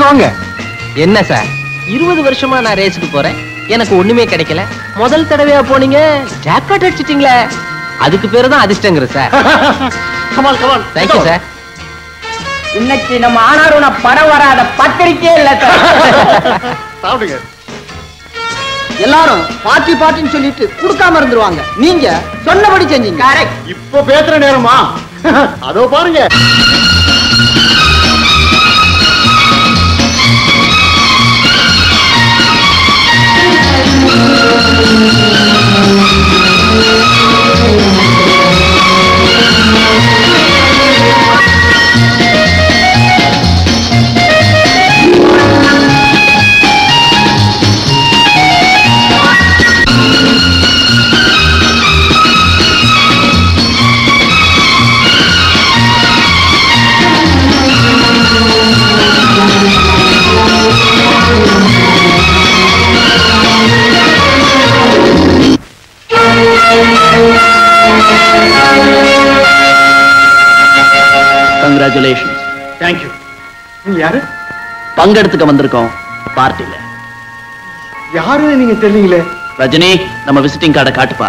போங்க என்ன சார் இருபது வருஷமா நான் ரேஸுக்கு போறேன் எனக்கு ஒண்ணுமே கிடைக்கல முதல் தடவையா போனீங்க ஜாக்பாட் அடிச்சிட்டீங்களே அதுக்கு பேரு தான் அதிர்ஷ்டங்கிற சார் கமால் கமால் தேங்க்யூ சார் இன்னைக்கு நம்ம ஆனாரும் படம் வராத பத்திரிக்கையே இல்ல சார் சாப்பிடுங்க எல்லாரும் பாட்டி பாட்டின்னு சொல்லிட்டு கொடுக்காம இருந்துருவாங்க நீங்க சொன்னபடி செஞ்சீங்க கரெக்ட் இப்போ பேசுற நேரமா அதோ பாருங்க கங்க்ராச்சுலேஷன் தேங்க்யூ நீங்க யாரு பங்கெடுத்துக்க வந்திருக்கோம் பார்ட்டில யாருன்னு நீங்க தெரியலீங்களே ரஜினி நம்ம விசிட்டிங் கார்டை காட்டுப்பா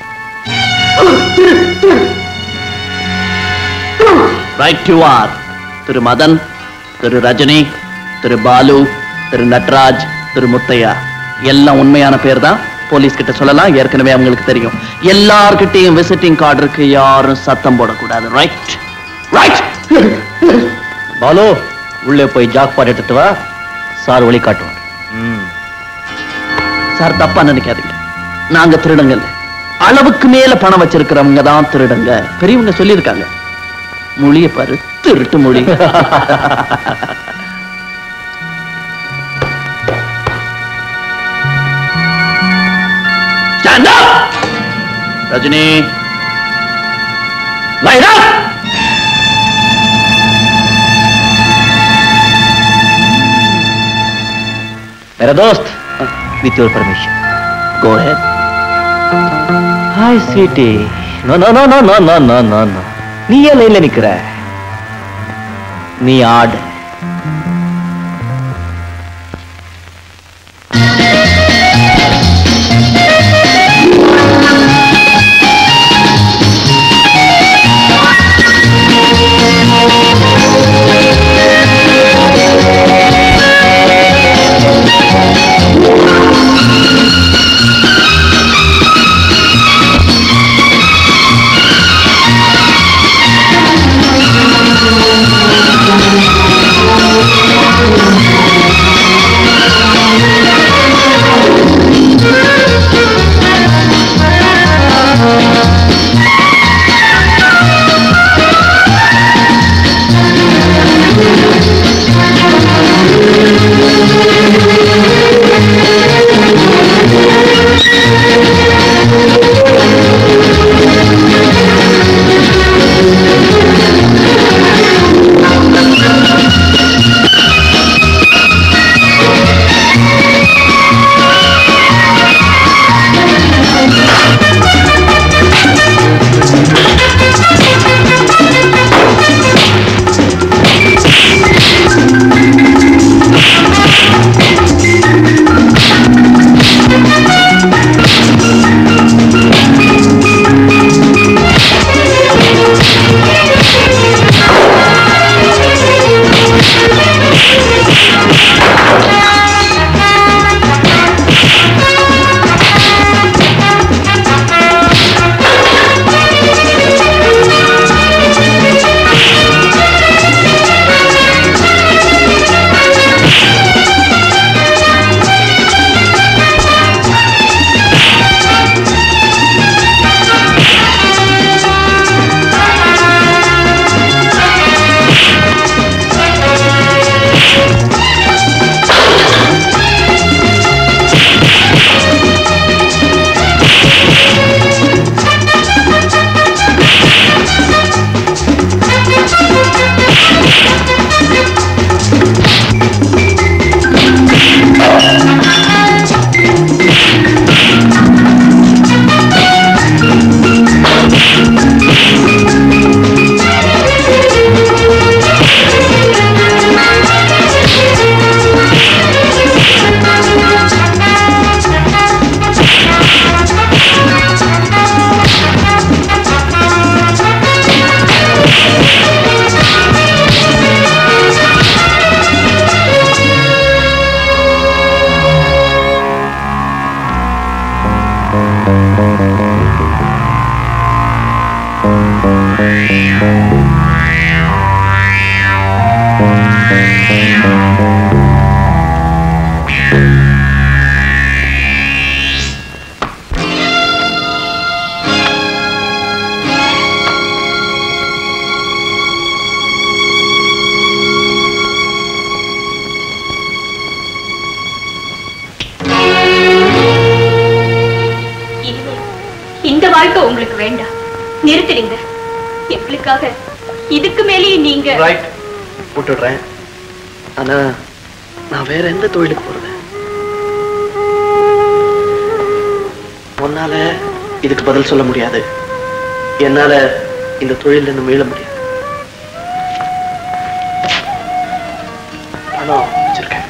right you are Thiru Madan Thiru Rajini Thiru Balu Thiru Natraj Thiru Muthaiah எல்லாம் உண்மையான பேர் தான் போலீஸ் கிட்ட சொல்லலாம் ஏற்கனவே அவங்களுக்கு தெரியும் எல்லார்கிட்டயும் விசிட்டிங் கார்டு இருக்கு யாரும் சத்தம் போடக்கூடாது ரைட் ரைட் பாலு உள்ளே போய் ஜாக்பாட் எடுத்துட்டு வா சார் வழி காட்டுவார் சார் தப்பா நினைக்காதீங்க நாங்க திருடங்க இல்ல அளவுக்கு மேல பணம் வச்சிருக்கிறவங்க தான் திருடங்க பெரியவங்க சொல்லியிருக்காங்க மொழிய பாரு திருட்டு மொழி Stand up! Rajini line up! मेरा दोस्त with your permission Go ahead. Hi sweety no no no no no no no no no நீ ஏன் லைன்ல நிக்கிற நீ ஆடு Thank வாழ்க்கை உங்களுக்கு வேண்டாம் நிறுத்திடுங்க எங்களுக்காக இதுக்கு மேலேயே நீங்க ரைட் விட்டுடுறேன் ஆனா நான் வேற எந்த தொழிலுக்கு போறது உன்னால இதுக்கு பதில் சொல்ல முடியாது என்னால இந்த தொழில இருந்து மீள முடியாது பணம் வச்சிருக்கேன்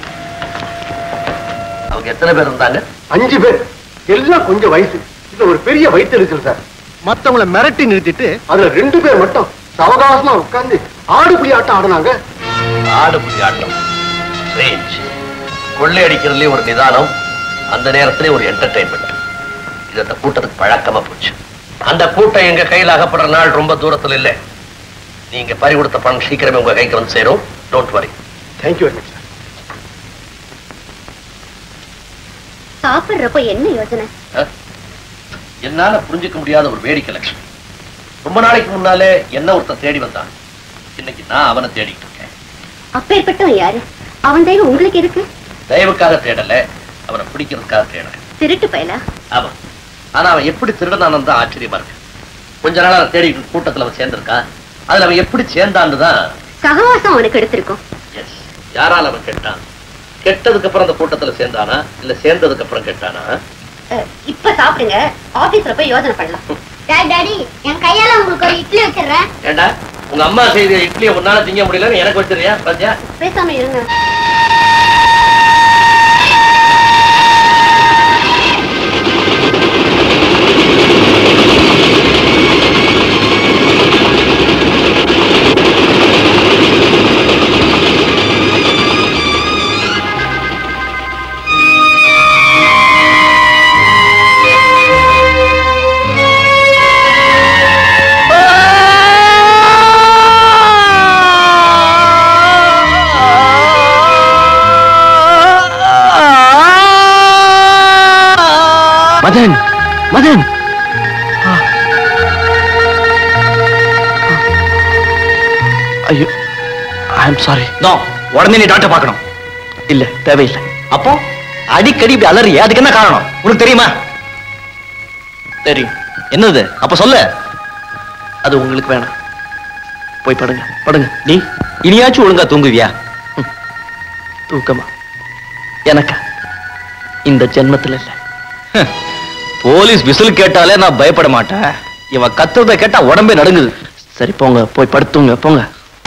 அவங்க எத்தனை பேர் இருந்தாங்க அஞ்சு பேர் எல்லாம் கொஞ்சம் வயசு இதுல ஒரு பெரிய வயிற்று இருக்குது சார் மத்தவங்கள மிரட்டி நிறுத்திட்டு அதுல ரெண்டு பேர் மட்டும் சவகாசமா உட்கார்ந்து ஆடுபுலி ஆட்டம் ஆடுனாங்க ஆடுபுலி ஆட்டம் ரேஞ்ச் கொள்ளையடிக்கிறதுலயே ஒரு நிதானம் அந்த நேரத்திலே ஒரு என்டர்டைன்மெண்ட் இது அந்த கூட்டத்துக்கு பழக்கமா போச்சு அந்த கூட்டம் எங்க கையில் அகப்படுற நாள் ரொம்ப தூரத்துல இல்ல நீங்க பறி கொடுத்த பணம் சீக்கிரமே உங்க கைக்கு வந்து சேரும் don't worry thank you very much sir சாப்பிடுறப்ப என்ன யோசனை என்னால புரிஞ்சுக்க முடியாத ஒரு வேடிக்கை லட்சம் ரொம்ப நாளைக்கு முன்னாலே என்ன ஒருத்தன் தேடி வந்தான் இன்னைக்கு நான் அவனை தேடிட்டு இருக்கேன் அப்பேற்பட்டவன் யாரு அவன் தெய்வம் உங்களுக்கு இருக்கு தயவுக்காக தேடல அவனை பிடிக்கிறதுக்காக தேடுறேன் திருட்டு பயலா ஆமா ஆனா அவன் எப்படி திருடனானு தான் ஆச்சரியமா இருக்கு கொஞ்ச நாளா அவன் தேடிட்டு கூட்டத்துல அவன் சேர்ந்திருக்கான் அதுல அவன் எப்படி சேர்ந்தான்னு தான் சகவாசம் அவனுக்கு எடுத்திருக்கும் எஸ் யாரால அவன் கெட்டான் கெட்டதுக்கு அப்புறம் அந்த கூட்டத்துல சேர்ந்தானா இல்ல சேர்ந்ததுக்கு அப்புறம் கெட்டானா அஹ், இப்ப சாப்பிடுங்க ஆபீஸ்ல போய் யோசனை பண்ணலாம் டாடி என் கையால உங்களுக்கு ஒரு இட்லி வச்சிடுறேன் ஏண்டா உங்க அம்மா செய்த இட்லியை உன்னால திங்க முடியலன்னு எனக்கு வச்சிருக்கியா பாத்தியா பேசாம இருங்க மதன் மதன் ஐயோ ஐ எம் சாரி நோ உடனே நீ டாக்டர் பார்க்கணும் இல்ல தேவையில்லை அப்போ அடிக்கடி இப்படி அலறிய அதுக்கு என்ன காரணம் உனக்கு தெரியுமா தெரியும் என்னது அப்ப சொல்லு அது உங்களுக்கு வேணாம் போய் படுங்க படுங்க நீ இனியாச்சும் ஒழுங்கா தூங்குவியா தூக்கமா எனக்கா இந்த ஜென்மத்துல இல்ல போலீஸ் விசில் கேட்டாலே நான் பயப்பட மாட்டேன் இவன் கத்துறத கேட்டா உடம்பே நடுங்குது சரி போங்க போய் படுத்துங்க போங்க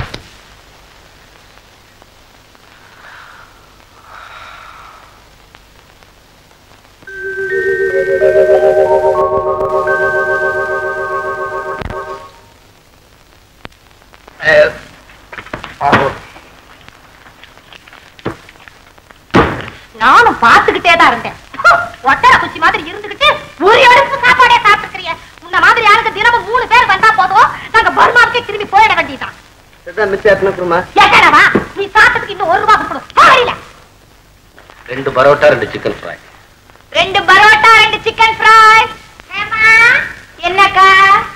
நானும் பார்த்துக்கிட்டே தான் இருந்தேன் ஒட்டர குச்சி மாதிரி இருந்துகிட்டு ஒரு அடுப்பு சாப்பாடே சாப்பிட்டுக்கிறிய உன்ன மாதிரி யாருக்கு தினமும் மூணு பேர் வந்தா போதும் நாங்க பர்மாவுக்கே திரும்பி போயிட வேண்டியதான் எட்டனவா நீ சாப்பிட்டதுக்கு இன்னும் ஒரு ரூபா கொடுக்கணும் போகல ரெண்டு பரோட்டா ரெண்டு சிக்கன் ஃப்ரை ரெண்டு பரோட்டா ரெண்டு சிக்கன் ஃப்ரை என்னக்கா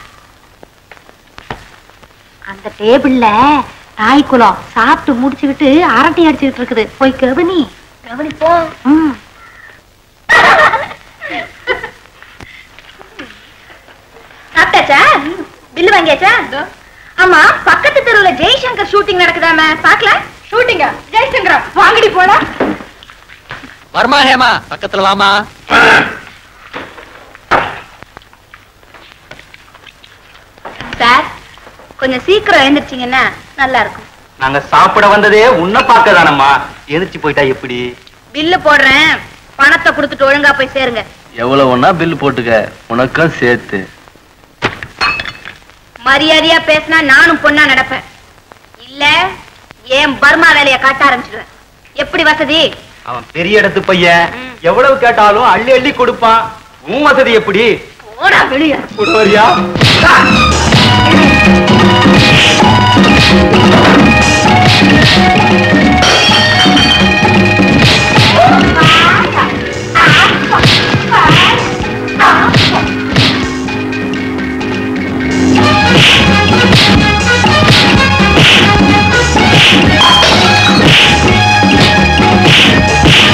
அந்த டேபிள்ல நாய்க்குலம் சாப்பிட்டு முடிச்சுக்கிட்டு அரட்டை அடிச்சுக்கிட்டு இருக்குது போய் கவனி கவனி போ ம். சாப்பிட்டாச்சா பில்லு வாங்கியாச்சா ஆமா பக்கத்து தெருவுல ஜெய்சங்கர் ஷூட்டிங் நடக்குதாம பாக்கல ஷூட்டிங்கா ஜெய்சங்கரா வாங்கடி போலாம் வருமா ஹேமா பக்கத்துல வாமா சார் கொஞ்சம் சீக்கிரம் எழுந்திரிச்சிங்கன்னா நல்லா இருக்கும் நாங்க சாப்பிட வந்ததே உன்னை பார்க்க தானம்மா எதிர்த்து போயிட்டா எப்படி பில்லு போடுறேன் பணத்தை கொடுத்துட்டு ஒழுங்கா போய் சேருங்க எவ்வளவு ஒன்னா பில் போட்டுக்க உனக்கும் சேர்த்து மரியாதையா பேசினா நானும் பொண்ணா நடப்பேன் இல்ல ஏன் பர்மா வேலைய காட்ட ஆரம்பிச்சிடுவேன் எப்படி வசதி அவன் பெரிய இடத்து பையன் ம். எவ்வளவு கேட்டாலும் அள்ளி அள்ளி கொடுப்பான் உன் வசதி எப்படி போடா வெளிய கொடுவரியா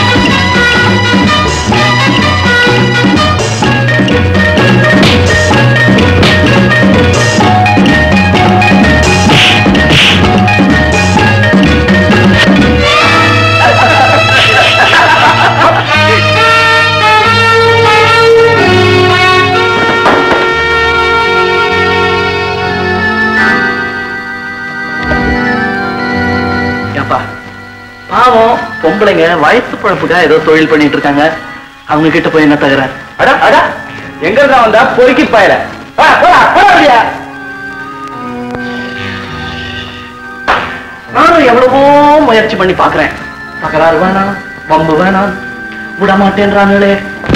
ஆ பொம்பளைங்க வயசு பழப்புக்கா ஏதோ தொழில் பண்ணிட்டு இருக்காங்க அவங்க கிட்ட போய் என்ன தகுறாரு அட அட எங்க இருந்தா வந்தா பொறுக்கி பாயல வா போடா போடா அப்படியா நானும் எவ்வளவோ முயற்சி பண்ணி பாக்குறேன் தகராறு வேணாம் வம்பு வேணாம் விட மாட்டேன்றாங்களே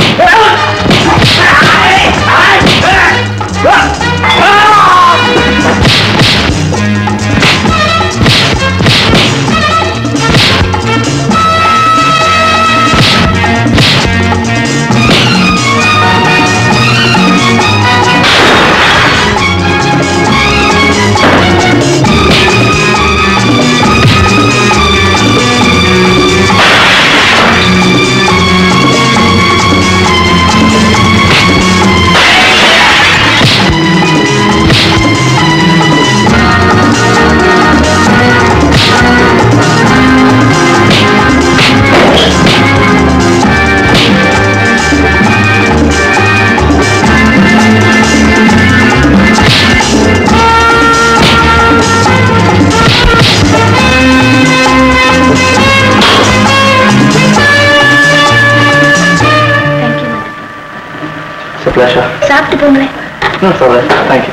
சுப்லாஷா சாப்பிட்டு போங்களேன் சொல்றேன் தேங்க்யூ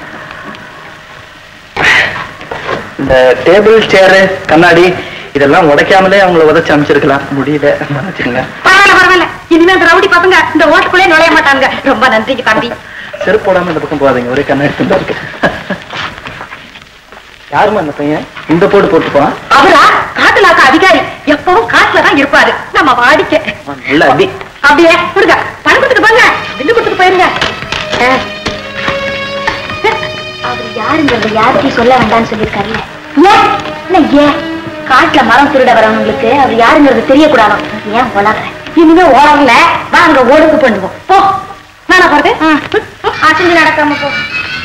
இந்த டேபிள் சேரு கண்ணாடி இதெல்லாம் உடைக்காமலே அவங்கள உதச்சு அமைச்சிருக்கலாம் முடியல மன்னிச்சுக்கங்க பரவாயில்ல பரவாயில்ல இனிமே அந்த ரவுடி பசங்க இந்த ஓட்டுக்குள்ளே நுழைய மாட்டாங்க ரொம்ப நன்றிக்கு தம்பி செருப்பு போடாம இந்த பக்கம் போகாதீங்க ஒரே கண்ணாடி துண்டா இருக்கு யாருமா அந்த பையன் இந்த போட்டு போட்டு போறான் அவரா காட்டுலாக்க அதிகாரி எப்பவும் காட்டுல தான் இருப்பாரு நம்ம வாடிக்கை நல்ல அடி அப்படியே கொடுங்க பணம் கொடுத்துட்டு போங்க பில்லு கொடுத்துட்டு போயிருங்க அவர் யாருங்கிறத யாருக்கும் சொல்ல வேண்டாம்னு சொல்லியிருக்காருல்ல ஏன் என்ன ஏன் காட்டுல மரம் திருட வரவங்களுக்கு அவர் யாருங்கிறது தெரியக்கூடாது ஏன் உலகிறேன் இனிமே ஓடல வாங்க ஒழுங்கு பண்ணுவோம் போ நானா போறது அசஞ்சு நடக்காம போ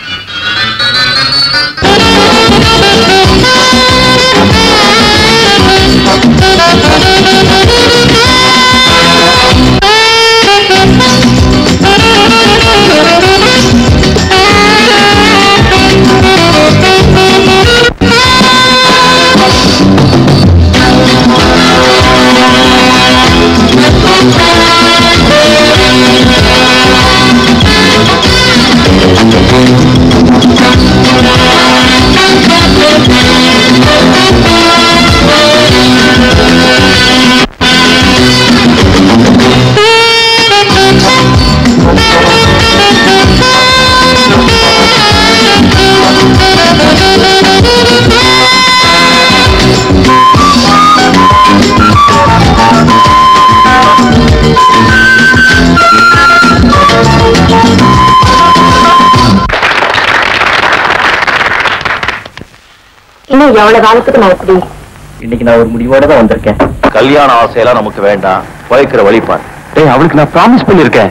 இன்னும் எவ்வளவு காலத்துக்கு நான் இப்படி இன்னைக்கு நான் ஒரு முடிவோட தான் வந்திருக்கேன் கல்யாண ஆசையெல்லாம் நமக்கு வேண்டாம் வைக்கிற வழிபார் டேய் அவளுக்கு நான் ப்ராமிஸ் பண்ணிருக்கேன்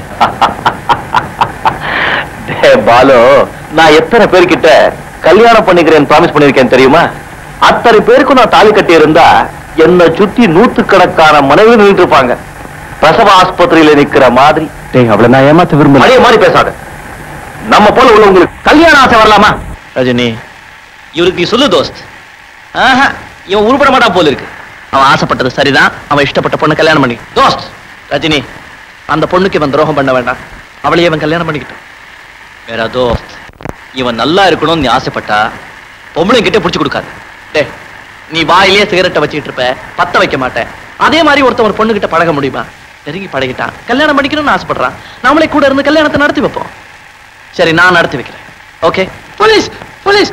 டேய் பாலு நான் எத்தனை பேர்கிட்ட கல்யாணம் பண்ணிக்கிறேன் ப்ராமிஸ் பண்ணிருக்கேன் தெரியுமா அத்தனை பேருக்கும் நான் தாலி கட்டி இருந்தா என்னை சுத்தி நூத்துக்கணக்கான மனைவி நின்றுட்டு இருப்பாங்க பிரசவ ஆஸ்பத்திரியில நிக்கிற மாதிரி டேய் அவளை நான் ஏமாத்த விரும்பல அதே மாதிரி பேசாத நம்ம போல உள்ளவங்களுக்கு கல்யாண ஆசை வரலாமா ரஜினி இவருக்கு நீ சொல்லு தோஸ்த் ஆஹா இவன் உருப்பட மாட்டான் போல இருக்கு அவன் ஆசைப்பட்டது சரிதான் அவன் இஷ்டப்பட்ட பொண்ணு கல்யாணம் பண்ணி தோஸ்த் ரஜினி அந்த பொண்ணுக்கு இவன் துரோகம் பண்ண வேண்டாம் அவளையே இவன் கல்யாணம் பண்ணிக்கிட்டான் வேற தோஸ்த் இவன் நல்லா இருக்கணும்னு நீ ஆசைப்பட்டா பொம்பளை கிட்ட பிடிச்சு கொடுக்காது டே நீ வாயிலேயே சிகரெட்டை வச்சுக்கிட்டு இருப்ப பத்த வைக்க மாட்டேன் அதே மாதிரி ஒருத்தன் ஒரு பொண்ணுகிட்ட பழக முடியுமா நெருங்கி பழகிட்டான் கல்யாணம் பண்ணிக்கணும்னு ஆசைப்படுறான் நாமளே கூட இருந்து கல்யாணத்தை நடத்தி வைப்போம் சரி நான் நடத்தி வைக்கிறேன் ஓகே போலீஸ் போலீஸ்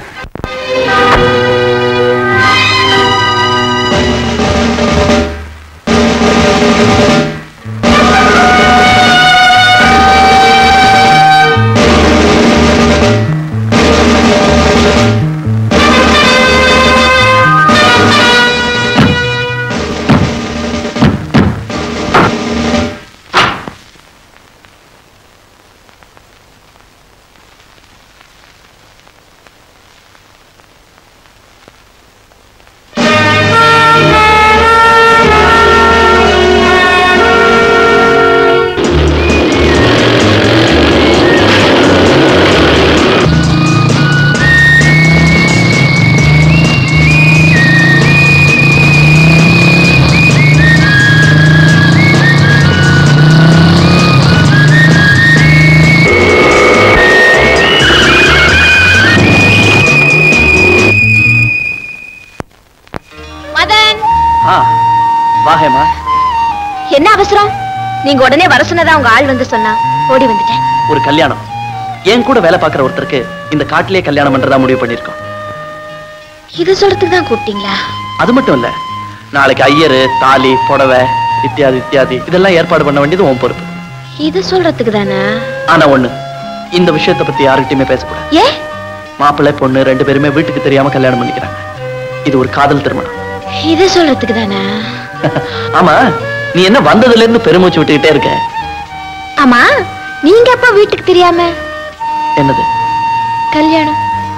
என்ன அவசரம் நீங்க உடனே வர சொன்னதா உங்க ஆள் வந்து சொன்னா ஓடி வந்துட்டேன் ஒரு கல்யாணம் என் கூட வேலை பார்க்குற ஒருத்தருக்கு இந்த காட்டிலேயே கல்யாணம் பண்றதா முடிவு பண்ணியிருக்கோம் இது சொல்றதுக்கு தான் கூப்பிட்டீங்களா அது மட்டும் இல்ல நாளைக்கு ஐயரு தாலி புடவை இத்தியாதி இத்தியாதி இதெல்லாம் ஏற்பாடு பண்ண வேண்டியது உன் பொறுப்பு இது சொல்றதுக்கு தானே ஆனா ஒண்ணு இந்த விஷயத்தை பத்தி யாருக்கிட்டயுமே பேசக்கூடாது ஏ மாப்பிள்ளை பொண்ணு ரெண்டு பேருமே வீட்டுக்கு தெரியாம கல்யாணம் பண்ணிக்கிறாங்க இது ஒரு காதல் திருமணம் இது சொல்றதுக்கு தானே ஆமா நீ என்ன வந்ததுல இருந்து பெருமூச்சு விட்டுக்கிட்டே இருக்க ஆமா நீங்க அப்ப வீட்டுக்கு தெரியாம என்னது கல்யாணம்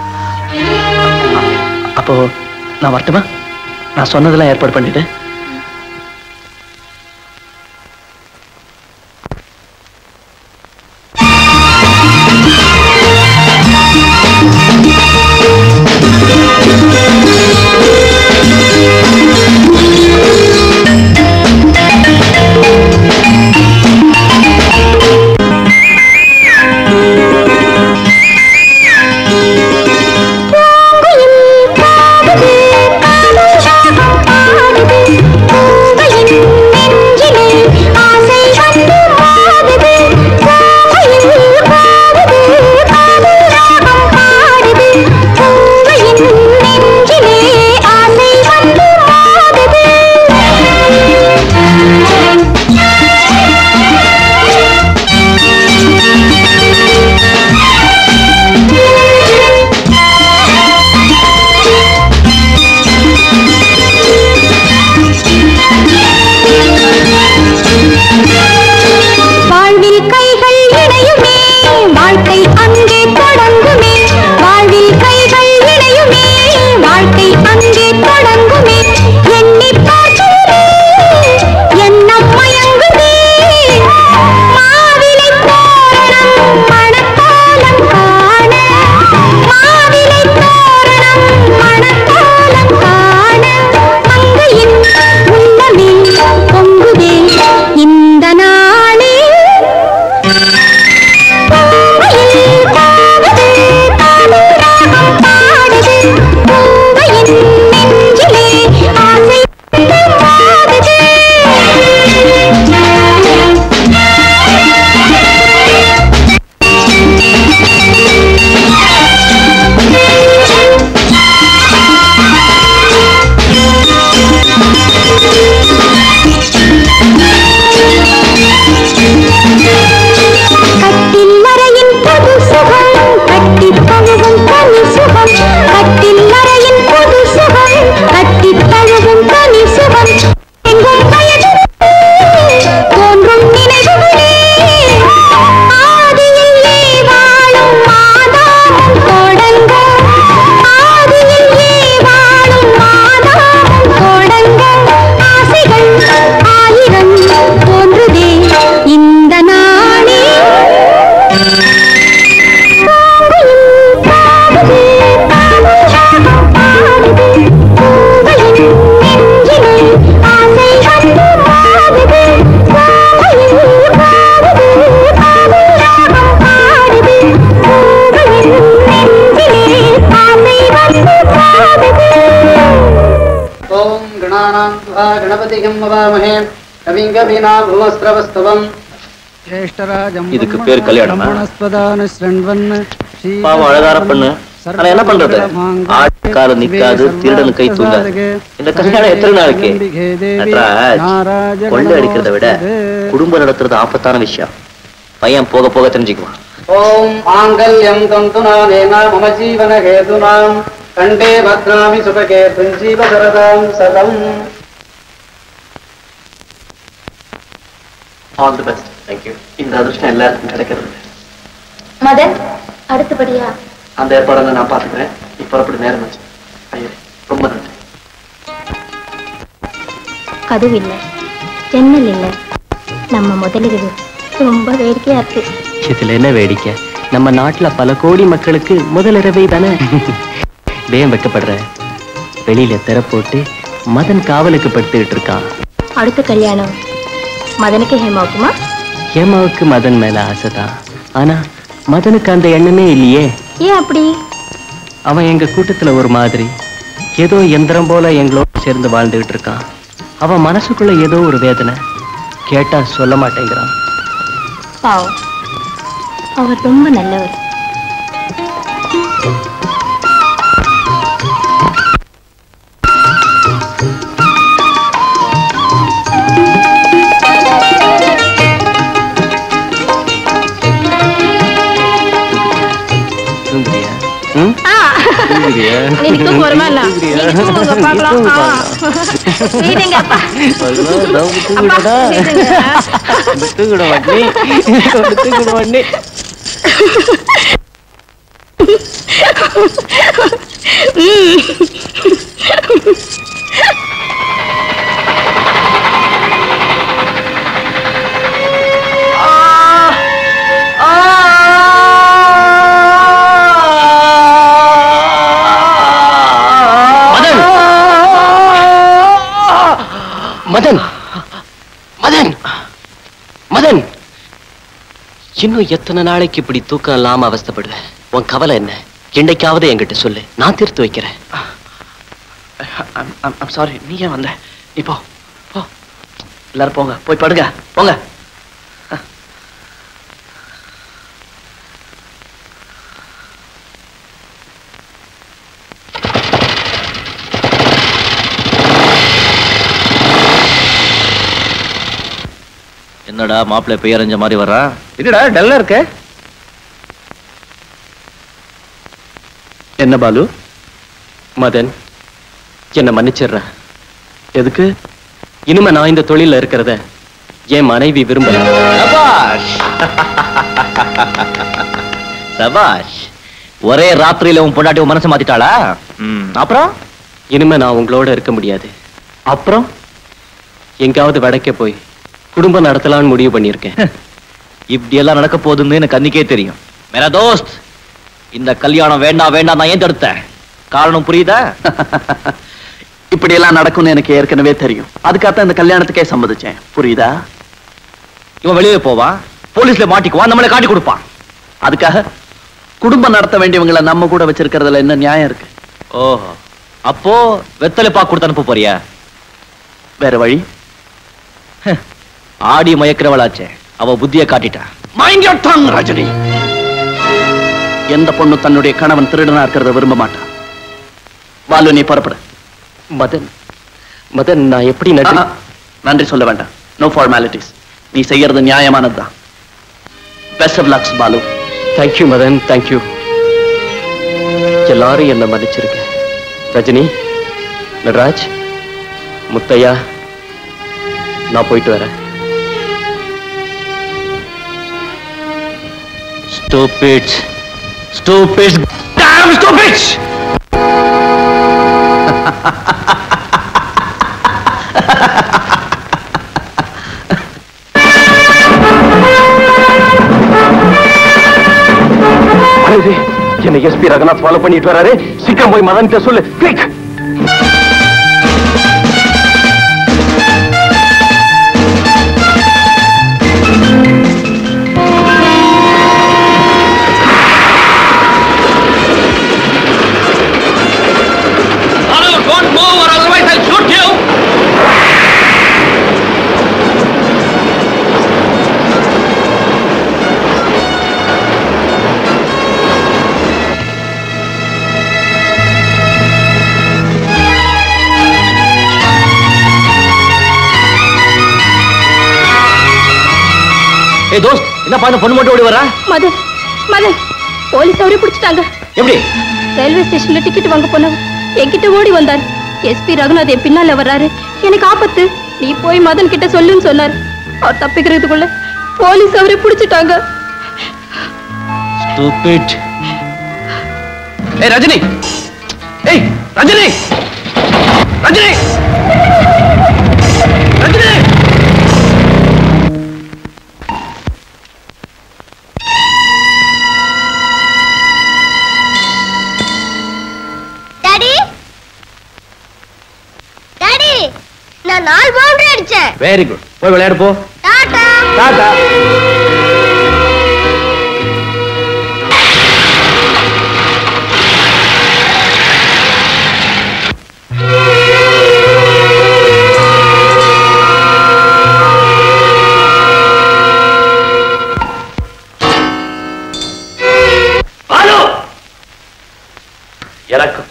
அப்போ நான் வரட்டுமா நான் சொன்னதெல்லாம் ஏற்பாடு பண்ணிட்டு வாழ்வில் கைகள் இணையுமே வாழ்க்கை அங்கே தொடங்குமே வாழ்வில் கைகள் இணையுமே வாழ்க்கை அங்கே தொடங்குமே எண்ணி பார்க்கிறே எண்ணம் மயங்குதே மாவிலை தோரணம் மணக்கோலம் காண மாவிலை தோரணம் மணக்கோலம் காண மங்கையின் உள்ளமே பொங்குதே இந்த நாளே பூவையில் பாடுது தாமிராகம் பாடுது பூவையின் நெஞ்சிலே ஆசை மாறுது கட்டில் அறையின் புது சுகம் கட்டி தழுவும் தனி சுகம் கட்டில் அறையின் புது சுகம் கட்டி தழுவும் தனி சுகம் எங்கும் வயது தோன்றும் நினைவுகளே ஆதியிலே வாழும் மாதாவும் தொடங்க ஆதியிலே வாழும் மாதாவும் தொடங்க ஆசைகள் ஆயிரம் தோன்றுதே இந்த நாளே ॐ गणानां त्वा गणपतिं ववामहे कविं कवीनां भुवस्त्रवस्तवम् இதுக்கு பேர் கல்யாணமா? பாவம் அழகார பொண்ணு ஆனா என்ன பண்றது ஆட்டு கால நிக்காது திருடன் கை தூங்காது இந்த கல்யாணம் எத்தனை நாளைக்கு நட்ராஜ் கொள்ளை அடிக்கிறத விட குடும்பம் நடத்துறது ஆபத்தான விஷயம் பையன் போக போக தெரிஞ்சுக்குவான் ॐ माङ्गल्यं तन्तुनानेन मम जीवनहेतूनां कण्ठे भद्रामि सुभगे सञ्जीव सरदां सदम् ஆல் தி பெஸ்ட் தேங்க்யூ இந்த அதிர்ஷ்டம் எல்லாருக்கும் கிடைக்கிறது மதன் அடுத்தபடியா அந்த ஏற்பாடெல்லாம் நான் பார்த்துக்கிறேன் இப்போ புறப்பட்டு நேரம் வச்சு ஐயரே ரொம்ப நன்றி கதவு இல்ல ஜன்னல் இல்ல நம்ம முதலிரவு ரொம்ப வேடிக்கையா இருக்கு இதுல என்ன வேடிக்கை நம்ம நாட்டுல பல கோடி மக்களுக்கு முதலிரவை தானே வேம் வைக்கப்படுற வெளியில திற போட்டு மதன் காவலுக்கு படுத்துக்கிட்டு இருக்கான் அடுத்த கல்யாணம் மதனுக்கு ஹேமாவுக்குமா ஹேமாவுக்கு மதன் மேல ஆசைதான் ஆனா மதனுக்கு அந்த எண்ணமே இல்லையே ஏன் அப்படி அவன் எங்க கூட்டத்துல ஒரு மாதிரி ஏதோ எந்திரம் போல எங்களோட சேர்ந்து வாழ்ந்துகிட்டு இருக்கான் அவன் மனசுக்குள்ள ஏதோ ஒரு வேதனை கேட்டா சொல்ல மாட்டேங்கிறான் பாவம் அவர் ரொம்ப நல்லவர் தூங்குறியா ம்? தூங்குறியா? நீங்க தூக்கம் வருமா இல்ல? தூங்குறியா? நீங்க தூங்குங்க, பார்க்கலாம். தூங்கு ஆ. பார்க்கலாம். வீடுங்கப்பா. ஐயோ, நான் தூங்குடா. தூங்குட மாட்டே. தூங்குட மாட்டே. மதன் மதன் மதன் மதன் இன்னும் எத்தனை நாளைக்கு இப்படி தூக்கம் இல்லாம அவஸ்தைப்படுவேன் உன் கவலை என்ன என்னைக்காவது என்கிட்ட சொல்லு நான் தீர்த்து வைக்கிறேன் சாரி நீ ஏன் வந்த நீ போ போ எல்லாரும் போங்க போய் படுங்க போங்க என்னடா மாப்பிள்ளை பெயரஞ்ச மாதிரி வர்றான் என்னடா டல்லா இருக்க என்ன பாலு மதன் என்ன மன்னிச்சிடுறேன் எதுக்கு இனிமே நான் இந்த தொழில இருக்கிறத என் மனைவி விரும்பல சபாஷ் சபாஷ் ஒரே ராத்திரியில உன் பொண்டாட்டி உன் மனசை மாத்திட்டாளா ம், அப்புறம் இனிமே நான் உங்களோட இருக்க முடியாது அப்புறம் எங்காவது வடக்கே போய் குடும்பம் நடத்தலாம்னு முடிவு பண்ணியிருக்கேன் இப்படி எல்லாம் நடக்க போகுதுன்னு எனக்கு அன்னைக்கே தெரியும் மேரா தோஸ்த் இந்த கல்யாணம் வேண்டாம் வேண்டாம் நான் ஏன் தடுத்தேன் காரணம் புரியுதா இப்படி எல்லாம் நடக்கும்னு எனக்கு ஏற்கனவே தெரியும் அதுக்காகத்தான் இந்த கல்யாணத்துக்கே சம்மதிச்சேன் புரியுதா இவன் வெளியே போவான் போலீஸ்ல மாட்டிக்குவான் நம்மளை காட்டி கொடுப்பான் அதுக்காக குடும்பம் நடத்த வேண்டியவங்களை நம்ம கூட வச்சிருக்கிறதுல என்ன நியாயம் இருக்கு ஓஹோ அப்போ வெத்தலை பாக்கு கொடுத்து அனுப்ப போறியா வேற வழி ஆடி மயக்கிறவளாச்சே அவ புத்திய காட்டிட்டா மைண்ட் யோர் டங் ரஜினி எந்த பொண்ணு தன்னுடைய கணவன் திருடனா இருக்கிறத விரும்ப மாட்டான் பாலு நீ புறப்படு மதன் மதன் நான் எப்படி நன்றி ஆ, நன்றி சொல்ல வேண்டாம் நோ ஃபார்மாலிட்டிஸ் நீ செய்யறது நியாயமானதுதான் best of lucks Balu thank you Madan thank you எல்லாரும் என்ன மன்னிச்சிருக்க ரஜினி நடராஜ் முத்தையா நான் போயிட்டு வரேன் Stupid. Stupid. Damn stupid! என்ன எஸ்பி ரங்கநாத் ஃபாலோ பண்ணிட்டு வராரு சீக்கிரம் போய் மதன் சொல்லு quick Don't move or otherwise I'll shoot you! ஏய் தோஸ்த் என்ன பாத்து பொண்ணு மட்டும் ஓடி வரா மதன் மதன் போலீஸ் அவரே பிடிச்சிட்டாங்க எப்படி ரயில்வே ஸ்டேஷன்ல டிக்கெட் வாங்க போனவர் என்கிட்ட ஓடி வந்தார் எஸ்பி ரகுநாத் என் பின்னால வர்றாரு எனக்கு ஆபத்து நீ போய் மதன் கிட்ட சொல்லுன்னு சொன்னார் அவர் தப்பிக்கிறதுக்குள்ள போலீஸ் அவரே பிடிச்சிட்டாங்க Stupid. ஏய் ரஜினி ஏய் ரஜினி ரஜினி ரஜினி டாடி டாடி நான் நாலு பவுண்டரி அடிச்சேன் வெரி குட் போய் விளையாடு போ டாடா டாடா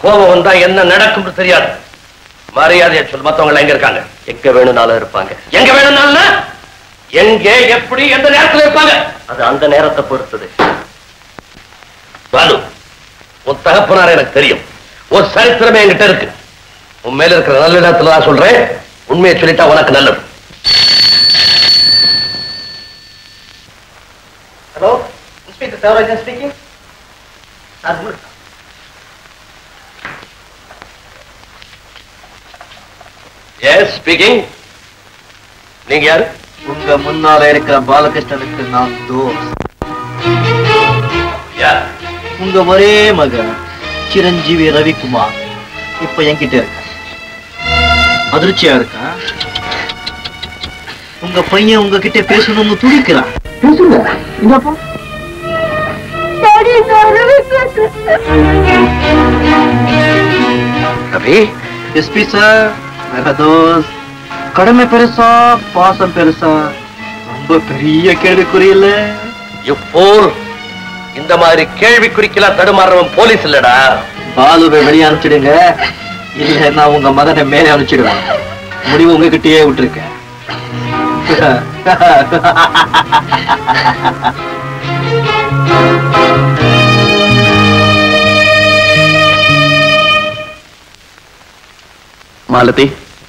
கோபம் வந்தா என்ன நடக்கும்னு தெரியாது மரியாதையை சொல் மத்தவங்க எங்க இருக்காங்க எங்க வேணும்னாலும் இருப்பாங்க எங்க வேணும்னாலும் எங்க எப்படி எந்த நேரத்துல இருப்பாங்க அது அந்த நேரத்தை பொறுத்தது பாலு உன் தகப்பனார் எனக்கு தெரியும் ஒரு சரித்திரமே என்கிட்ட இருக்கு உன் மேல இருக்கிற நல்ல இடத்துல நான் சொல்றேன் உண்மையை சொல்லிட்டா உனக்கு நல்லது hello inspector Devarajan speaking yes speaking நீங்க யாரு உங்க முன்னால இருக்கிற பாலகிருஷ்ணனுக்கு நான் தோஸ் யார் உங்க ஒரே மகன் சிரஞ்சீவி ரவிக்குமார் இப்ப என்கிட்ட இருக்க அதிர்ச்சியா இருக்கா உங்க பையன் உங்ககிட்ட பேசணும்னு துடிக்கிறான் பேசுங்க இங்கப்பா ரவி எஸ்பி சார் மெகதோஸ் கடமை பெருசா பாசம் பெருசா ரொம்ப பெரிய கேள்விக்குறி இல்ல இப்போல் இந்த மாதிரி கேள்விக்குறிக்கெல்லாம் தடுமாறுறவன் போலீஸ் இல்லடா பாலுவை வெளியே அனுப்பிச்சிடுங்க இல்ல நான் உங்க மகனை மேலே அனுப்பிச்சிடுவேன் முடிவு உங்ககிட்டயே விட்டுருக்கேன் மாலதி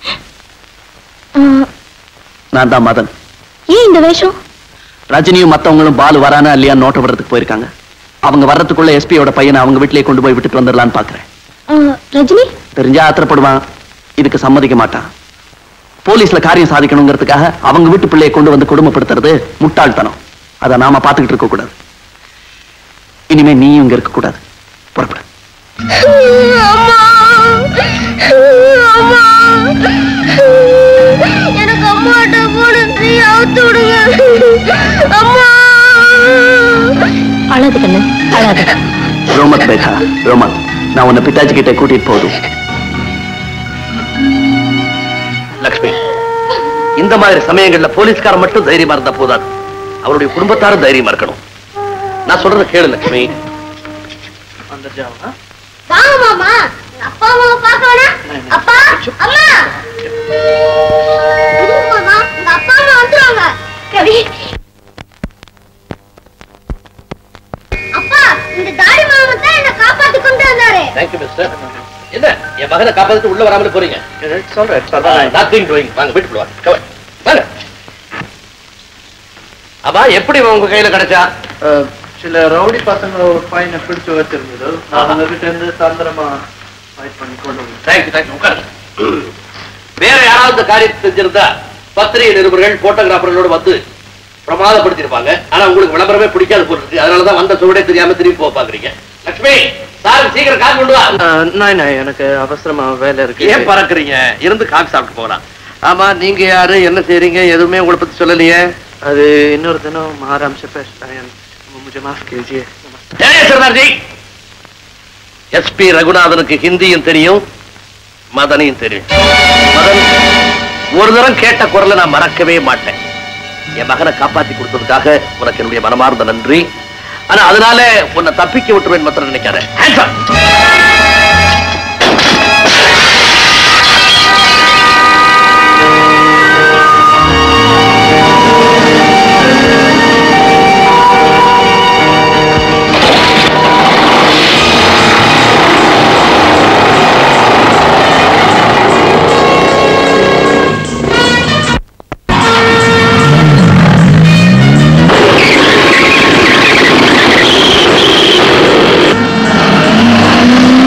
நான் தான் மதன் ஏன் இந்த வேஷம் ரஜினியும் மத்தவங்களும் பாலு வரானா இல்லையா நோட்ட விடுறதுக்கு போயிருக்காங்க அவங்க வர்றதுக்குள்ள எஸ்பியோட பையனை அவங்க வீட்டிலேயே கொண்டு போய் விட்டுட்டு வந்துடலான்னு பாக்குறேன் ரஜினி தெரிஞ்சா ஆத்திரப்படுவான் இதுக்கு சம்மதிக்க மாட்டான் போலீஸ்ல காரியம் சாதிக்கணுங்கிறதுக்காக அவங்க வீட்டு பிள்ளையை கொண்டு வந்து கொடுமைப்படுத்துறது முட்டாள்தனம் அதை நாம பாத்துக்கிட்டு இருக்க கூடாது இனிமே நீயும் இங்க இருக்க கூடாது புறப்படு எனக்கு அம்மாட்ட போடுங்க அவுத்து விடுங்க அம்மா அழாது கண்ணு அழாது ரோமத் பேட்டா ரோமத் நான் உன்னை பிதாஜி கிட்ட கூட்டிட்டு போதும் லக்ஷ்மி இந்த மாதிரி சமயங்கள்ல போலீஸ்காரன் மட்டும் தைரியமா இருந்தா போதாது அவருடைய குடும்பத்தாரும் தைரியமா இருக்கணும் நான் சொல்றத கேளு லக்ஷ்மி வாங்க மாமா அப்பா அம்மாவை பார்க்க வேணா அப்பா அம்மா இருங்க மாமா உங்க அப்பா அம்மா வந்துருவாங்க கவி அப்பா இந்த தாடி மாமா தான் என்ன காப்பாத்தி கொண்டு வந்தாரு தேங்க்யூ மிஸ்டர் என்ன என் மகனை காப்பாத்திட்டு உள்ள வராமல போறீங்க சொல்றேன் நாத்திங் டூயிங் வாங்க வீட்டுக்குள்ள வாங்க Come on. வாங்க அப்பா எப்படி உங்க கையில கிடைச்சா சில ரவுடி பசங்க ஒரு பையனை பிடிச்சு வச்சிருந்தது நான் அவங்க கிட்ட இருந்து சாயந்தரமா ஃபைட் பண்ணி கொண்டு வந்தேன் தேங்க்யூ தேங்க்யூ உட்காருங்க வேற யாராவது இந்த காரியத்தை செஞ்சிருந்தா பத்திரிகை நிருபர்கள் போட்டோகிராஃபர்களோட வந்து பிரமாதப்படுத்திருப்பாங்க ஆனா உங்களுக்கு விளம்பரமே பிடிக்காது போல இருக்கு அதனாலதான் வந்த சுவடே தெரியாம திரும்பி போக பாக்குறீங்க லட்சுமி சார் சீக்கிரம் காசு கொண்டு வா நாய் நாய் எனக்கு அவசரமா வேலை இருக்கு ஏன் பறக்குறீங்க இருந்து காஃபி சாப்பிட்டு போகலாம் ஆமா நீங்க யாரு என்ன செய்றீங்க எதுவுமே உங்களை பத்தி சொல்லலையே அது இன்னொரு தினம் ஆராம் से பேசுறேன் मुझे माफ कीजिए ஜெய சர்தார்ஜி எஸ்பி ரகுநாதனுக்கு ஹிந்தியும் தெரியும் மதனையும் தெரியும் மதன் ஒரு தரம் கேட்ட குரலை நான் மறக்கவே மாட்டேன் என் மகனை காப்பாத்தி கொடுத்ததுக்காக உனக்கு என்னுடைய மனமார்ந்த நன்றி ஆனா அதனால உன்னை தப்பிக்க விட்டுருவேன் மாத்திரம் நினைக்காத Hands up. ஆ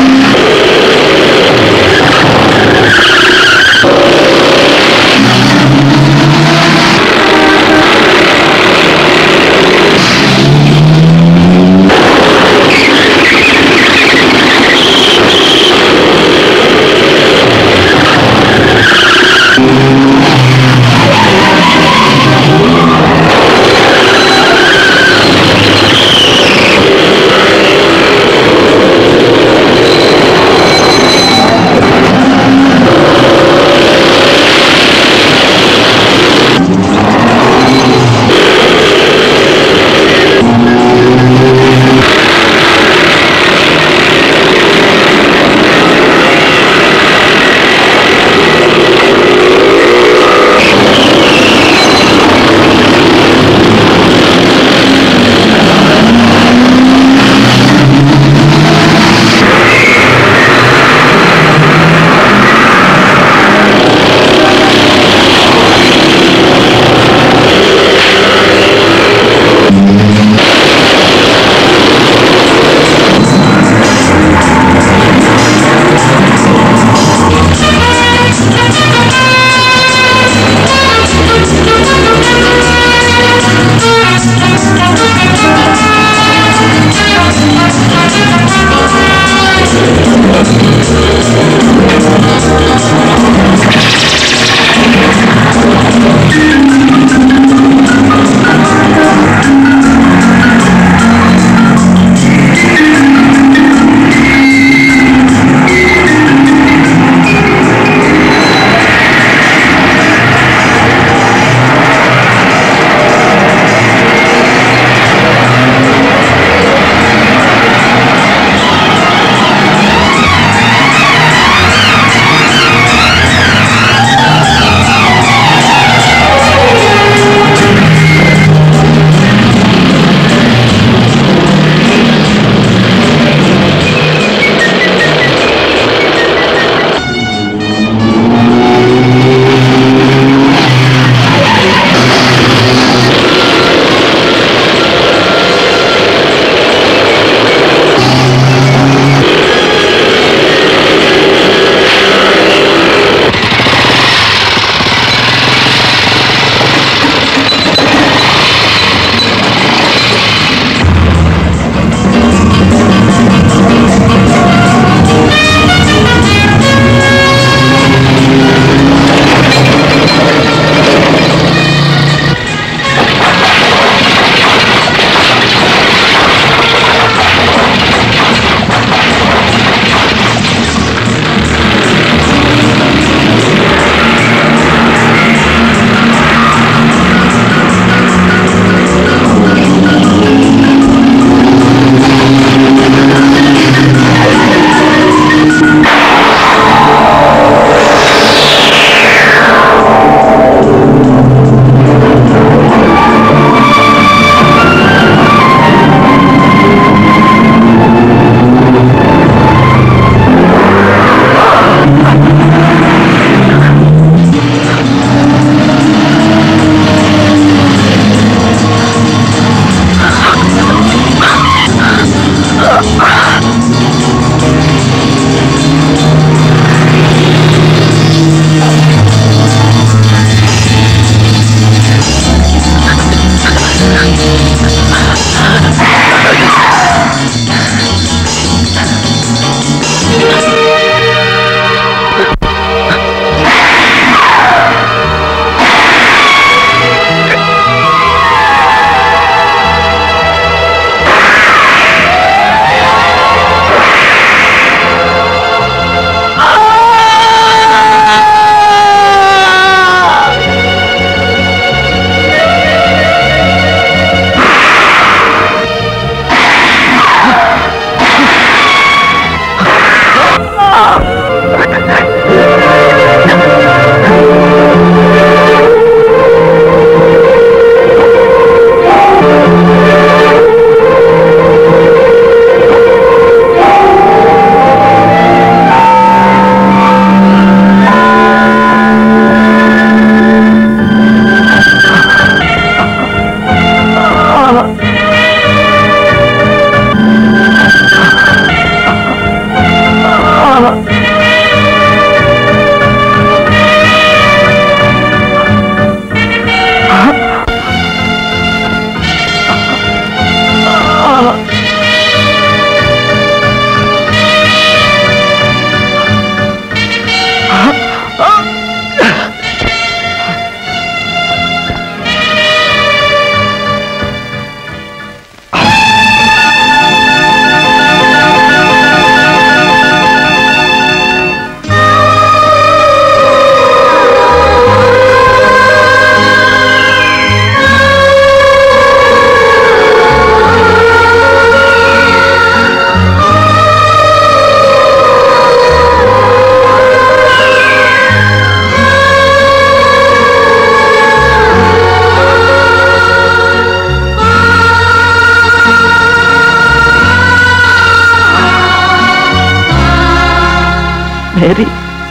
மேரி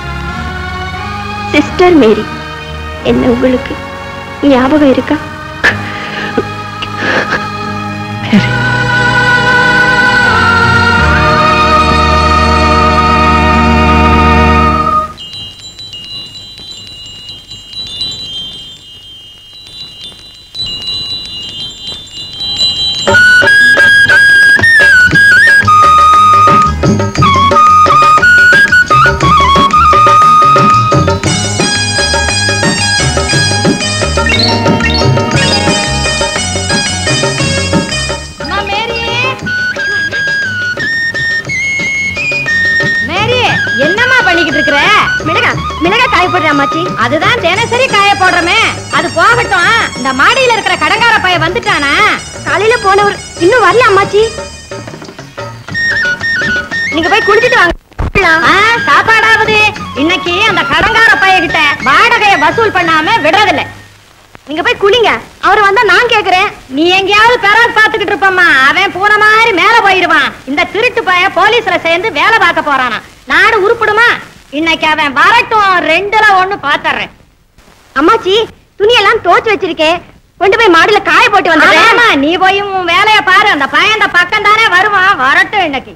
சிஸ்டர் மேரி என்ன உங்களுக்கு ஞாபகம் இருக்கா அம்மா மேரி மேரி என்னம்மா பண்ணிக்கிட்டு இருக்கிற மிளகா மிளகா காய போடுற அம்மாச்சி அதுதான் தினசரி காய போடுறமே அது போகட்டும் இந்த மாடியில இருக்கிற கடங்கார பைய வந்துட்டானா காலையில போனவர் இன்னும் வரல அம்மாச்சி நீங்க போய் குளிச்சிட்டு வாங்க ஆ, சாப்பாடாவது இன்னைக்கு அந்த கடங்கார பைய கிட்ட வாடகைய வசூல் பண்ணாம விடுறதில்ல நீங்க போய் குளிங்க அவர் வந்தா நான் கேக்குறேன் நீ எங்கேயாவது பெறாது பாத்துக்கிட்டு இருப்பம்மா அவன் பூனை மாதிரி மேல போயிருவான் இந்த திருட்டு பைய போலீஸ்ல சேர்ந்து வேலை பார்க்க போறானா நாடு உருப்படுமா இன்னைக்கு அவன் வரட்டும் ரெண்டுல ஒண்ணு பாத்துறேன் அம்மாச்சி துணியெல்லாம் தோச்சு வச்சிருக்கேன் கொண்டு போய் மாடியில காய போட்டு வந்து நீ போய் உன் வேலைய பாரு அந்த பையன் அந்த பக்கம் தானே வருவான் வரட்டும் இன்னைக்கு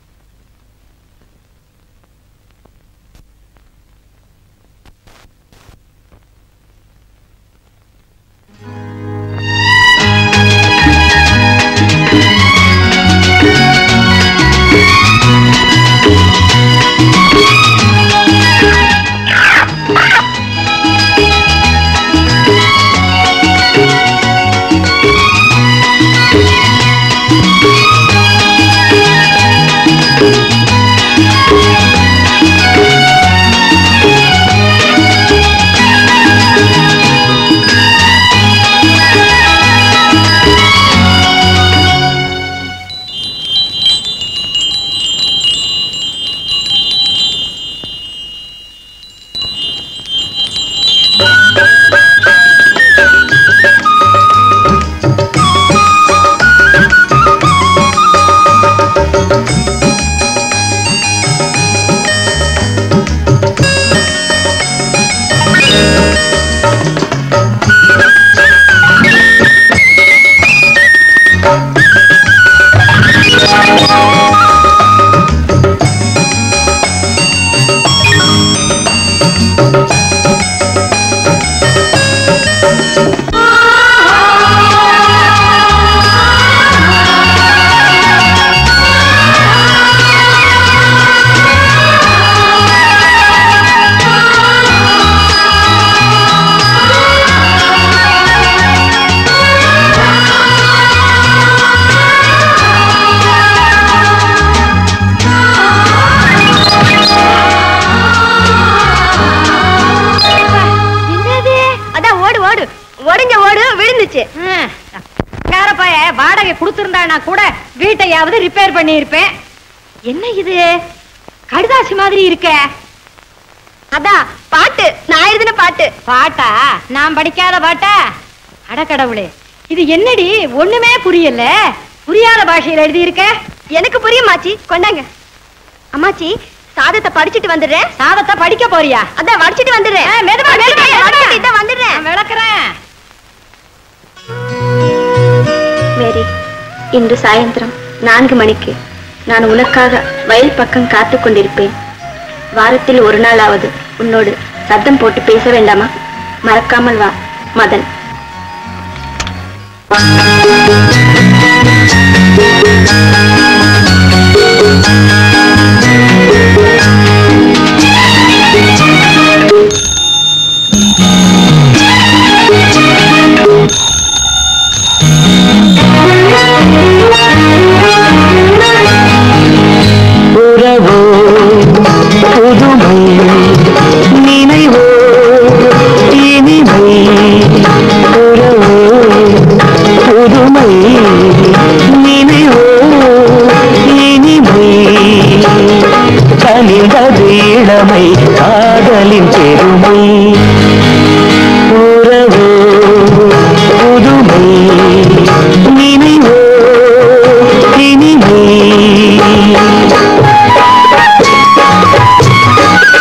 என்னது அதான் ஓடு ஓடு ஒடிஞ்ச ஓடு விழுந்துச்சு காரப்பாய வாடகை கொடுத்திருந்தானா கூட வீட்டையாவது ரிப்பேர் பண்ணி இருப்பேன் என்ன இது கடுதாசி மாதிரி இருக்க அதான் பாட்டு நான் எழுதின பாட்டு பாட்டா நான் படிக்காத பாட்டா அடக்கடவுளே இது என்னடி ஒண்ணுமே புரியல புரியாத பாஷையில எழுதி இருக்க எனக்கு புரியுமாச்சி கொண்டாங்க அம்மாச்சி சாதத்தை படிச்சிட்டு வந்துடுறேன் சாதத்தை படிக்க போறியா அதான் வடிச்சிட்டு வந்துடுறேன் மெதுவா மெதுவா வந்துடுறேன் விளக்குறேன் மேரி இன்று சாயந்தரம் நான்கு மணிக்கு நான் உனக்காக வயல் பக்கம் காத்து கொண்டிருப்பேன் வாரத்தில் ஒரு நாளாவது உன்னோடு சத்தம் போட்டு பேச வேண்டாமா மறக்காமல் வா மதன் உறவோ புதுமை நினைவோ இனிமை உறவோ புதுமை நினைவோ இனிமை கனிந்தது இளமை காதலின் பெருமை உறவோ புதுமை நினைவோ இனிமை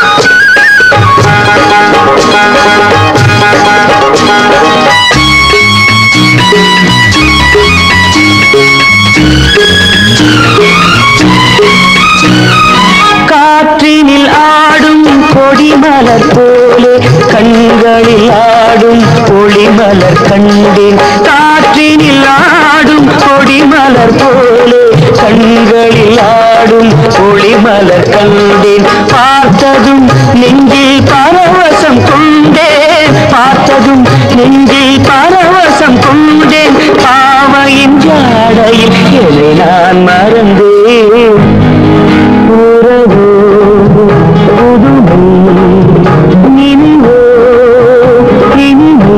கொடிமலர் போலே கண்களில் ஆடும் ஒளிமலர் கண்டேன் காற்றினில் ஆடும் கொடிமலர் போலே கண்களில் ஆடும் ஒளிமலர் கண்டேன் பார்த்ததும் நெஞ்சில் பரவசம் கொண்டேன் பார்த்ததும் நெஞ்சில் பரவசம் கொண்டேன் பாவையின் ஜாடையில் என்னை நான் மறந்தேன் உறவோ புதுமை நினைவோ இனிமை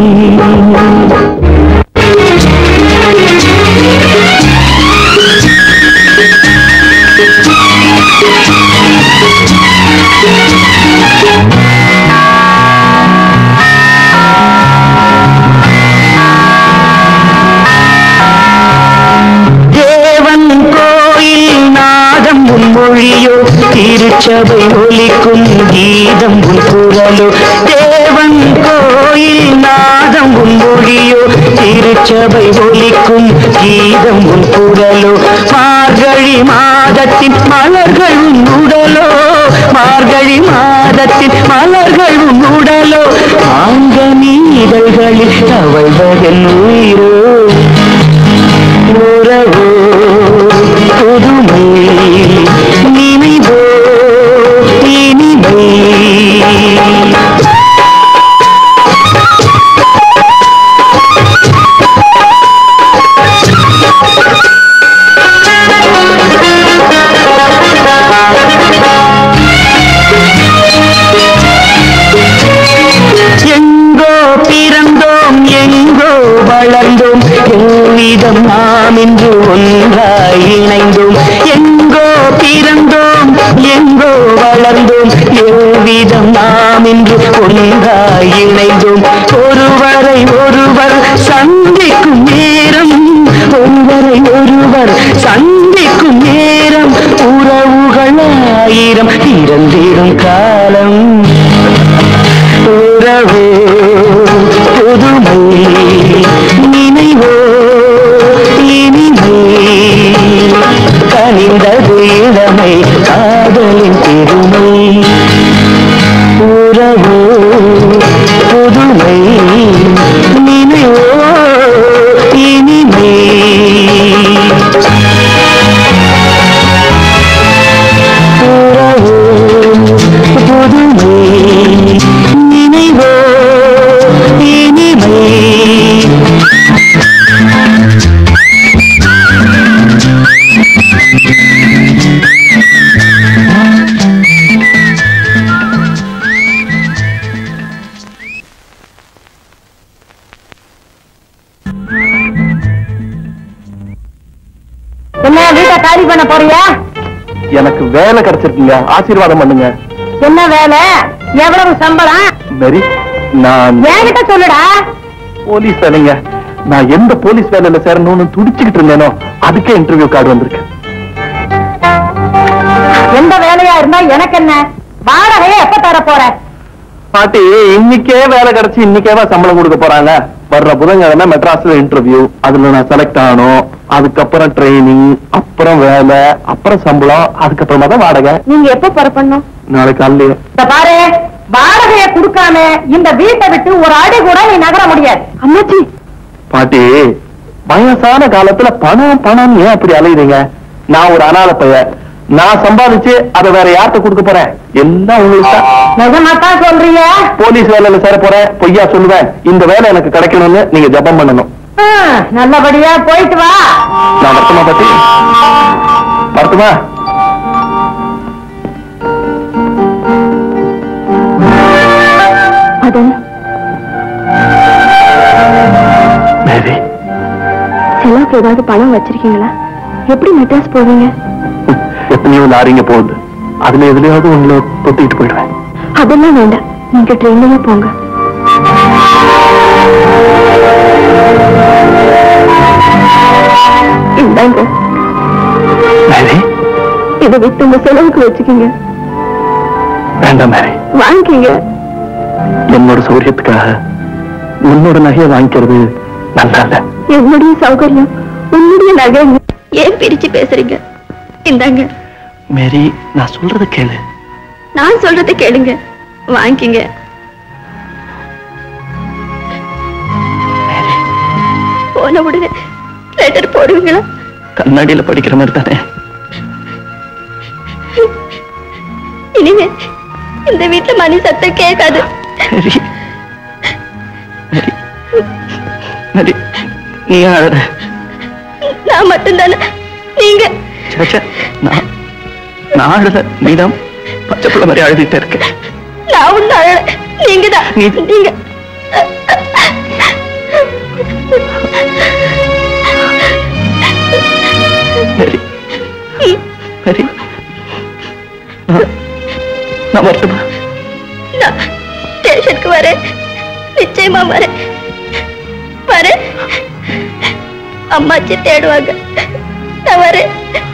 தேவன் கோயில் நாதம் உன் மொழியோ திருச்சபை ஒலிக்கும் கீதம் உன் குரலோ தேவன் கோயில் நாதம் உன் மொழியோ திருச்சபை ஒலிக்கும் கீதம் உன் குரலோ மார்கழி மாதத்தின் மலர்கள் உன் உடலோ மார்கழி மாதத்தின் மலர்கள் உன் உடலோ ஆங்க நீதழ்களில் தவழ்வதன் உயிரோ உறவோ புதுமை நினைவோ இனிமை எங்கோ பிறந்தோம் எங்கோ வளர்ந்தோம் எவ்விதம் நாம் இன்று ஒன்றாய் இணைந்தோம் எங்கோ பிறந்தோம் எங்கோ வளர்ந்தோம் எவ்விதம் நாம் இன்று ஒன்றாய் இணைந்தோம் ஒருவரை ஒருவர் சந்திக்கும் நேரம் ஒருவரை ஒருவர் சந்திக்கும் நேரம் உறவுகள் ஆயிரம் இறந்திடும் காலம் உறவோ புதுமை நினைவோ இனிமை கனிந்தது இளமை காதலின் பெருமை உறவோ புதுமை நினைவோ இனிமை உறவோ புதுமை நினைவோ இனிமை என்ன வீட்டை காலி பண்ண போறியா எனக்கு வேலை கிடைச்சிருக்குங்க ஆசீர்வாதம் பண்ணுங்க என்ன வேலை எவ்வளவு சம்பளம் மேரி நான் என்கிட்ட சொல்லுடா போலீஸ் வேலைங்க நான் எந்த போலீஸ் வேலையில சேரணும்னு துடிச்சுக்கிட்டு இருந்தேனோ அதுக்கே இன்டர்வியூ கார்டு வந்திருக்கு எந்த வேலையா இருந்தா எனக்கு என்ன வாடகையை எப்ப தர போற பாட்டி இன்னைக்கே வேலை கிடைச்சு இன்னைக்கேவா சம்பளம் கொடுக்க போறாங்க வர்ற புதன்கிழமை மெட்ராஸ்ல இன்டர்வியூ அதுல நான் செலக்ட் ஆகணும் அதுக்கப்புறம் ட்ரைனிங் அப்புறம் வேலை அப்புறம் சம்பளம் அதுக்கப்புறமா தான் வாடகை நீங்க எப்ப புறப்படணும் நாளைக்கு காலையிலே இந்த பாரு வாடகையை கொடுக்காம இந்த வீட்டை விட்டு ஒரு அடி கூட நீ நகர முடியாது அம்மாச்சி பாட்டி வயசான காலத்துல பணம் பணம் ஏன் அப்படி அலையுறீங்க நான் ஒரு அனாதை பையன் நான் சம்பாதிச்சு அதை வேற யார்கிட்ட கொடுக்க போறேன் எல்லாம் உங்களுக்கு தான் நிஜமாத்தான் சொல்றீங்க போலீஸ் வேலையில சேர போறேன் பொய்யா சொல்லுவேன் இந்த வேலை எனக்கு கிடைக்கணும்னு நீங்க ஜெபம் பண்ணணும் ஆ, நல்லபடியா போயிட்டு வா நான் வரட்டுமா பாட்டி வரட்டுமா மதன் மேரி செலவுக்கு ஏதாவது பணம் வச்சிருக்கீங்களா எப்படி மெட்ராஸ் போவீங்க எத்தனையோ லாரிங்க போகுது அதுல எதுலயாவது உங்களை தொத்திட்டு போயிடுவேன் அதெல்லாம் வேண்டாம் நீங்க ட்ரெயின்லயே போங்க இந்தாங்க மேரி இதை வித்து உங்க செலவுக்கு வச்சுக்கீங்க வேண்டாம் மேரி வாங்கிக்கீங்க என்னோட சௌரியத்துக்காக உன்னோட நகையை வாங்கிக்கிறது நல்லா இல்ல என்னுடைய சௌகரியம் உன்னுடைய நகை ஏன் பிரிச்சு பேசுறீங்க இந்தாங்க மேரி நான் சொல்றத கேளு நான் சொல்றதை கேளுங்க வாங்கிங்க போன உடனே லெட்டர் போடுவீங்களா கண்ணாடியில படிக்கிற மாதிரி தானே இனிமே இந்த வீட்டுல மணி சத்தம் கேட்காது சரி நரி நீ அழற நான் மட்டும்தானே நீங்க சேச்சே, நான் நான் அழுத நீதான் பச்சை பிள்ளை மாதிரி அழுதுகிட்டே இருக்க நான் ஒண்ணு அழல நீங்க தான் நீ- நீங்க சரி சரி நான் நான் வரட்டுமா நான் ஸ்டேஷனுக்கு வரேன் நிச்சயமா வரேன் வரேன் அம்மாச்சி தேடுவாங்க நான் வரேன்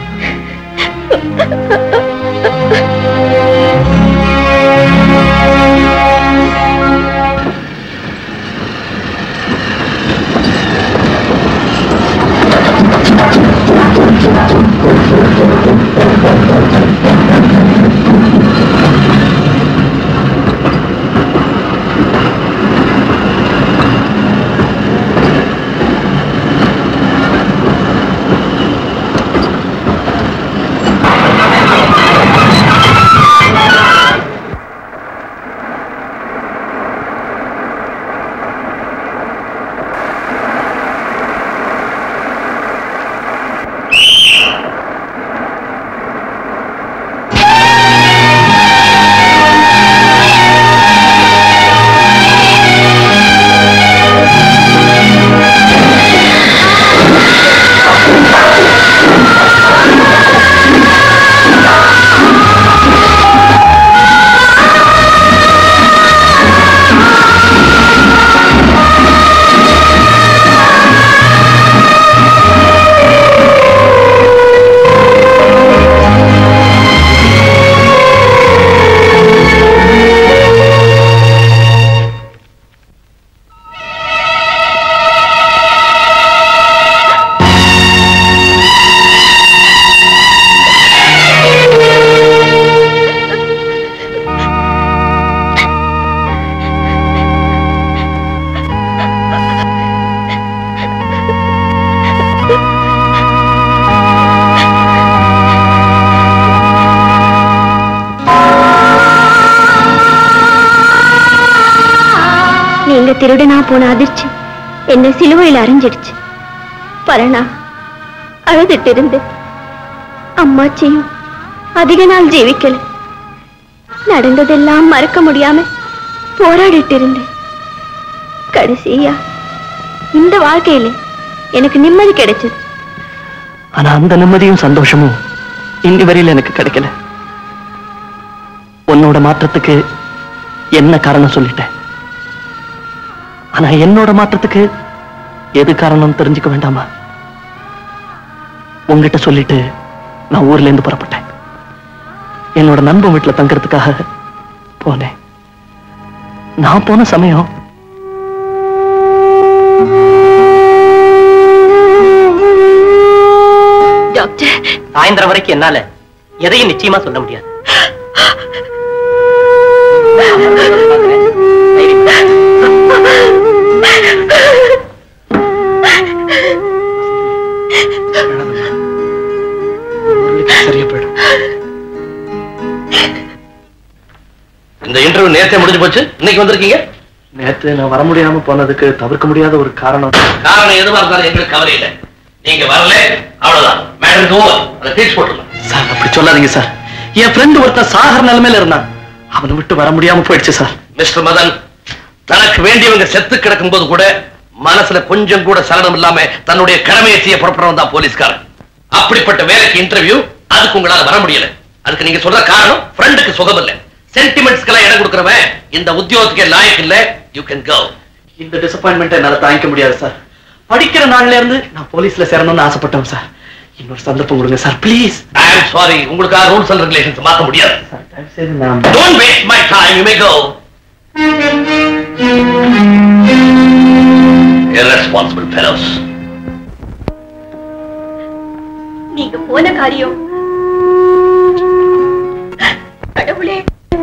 நீங்க திருடனா போன அதிர்ச்சி என்ன சிலுவையில் அரைஞ்சிடுச்சு பரணா அழுதுட்டு இருந்து அம்மாச்சியும் அதிக நாள் ஜீவிக்கல நடந்ததெல்லாம் மறக்க முடியாம போராடிட்டு இருந்தேன் கடைசியா இந்த வாழ்க்கையில எனக்கு நிம்மதி கிடைச்சது ஆனா அந்த நிம்மதியும் சந்தோஷமும் இன்னி வரையில எனக்கு கிடைக்கல உன்னோட மாற்றத்துக்கு என்ன காரணம் சொல்லிட்டேன் ஆனா என்னோட மாற்றத்துக்கு எது காரணம் தெரிஞ்சுக்க வேண்டாமா உங்ககிட்ட சொல்லிட்டு நான் ஊர்ல இருந்து புறப்பட்டேன் என்னோட நண்பன் வீட்டுல தங்கறதுக்காக போனேன் நான் போன சமயம் டாக்டர் சாயந்தரம் வரைக்கும் என்னால எதையும் நிச்சயமா சொல்ல முடியாது சரியா போயிடும் இந்த இன்டர்வியூ நேரத்தை முடிஞ்சு போச்சு இன்னைக்கு வந்திருக்கீங்க நேத்து நான் வர முடியாம போனதுக்கு தவிர்க்க முடியாத ஒரு காரணம் காரணம் எதுவா இருந்தாலும் எங்களுக்கு கவலை இல்லை நீங்க வரல அவ்வளவுதான் மேடம் ஓவர் அதை டீச் போட்டுருலாம் சார் அப்படி சொல்லாதீங்க சார் என் ஃப்ரெண்ட் ஒருத்தன் சாகர நிலைமையில இருந்தான் அவனை விட்டு வர முடியாம போயிடுச்சு சார் மிஸ்டர் மதன் தனக்கு வேண்டியவங்க செத்து கிடக்கும் போது கூட மனசுல கொஞ்சம் கூட சலனம் இல்லாம தன்னுடைய கடமையை செய்ய புறப்படுறவன் தான் போலீஸ்காரன் அப்படிப்பட்ட வேலைக்கு இன்டர்வியூ அதுக்கு உங்களால வர முடியல அதுக்கு நீங்க சொல்ற காரணம் ஃப்ரெண்டுக்கு சுகம் இல்ல சென்டிமெண்ட்ஸ்க்கெல்லாம் இடம் கொடுக்கறவன் இந்த உத்தியோகத்துக்கே லாயக்கு இல்ல யூ கேன் கோ இந்த டிசப்பாயின்மெண்ட் என்னால தாங்கிக்க முடியாது சார் படிக்கிற நாள்ல இருந்து நான் போலீஸ்ல சேரணும்னு ஆசைப்பட்டேன் சார் இன்னொரு சந்தர்ப்பம் கொடுங்க sir please I am sorry உங்களுக்காக ரூல்ஸ் அண்ட் ரெகுலேஷன்ஸ் மாத்த முடியாது சரி நான் don't waste my time you may go irresponsible fellows நீங்க போன காரியம் கடவுளே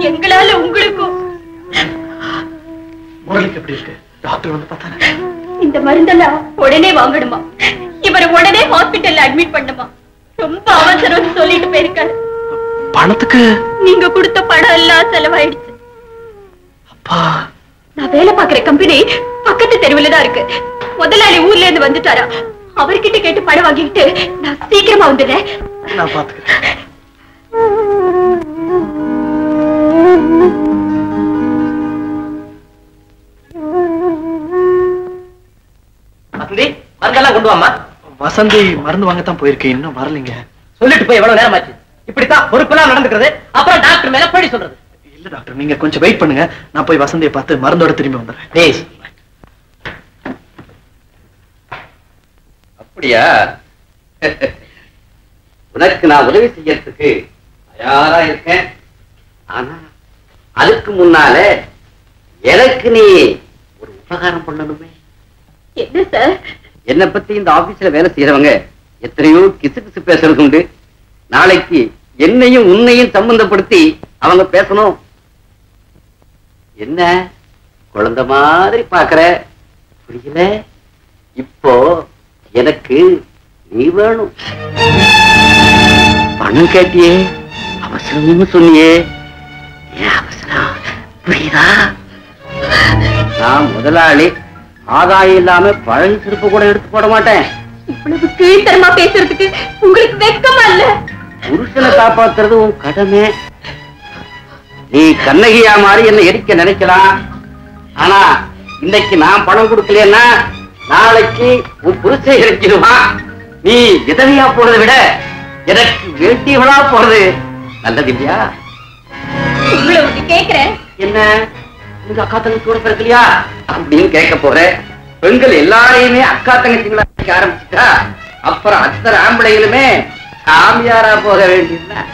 எங்களால உங்களுக்கும் முரளிக்கு எப்படி இருக்கு டாக்டர் வந்து பார்த்தாரு இந்த மருந்தெல்லாம் உடனே வாங்கணுமா இவரை உடனே ஹாஸ்பிட்டல்ல அட்மிட் பண்ணுமா ரொம்ப அவசரம்னு சொல்லிட்டு போயிருக்காரு பணத்துக்கு நீங்க கொடுத்த பணம் எல்லாம் செலவாயிடுச்சு அப்பா நான் வேலை பாக்குற கம்பெனி பக்கத்து தெருவுல தான் இருக்கு முதலாளி ஊர்ல இருந்து வந்துட்டாரா அவர்கிட்ட கேட்டு பணம் வாங்கிட்டு நான் சீக்கிரமா வந்துடுறேன் நான் பாத்துக்கிறேன் வசந்தி மருந்தெல்லாம் கொண்டு வாமா வசந்தி மருந்து வாங்கத்தான் போயிருக்கேன் இன்னும் வரலைங்க சொல்லிட்டு போய் எவ்வளவு நேரம் ஆச்சு இப்படித்தான் பொறுப்பெல்லாம் நடந்துக்கிறது அப்புறம் டாக்டர் மேல பழி சொல்றது இல்ல டாக்டர் நீங்க கொஞ்சம் வெயிட் பண்ணுங்க நான் போய் வசந்தியை பார்த்து மருந்தோட திரும்பி வந்துடுறேன் ப்ளீஸ் அப்படியா உனக்கு நான் உதவி செய்யறதுக்கு தயாரா இருக்கேன் ஆனா அதுக்கு முன்னால எனக்கு நீ ஒரு உபகாரம் பண்ணணுமே என்ன சார் என்னை பத்தி இந்த ஆபீஸ்ல வேலை செய்யறவங்க எத்தனையோ கிசு கிசு பேசுறது உண்டு நாளைக்கு என்னையும் உன்னையும் சம்பந்தப்படுத்தி அவங்க பேசணும் என்ன குழந்தை மாதிரி பாக்குற புரியல இப்போ எனக்கு நீ வேணும் பணம் கேட்டியே அவசரம்னு சொன்னியே ஏன் அவசரம் புரியுதா நான் முதலாளி ஆதாயம் இல்லாம பழனி சிறப்பு கூட எடுத்து போட மாட்டேன் இவ்வளவு கீழ்த்தரமா பேசுறதுக்கு உங்களுக்கு வெக்கமா இல்ல புருஷனை காப்பாத்துறது உன் கடமை நீ கண்ணகியா மாதிரி என்ன எரிக்க நினைக்கலாம் ஆனா இன்னைக்கு நான் பணம் கொடுக்கலன்னா நாளைக்கு உன் புருஷன் எரிச்சிடுவான் நீ விதவையா போறதை விட எனக்கு வேண்டியவளா போறது நல்லது இல்லையா உங்களை ஒண்ணு கேக்குறேன் என்ன உங்க அக்கா தங்கச்சி கூட பிறக்கலையா அப்படின்னு கேட்க போறேன் பெண்கள் எல்லாரையுமே அக்கா தங்கச்சிங்களா நினைக்க ஆரம்பிச்சுட்டா அப்புறம் அத்தனை ஆம்பளைகளுமே சாமியாரா போக வேண்டியதுதான்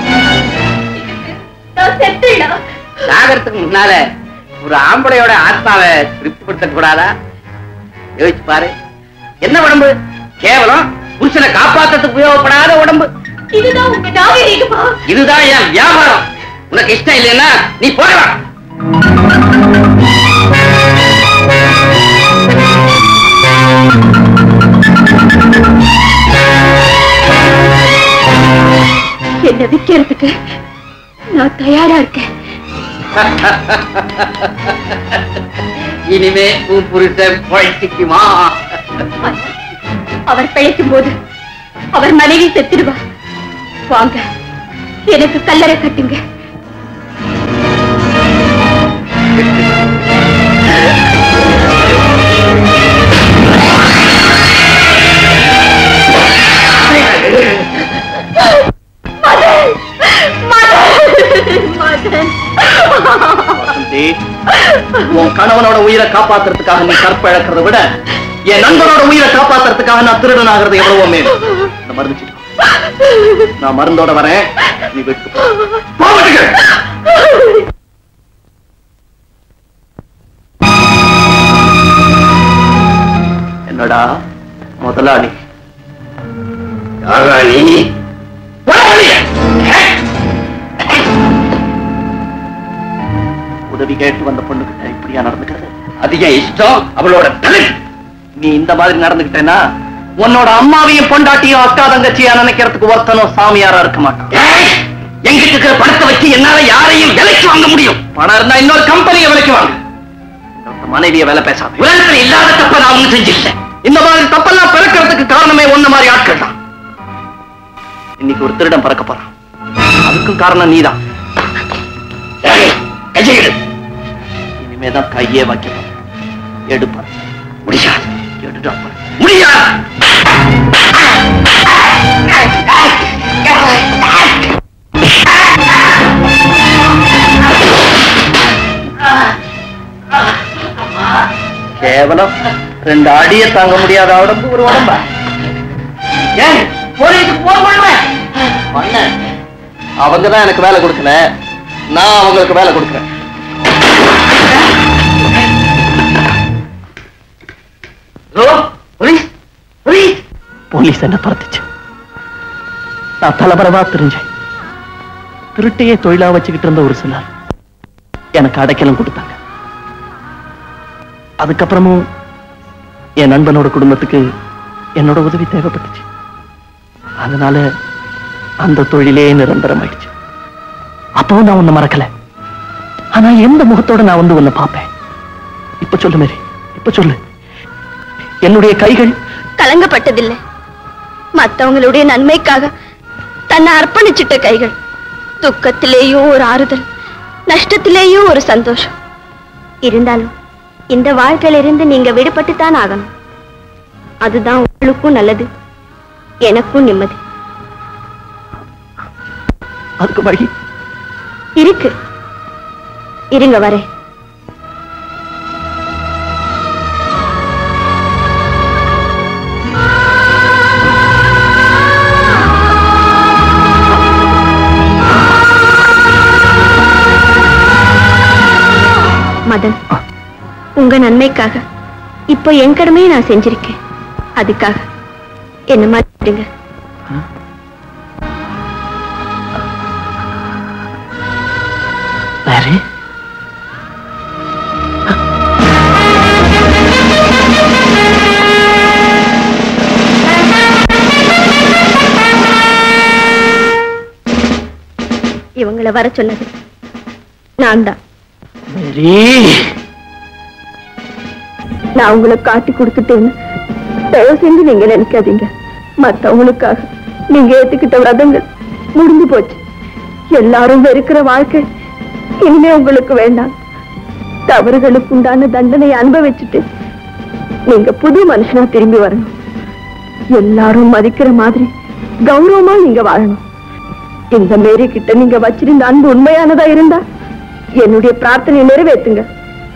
நான் செத்துடலாம் சாகரத்துக்கு முன்னால ஒரு ஆம்பளையோட ஆத்மாவை திருப்திப்படுத்த கூடாதா யோசிச்சு பாரு என்ன உடம்பு கேவலம் புருஷனை காப்பாத்துறதுக்கு உபயோகப்படாத உடம்பு இதுதான் உங்க நாகரீகமா இதுதான் என் வியாபாரம் உனக்கு இஷ்டம் இல்லைன்னா நீ போகலாம் என்ன விக்கிறதுக்கு நான் தயாரா இருக்கேன் இனிமே உன் புருஷன் பழச்சிக்குமா அவர் பிழைக்கும் போது அவர் மனைவி செத்துடுவா வாங்க எனக்கு கல்லறை கட்டுங்க மதன் மதன் மதன் வசந்தி உன் கணவனோட உயிரை காப்பாத்துறதுக்காக நீ கற்பழக்கிறத விட என் நண்பனோட உயிரை காப்பாத்துறதுக்காக நான் திருடன் ஆகிறது எவ்வளவோ மேல் இந்த மருந்து சீட்டு. நான் மருந்தோட வரேன் நீ விட்டு போ. போ வீட்டுக்கு. என்னடா முதலாளி யாரா நீ உதவி கேட்டு வந்த பொண்ணுகிட்ட இப்படியா நடந்துக்கிறது அது என் இஷ்டம் அவளோட தலை நீ இந்த மாதிரி நடந்துக்கிட்டேன்னா உன்னோட அம்மாவையும் பொண்டாட்டியும் அக்கா தங்கச்சியா நினைக்கிறதுக்கு ஒருத்தனும் சாமியாரா இருக்க மாட்டான் ஏய், எங்கிட்ட இருக்கிற பணத்தை வச்சு என்னால யாரையும் விலைக்கு வாங்க முடியும் பணம் இருந்தா இன்னொரு கம்பெனியை விலைக்கு வாங்க இன்னொருத்த மனைவிய வேலை பேசாத உலகத்துல இல்லாத தப்ப நான் ஒண்ணு செஞ்சுட்டேன் இந்த மாதிரி தப்பெல்லாம் பிறக்கிறதுக்கு காரணமே ஒண்ணு மாதிரி ஆட்கள் தான் இன்னைக்கு ஒரு திருடன் பிறக்க போறான் அதுக்கும் காரணம் நீதான் ஏய், கையை எடு. இனிமேதான் கையே வைக்கணும் எடுப்பார் முடியாது எடுடா முடியாது கேவலம் ரெண்டு அடிய தாங்க முடியாத உடம்பு ஒரு உடம்பா ஏன் போலீஸுக்கு போன் பண்ணுவேன் பண்ண அவங்க தான் எனக்கு வேலை கொடுக்கல நான் அவங்களுக்கு வேலை கொடுக்குறேன் ஹலோ போலீஸ் போலீஸ் போலீஸ் என்ன பறந்துச்சு நான் தலைபரவா தெரிஞ்சேன் திருட்டையே தொழிலா வச்சுக்கிட்டு இருந்த ஒரு சிலர் எனக்கு அடைக்கலம் கொடுத்தாங்க அதுக்கப்புறமும் என் நண்பனோட குடும்பத்துக்கு என்னோட உதவி தேவைப்பட்டுச்சு அதனால அந்த தொழிலே நிரந்தரமாயிடுச்சு அப்பவும் நான் உன்னை மறக்கல ஆனா எந்த முகத்தோட நான் வந்து உன்னை பார்ப்பேன் இப்ப சொல்லு மேரி இப்ப சொல்லு என்னுடைய கைகள் கலங்கப்பட்டதில்லை மத்தவங்களுடைய நன்மைக்காக தன்னை அர்ப்பணிச்சிட்ட கைகள் துக்கத்திலேயும் ஒரு ஆறுதல் நஷ்டத்திலேயும் ஒரு சந்தோஷம் இருந்தாலும் இந்த வாழ்க்கையிலிருந்து நீங்க விடுபட்டு தான் ஆகணும் அதுதான் உங்களுக்கும் நல்லது எனக்கும் நிம்மதி அதுக்கு வழி இருக்கு இருங்க வரேன் மதன் உங்க நன்மைக்காக இப்போ என் கடமையை நான் செஞ்சிருக்கேன் அதுக்காக என்ன மாத்திடுங்க மேரி இவங்கள வர சொன்னது நான் தான் மேரி நான் உங்களை காட்டி கொடுத்துட்டேன்னு தயவு செஞ்சு நீங்க நினைக்காதீங்க மத்தவங்களுக்காக நீங்க ஏத்துக்கிட்ட விரதங்கள் முடிஞ்சு போச்சு எல்லாரும் வெறுக்கிற வாழ்க்கை இனிமே உங்களுக்கு வேண்டாம் தவறுகளுக்கு உண்டான தண்டனையை அனுபவிச்சுட்டு நீங்க புது மனுஷனா திரும்பி வரணும் எல்லாரும் மதிக்கிற மாதிரி கௌரவமா நீங்க வாழணும் இந்த மேரி கிட்ட நீங்க வச்சிருந்த அன்பு உண்மையானதா இருந்தா என்னுடைய பிரார்த்தனையை நிறைவேற்றுங்க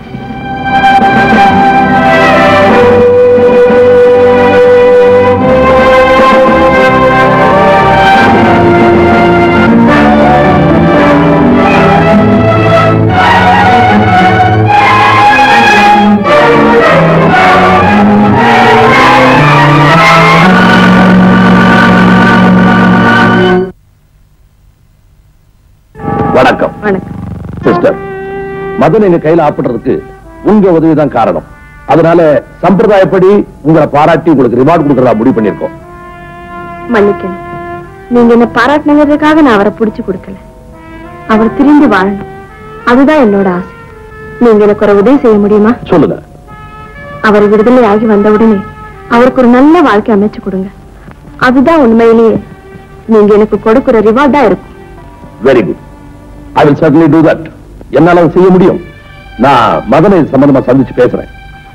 வணக்கம் வணக்கம் சிஸ்டர் மதன் எங்க கையில ஆப்பிடுறதுக்கு உங்க உதவிதான் காரணம் அதனால சம்பிரதாயப்படி உங்களை பாராட்டி உங்களுக்கு ரிவார்ட் கொடுக்கறதா முடிவு பண்ணிருக்கோம் மன்னிக்கணும் நீங்க என்ன பாராட்டினதுக்காக நான் அவரை புடிச்சு கொடுக்கல அவர் திரும்பி வாழணும் அதுதான் என்னோட ஆசை நீங்க எனக்கு ஒரு உதவி செய்ய முடியுமா சொல்லுங்க அவர் விடுதலை ஆகி வந்த உடனே அவருக்கு ஒரு நல்ல வாழ்க்கை அமைச்சு கொடுங்க அதுதான் உண்மையிலேயே நீங்க எனக்கு கொடுக்கிற ரிவார்டா இருக்கும் very good I will certainly do that என்னால அதை செய்ய முடியும் நான் மதனை இது சம்பந்தமா சந்திச்சு பேசுறேன்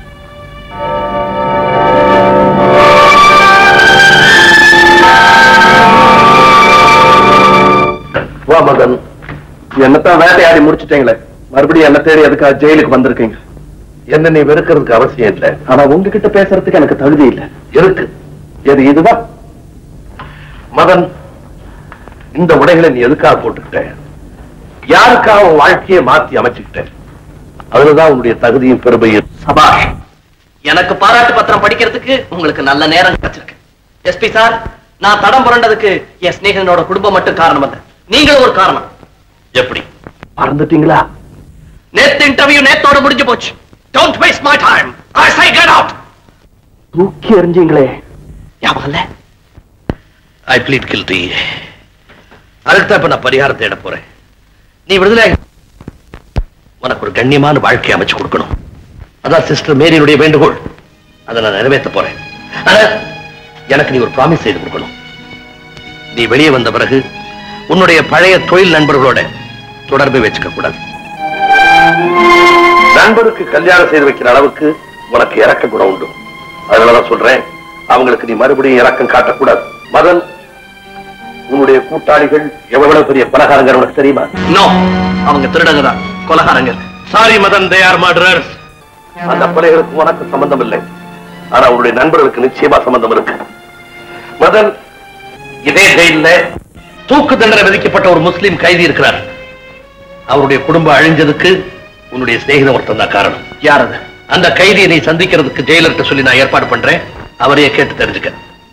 வா மதன் என்னத்தான் வேட்டையாடி முடிச்சிட்டீங்களே மறுபடியும் என்ன தேடி அதுக்காக ஜெயிலுக்கு வந்திருக்கீங்க என்ன நீ வெறுக்கிறதுக்கு அவசியம் இல்லை ஆனா உங்ககிட்ட பேசுறதுக்கு எனக்கு தகுதி இல்லை இருக்கு எது இதுதான் மதன் இந்த உடைகளை நீ எதுக்காக போட்டுக்கிட்ட யாருக்காக உன் வாழ்க்கையை மாத்தி அமைச்சுக்கிட்ட அதுலதான் உன்னுடைய தகுதியும் பெருமையும் சபாஷ் எனக்கு பாராட்டு பத்திரம் படிக்கிறதுக்கு உங்களுக்கு நல்ல நேரம் கிடைச்சிருக்கு எஸ்பி சார் நான் தடம் புரண்டதுக்கு என் சிநேகனோட குடும்பம் மட்டும் காரணம் அல்ல நீங்களும் ஒரு காரணம் எப்படி மறந்துட்டீங்களா நேத்து இன்டர்வியூ நேத்தோட முடிஞ்சு போச்சு don't waste my time I say get out தூக்கி எறிஞ்சீங்களே ஞாபகம் இல்ல ஐ ப்ளீட் கில்டி அதுக்கு தான் இப்ப நான் பரிகாரம் தேட போறேன் நீ விடுதலை உனக்கு ஒரு கண்ணியமான வாழ்க்கை அமைச்சு கொடுக்கணும் அதான் சிஸ்டர் மேரியினுடைய வேண்டுகோள் அதை நான் நிறைவேற்ற போறேன் ஆனா, எனக்கு நீ ஒரு ப்ராமிஸ் செய்து கொடுக்கணும் நீ வெளியே வந்த பிறகு உன்னுடைய பழைய தொழில் நண்பர்களோட தொடர்பை வச்சுக்க கூடாது நண்பருக்கு கல்யாணம் செய்து வைக்கிற அளவுக்கு உனக்கு இறக்க குணம் உண்டு அதனாலதான் சொல்றேன் அவங்களுக்கு நீ மறுபடியும் இறக்கம் காட்டக்கூடாது மதன் உன்னுடைய கூட்டாளிகள் எவ்வளவு பெரிய பலகாரங்க உனக்கு தெரியுமா நோ அவங்க திருடங்க தான் கொலகாரங்க sorry Madan they are murderers அந்த கொலைகளுக்கு உனக்கு சம்பந்தம் இல்லை ஆனா உன்னுடைய நண்பர்களுக்கு நிச்சயமா சம்பந்தம் இருக்கு மதன் இதே ஜெயில தூக்கு தண்டனை விதிக்கப்பட்ட ஒரு முஸ்லிம் கைதி இருக்கிறார் அவருடைய குடும்பம் அழிஞ்சதுக்கு உன்னுடைய சிநேகிதம் ஒருத்தன் தான் காரணம் யார் அது அந்த கைதியை நீ சந்திக்கிறதுக்கு ஜெயிலர்கிட்ட சொல்லி நான் ஏற்பாடு பண்றேன் அவரையே கேட்டு தெரிஞ்சுக்க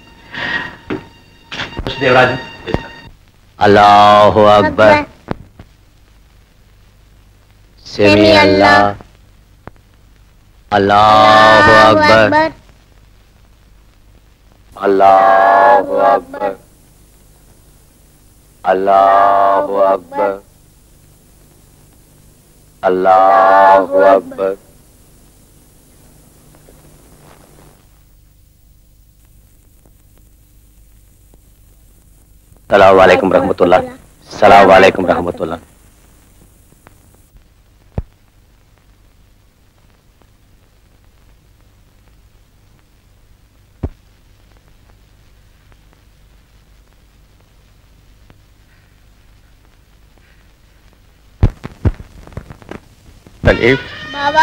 தேவராஜன் அல்லாஹு அக்பர் செமி அல்லா அல்லாஹு அக்பர் அல்லாஹு அக்பர் அல்லாஹு அக்பர் அல்லாஹு அக்பர் சலாம் வலைக்கும் ரஹமத்துல்லா சலாம் வலைக்கும் ரஹமத்துல்லா சலீம் பாபா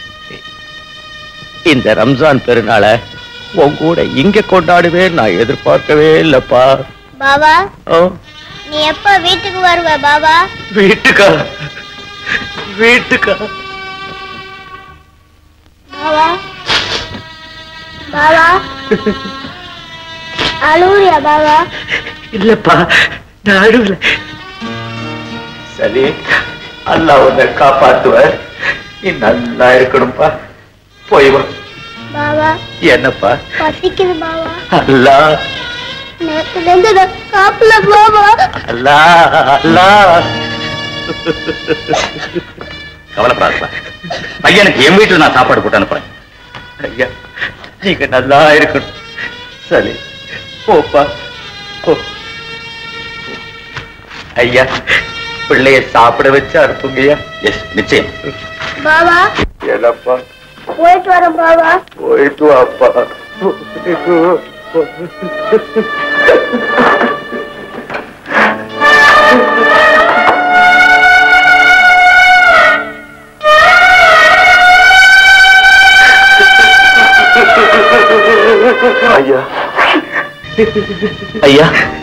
இந்த ரம்ஜான் பெருநாளை உன் கூட இங்க கொண்டாடுவேன் நான் எதிர்பார்க்கவே இல்லப்பா பாபா ஓ, நீ எப்ப வீட்டுக்கு வருவ பாபா வீட்டுக்கா வீட்டுக்கா பாபா பாபா அழுவுறியா பாபா இல்லப்பா நான் அழுவல சரி அல்லாஹ் உன்னை காப்பாத்துவார் நீ நல்லா இருக்கணும்ப்பா போய் வா பாபா என்னப்பா பசிக்குது பாபா அல்லாஹ் நேத்துல இருந்து நான் சாப்பிடல பாபா அல்லாஹ் அல்லாஹ் கவலைப்படாதப்பா பையனுக்கு என் வீட்டுல நான் சாப்பாடு போட்டு அனுப்புறேன் ஐயா நீங்க நல்லா இருக்கணும் சரி போப்பா போ ஐயா பிள்ளைய சாப்பிட வச்சு அனுப்புங்கய்யா எஸ் நிச்சயம் பாபா என்னப்பா போயிட்டு வரேன் பாபா போயிட்டு வாப்பா ஐயா ஐயா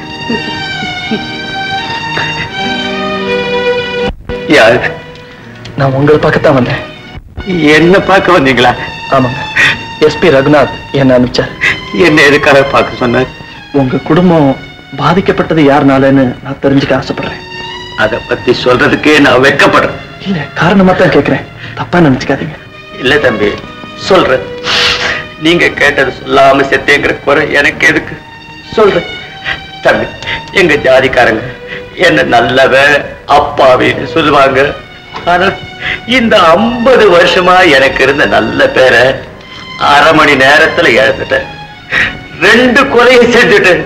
யார் நான் உங்களை பார்க்கத்தான் வந்தேன் என்ன பார்க்க வந்தீங்களா ஆமாங்க எஸ்பி ரகுநாத் என்ன அனுப்பிச்சார் என்ன எதுக்காக பார்க்க சொன்னார் உங்க குடும்பம் பாதிக்கப்பட்டது யாருனாலன்னு நான் தெரிஞ்சுக்க ஆசைப்படுறேன் அத பத்தி சொல்றதுக்கே நான் வெட்கப்படுறேன் இல்ல காரணமா தான் கேட்கிறேன் தப்பா நினைச்சுக்காதீங்க இல்ல தம்பி சொல்றேன் நீங்க கேட்டது சொல்லாம செத்தேங்கிற குறை எனக்கு எதுக்கு சொல்றேன் தம்பி எங்க ஜாதிக்காரங்க என்ன நல்லவன் அப்பாவின்னு சொல்லுவாங்க ஆனா இந்த ஐம்பது வருஷமா எனக்கு இருந்த நல்ல பேரை அரை மணி நேரத்துல இழந்துட்டேன் ரெண்டு கொலையை செஞ்சுட்டேன்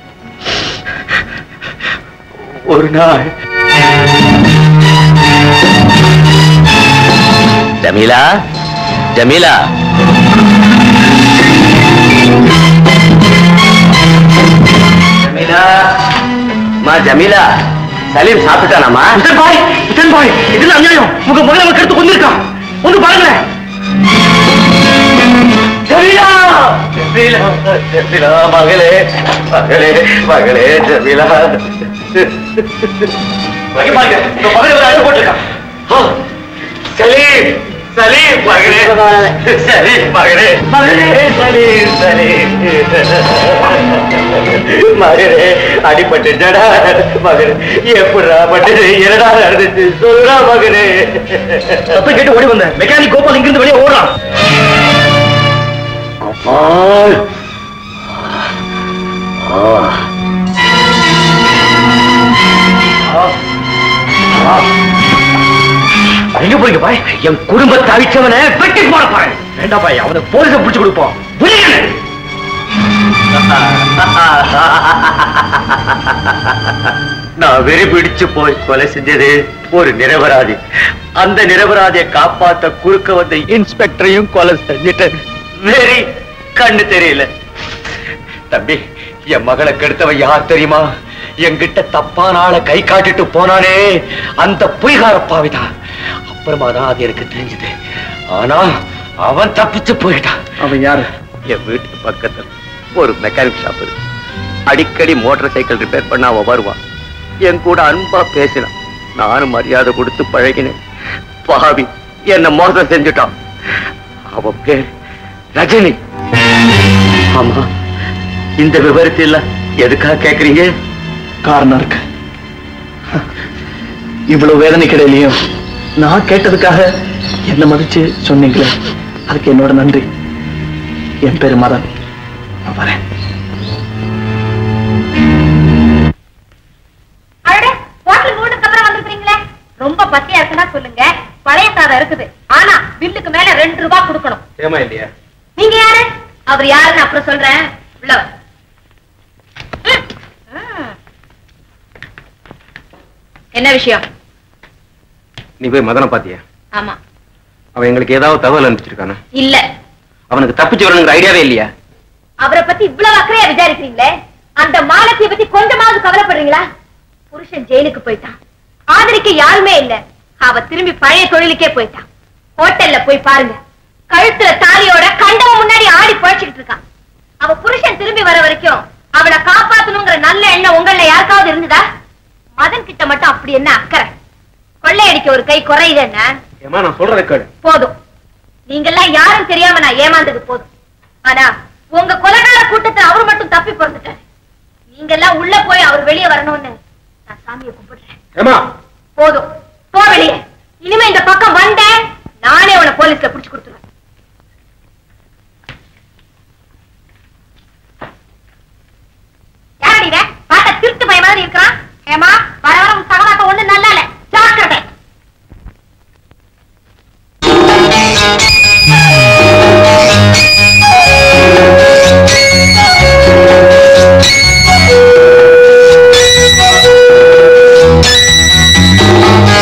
ஒரு நாள் ஜமீலா ஜமீலா ஜமீலா மா ஜமீலா சலீம் சாப்பிட்டானாமா பாய் உத்தன் பாய் இதுல அநியாயம் உங்க மகளை அவன் கருத்து கொண்டிருக்கான் ஒன்று பாருங்களேன் ஜமீலா ஜமீலா ஜமீலா மகளே மகளே மகளே ஜமீலா வைக்க பாருங்க உங்க மகளை ஒரு அழகு போட்டிருக்கான் ஆ, சலீம் சலீம் மகளே சலீம் மகளே மகளே சலீம் சலீம் மகளே அடிபட்டுடா மகளே எப்படா பட்டு என்னடா நடந்துச்சு சொல்றா மகளே சத்தம் கேட்டு ஓடி வந்தேன் மெக்கானிக் கோபால் இங்கிருந்து வெளியே ஓடுறான் கோபால் எங்க போறீங்க பாய் என் குடும்பத்தை அழிச்சவனை வெட்டி போட போறேன் வேண்டாம் பாய் அவனை போலீஸ பிடிச்சு கொடுப்போம் புரியுங்க நான் வெறி பிடிச்சு போய் கொலை செஞ்சது ஒரு நிரபராதி அந்த நிரபராதியை காப்பாத்த குறுக்க வந்த இன்ஸ்பெக்டரையும் கொலை செஞ்சிட்டேன் வெறி கண்ணு தெரியல தம்பி என் மகளை கெடுத்தவன் யார் தெரியுமா என்கிட்ட தப்பான ஆளை கை காட்டிட்டு போனானே அந்த பொய்கார பாவிதான் அப்புறமா தான் அது எனக்கு தெரிஞ்சது ஆனா அவன் தப்பிச்சு போயிட்டான் அவன் யாரு என் வீட்டுக்கு பக்கத்துல ஒரு மெக்கானிக் ஷாப் இருக்கு அடிக்கடி மோட்டார் சைக்கிள் ரிப்பேர் பண்ண அவன் வருவான் என் கூட அன்பா பேசினான் நானும் மரியாதை கொடுத்து பழகினேன் பாவி என்ன மோசம் செஞ்சுட்டான் அவ பேர் ரஜினி ஆமா இந்த விவரத்தை இல்ல எதுக்காக கேக்குறீங்க காரணம் இருக்கு இவ்வளவு வேதனைக்கு இடையிலையும் நான் கேட்டதுக்காக என்ன மதிச்சு சொன்னீங்களே அதுக்கு என்னோட நன்றி என் பேரு மதன் நான் வரேன் அடடே ஹோட்டல் மூணுக்கு அப்புறம் வந்திருக்கீங்களே ரொம்ப பசியா இருக்குன்னா சொல்லுங்க பழைய சாதம் இருக்குது ஆனா பில்லுக்கு மேல ரெண்டு ரூபாய் கொடுக்கணும் ஏமா இல்லையா நீங்க யாரு அவர் யாருன்னு அப்புறம் சொல்றேன் உள்ள வா. ம், ம். என்ன விஷயம் நீ போய் மதனை பாத்தியா ஆமா அவன் எங்களுக்கு ஏதாவது தகவல் அனுப்பிச்சிருக்கானா இல்ல அவனுக்கு தப்பிச்சு வரணுங்கிற ஐடியாவே இல்லையா அவரை பத்தி இவ்வளவு அக்கறையா விசாரிக்கிறீங்களே அந்த மாலத்திய பத்தி கொஞ்சமாவது கவலைப்படுறீங்களா புருஷன் ஜெயிலுக்கு போயிட்டான் ஆதரிக்க யாருமே இல்ல அவ திரும்பி பழைய தொழிலுக்கே போயிட்டான் ஹோட்டல்ல போய் பாருங்க கழுத்துல தாலியோட கண்டவன் முன்னாடி ஆடி பழச்சிக்கிட்டு இருக்கான் அவ புருஷன் திரும்பி வர வரைக்கும் அவளை காப்பாத்தணுங்கிற நல்ல எண்ணம் உங்கள யாருக்காவது இருந்ததா மதன் கிட்ட மட்டும் அப்படி என்ன அக்கறை கொள்ளையடிக்க ஒரு கை குறையுது என்ன ஏமா நான் சொல்றதை கேளு போதும் நீங்கெல்லாம் யாரும் தெரியாம நான் ஏமாந்தது போதும் ஆனா உங்க கொலகார கூட்டத்தை அவர் மட்டும் தப்பி பிறந்துட்டாரு நீங்கெல்லாம் உள்ள போய் அவர் வெளியே வரணும்னு நான் சாமியை கும்பிடுறேன் ஏமா போதும் போ வெளியே இனிமே இந்த பக்கம் வந்தேன் நானே உன்னை போலீஸ்ல புடிச்சு கொடுத்துருவேன் யாரடி இவன்? பார்த்தா திருட்டு பையன் மாதிரி இருக்கிறான் ஏமா வர வர உன் சகவாக்க ஒண்ணு நல்லா இல்ல ஜாக்கிரதை Thank you.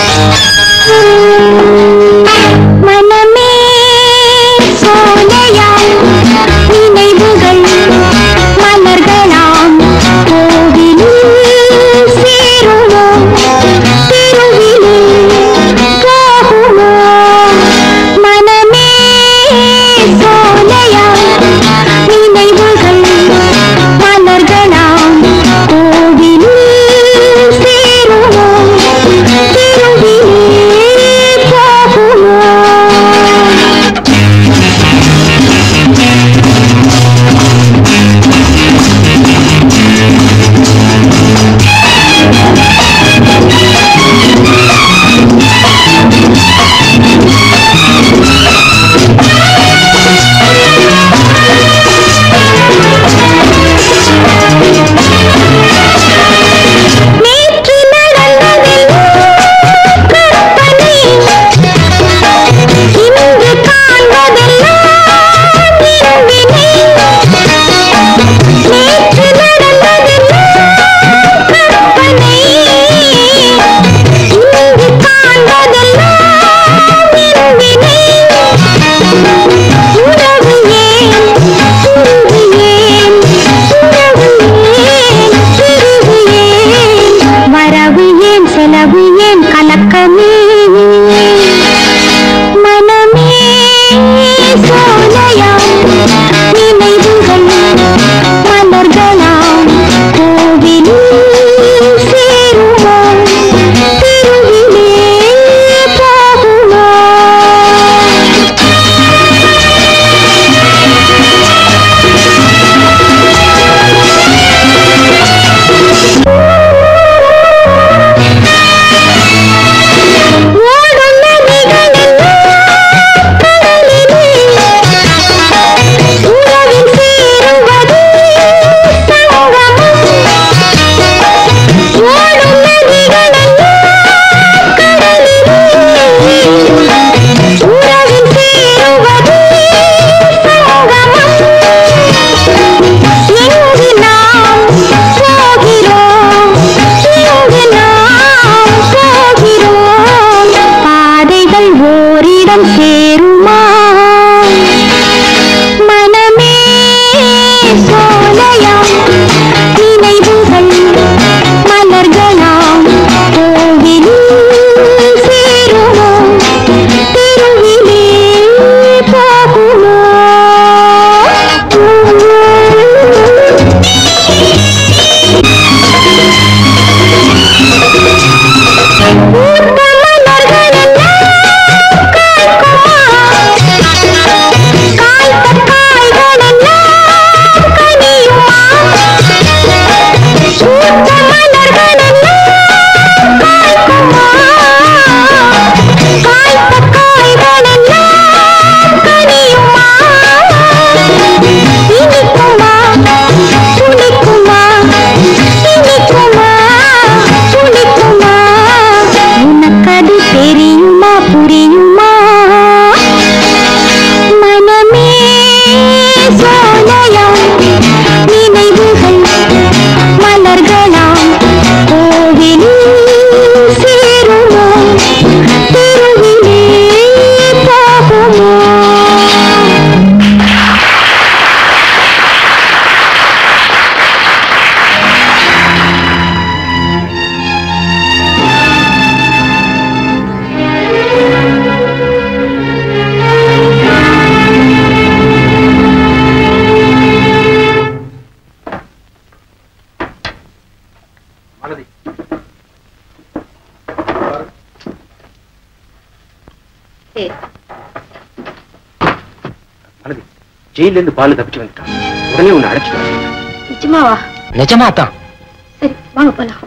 ஜெயில இருந்து பாலு தப்பிச்சு வந்துட்டான் உடனே உன்னை அழைச்சிட்டு வரேன் நிஜமாவா நிஜமா தான் சரி வாங்க போலாம்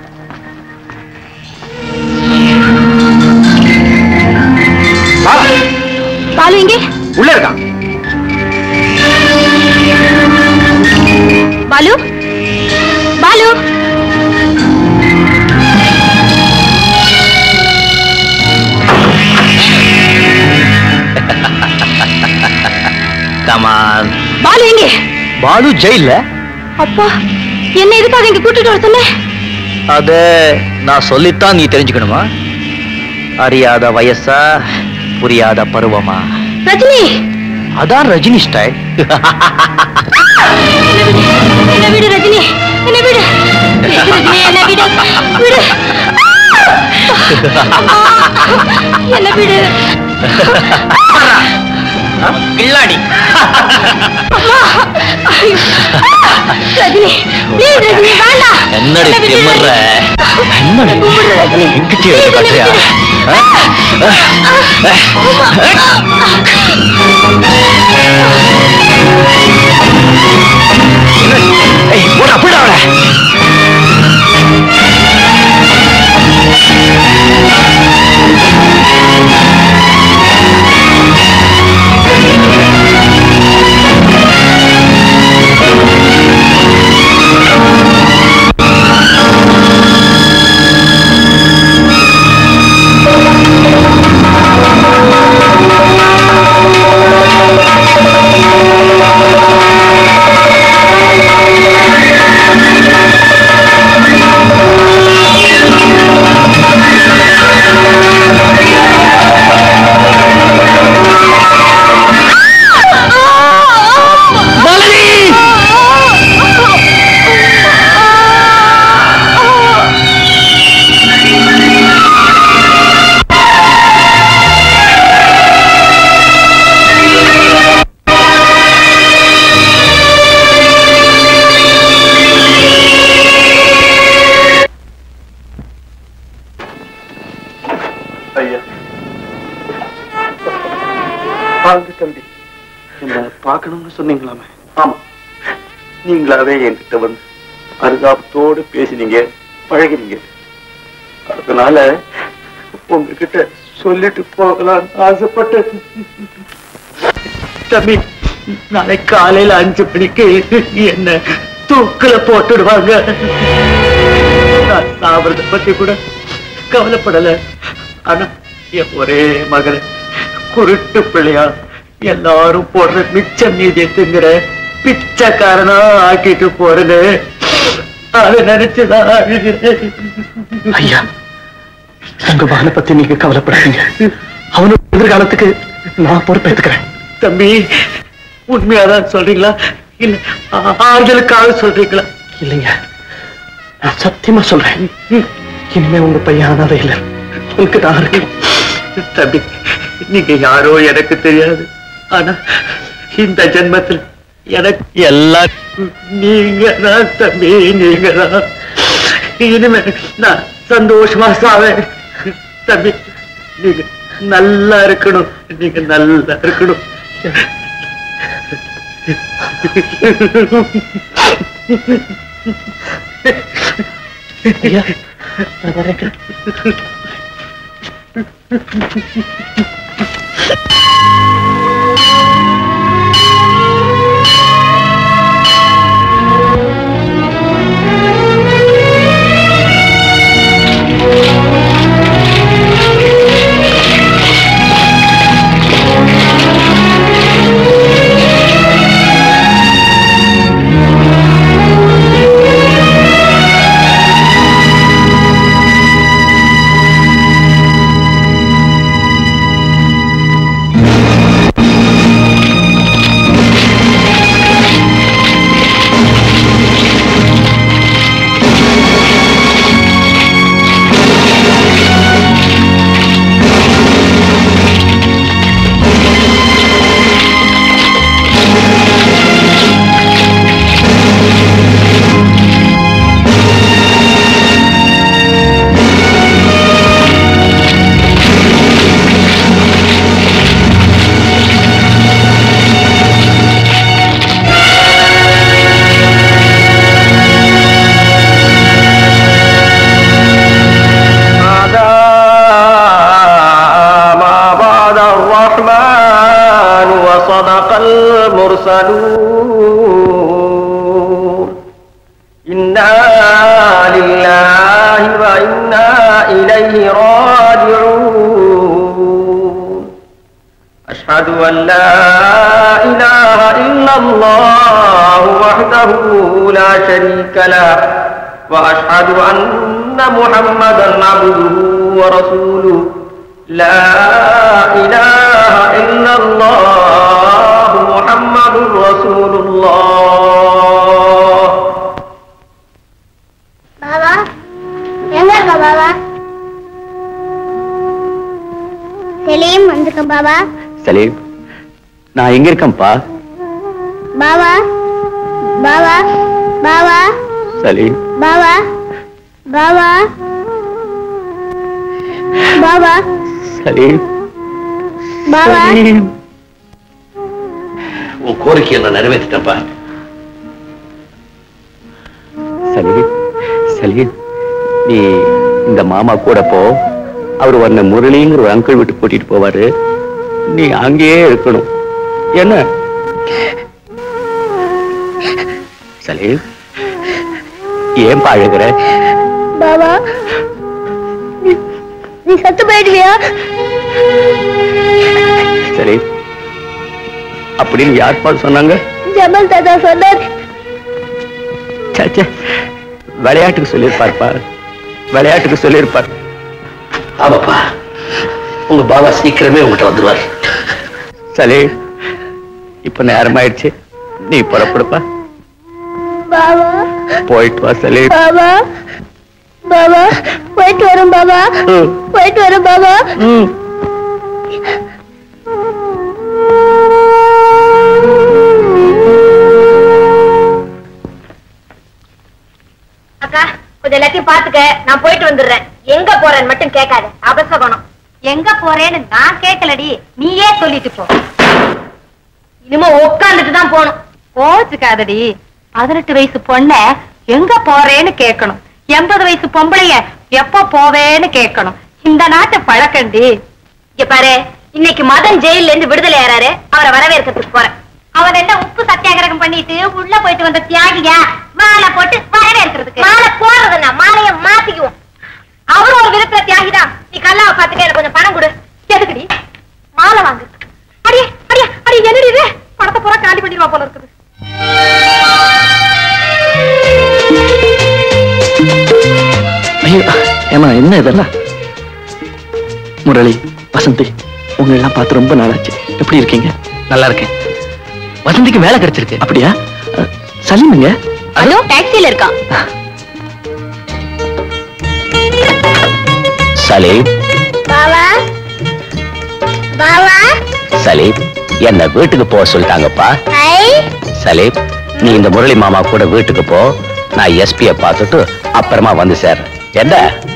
பாலு எங்கே உள்ள இருக்கான் பாலு பாலு கமான் பாலு எங்கே பாலு ஜெயில அப்பா என்ன எதுக்காக இங்க கூட்டிட்டு வர சொன்ன அத நான் சொல்லித்தான் நீ தெரிஞ்சுக்கணுமா அறியாத வயசா புரியாத பருவமா ரஜினி அதான் ரஜினி ஸ்டைல் என்ன விடு ரஜினி என்ன விடு ரஜினி என்ன விடு விடு என்ன விடு கில்லாடி ரஜினி ப்ளீஸ் ரஜினி வேண்டாம் என்னடி என்ன விடு, திமிர்ற என்னடி விடு ரஜினி எங்கிட்ட எடுத்து காட்டுறியா ஏய் போடா போடா அவளை ஐயா வாங்க தம்பி என்ன பார்க்கணும்னு சொன்னீங்களாமே ஆமா நீங்களாவே என்கிட்ட வந்து அருகாப்தோடு பேசினீங்க பழகினீங்க அதனால உங்ககிட்ட சொல்லிட்டு போகலாம் ஆசைப்பட்டேன் தம்பி நாளை காலையில அஞ்சு மணிக்கு என்ன தூக்குல போட்டுடுவாங்க நான் சாவறத பத்தி கூட கவலைப்படல ஆனா என் ஒரே மகன் குருட்டு பிள்ளையா எல்லாரும் போடுற மிச்சம் மீதி திங்கிற பிச்சைக்காரனா ஆக்கிட்டு போறேன்னு அதை நினைச்சுதான் அழுகிறேன் ஐயா உங்க மகனை பத்தி நீங்க கவலைப்படாதீங்க அவனோட எதிர்காலத்துக்கு நான் பொறுப்பேற்றுக்கிறேன் தம்பி உண்மையாதான் சொல்றீங்களா இல்ல ஆ- ஆறுதலுக்காக சொல்றீங்களா இல்லைங்க நான் சத்தியமா சொல்றேன் இனிமே உங்க பையன் அனாதை இல்ல உனக்கு நான் இருக்கேன் தம்பி நீங்க யாரோ எனக்கு தெரியாது ஆனா இந்த ஜென்மத்தில் எனக்கு எல்லாம் நீங்க தான் தம்பி நீங்க தான் இனிமே நான் சந்தோஷமா சாவேன் தம்பி நீங்க நல்லா இருக்கணும் நீங்க நல்லா இருக்கணும் ஐயா நான் வரேன் ஆ وحده لا شريك له وأشهد أن محمدا عبده ورسوله لا إله إلا الله محمد رسول الله பாபா எங்க இருக்க பாபா செலிம் வந்திருக்கேன் பாபா சலீம் நான் எங்க இருக்கேன்ப்பா பாபா பாபா பாபா சலீம் பாபா பாபா பாபா சலீம் பாபா சலீம் உன் கோரிக்கையை நான் நிறைவேற்றிட்டேன்ப்பா சலீம் சலீம் நீ இந்த மாமா கூட போ அவர் உன்னை முரளிங்கிற ஒரு அங்கிள் விட்டு கூட்டிட்டு போவாரு நீ அங்கேயே இருக்கணும் என்ன சலீம் ஏன் அழுகிற பாபா நீ- நீ சத்து போயிடுவியா சரி அப்படின்னு யார்ப்பா சொன்னாங்க ஜமல் தாத்தா சொன்னார் ச்சே, ச்சே. விளையாட்டுக்கு சொல்லியிருப்பார்ப்பா விளையாட்டுக்கு சொல்லியிருப்பார் ஆமாப்பா உங்க பாபா சீக்கிரமே உங்ககிட்ட வந்துருவார் சரி இப்ப நேரம் ஆயிடுச்சு நீ புறப்படுப்பா பாபா போயிட்டு வா சலீம் பாபா பாபா போயிட்டு வரும் பாபா ம். போயிட்டு வரும் பாபா அக்கா கொஞ்சம் எல்லாத்தையும் பாத்துக்க நான் போயிட்டு வந்துடுறேன் எங்க போறேன்னு மட்டும் கேட்காத அபசகனம் எங்க போறேன்னு நான் கேட்கலடி நீயே சொல்லிட்டு போ இனிமே உட்காந்துட்டு தான் போகணும் கோச்சுக்காதடி பதினெட்டு வயசு பொண்ண எங்க போறேன்னு கேட்கணும் எண்பது வயசு பொம்பளைய எப்ப போவேன்னு கேட்கணும் இந்த நாட்டு பழக்கண்டி இங்க பாரு இன்னைக்கு மதன் ஜெயில இருந்து விடுதலை ஆறாரு அவரை வரவேற்கிறதுக்கு போறேன் அவர் என்ன உப்பு சத்தியாகிரகம் பண்ணிட்டு உள்ள போயிட்டு வந்த தியாகியா மாலை போட்டு வரவேற்கிறதுக்கு மாலை போடுறதுன்னா மாலைய மாத்திக்குவோம் அவரும் ஒரு விதத்துல தியாகிதான் நீ கல்லாவை பாத்துக்க எனக்கு கொஞ்சம் பணம் கொடு எதுக்குடி மாலை வாங்கு அடியே அடியே அடி என்னடி இது பணத்தை பூரா காலி பண்ணிடுவா போல இருக்குது ஐயோ ஏமா என்ன இதெல்லாம் முரளி வசந்தி உங்களை எல்லாம் பார்த்து ரொம்ப நாளாச்சு எப்படி இருக்கீங்க நல்லா இருக்கேன் வசந்திக்கு வேலை கிடைச்சிருக்கு அப்படியா அஹ், சலீமுங்க அதோ டாக்ஸில இருக்கான் சலீம் பாபா பாபா சலீம் என்ன வீட்டுக்கு போக சொல்லிட்டாங்கப்பா ஐ சலீம் நீ இந்த முரளி மாமா கூட வீட்டுக்கு போ நான் எஸ்பிய பார்த்துட்டு அப்புறமா வந்து சேர்றேன் என்ன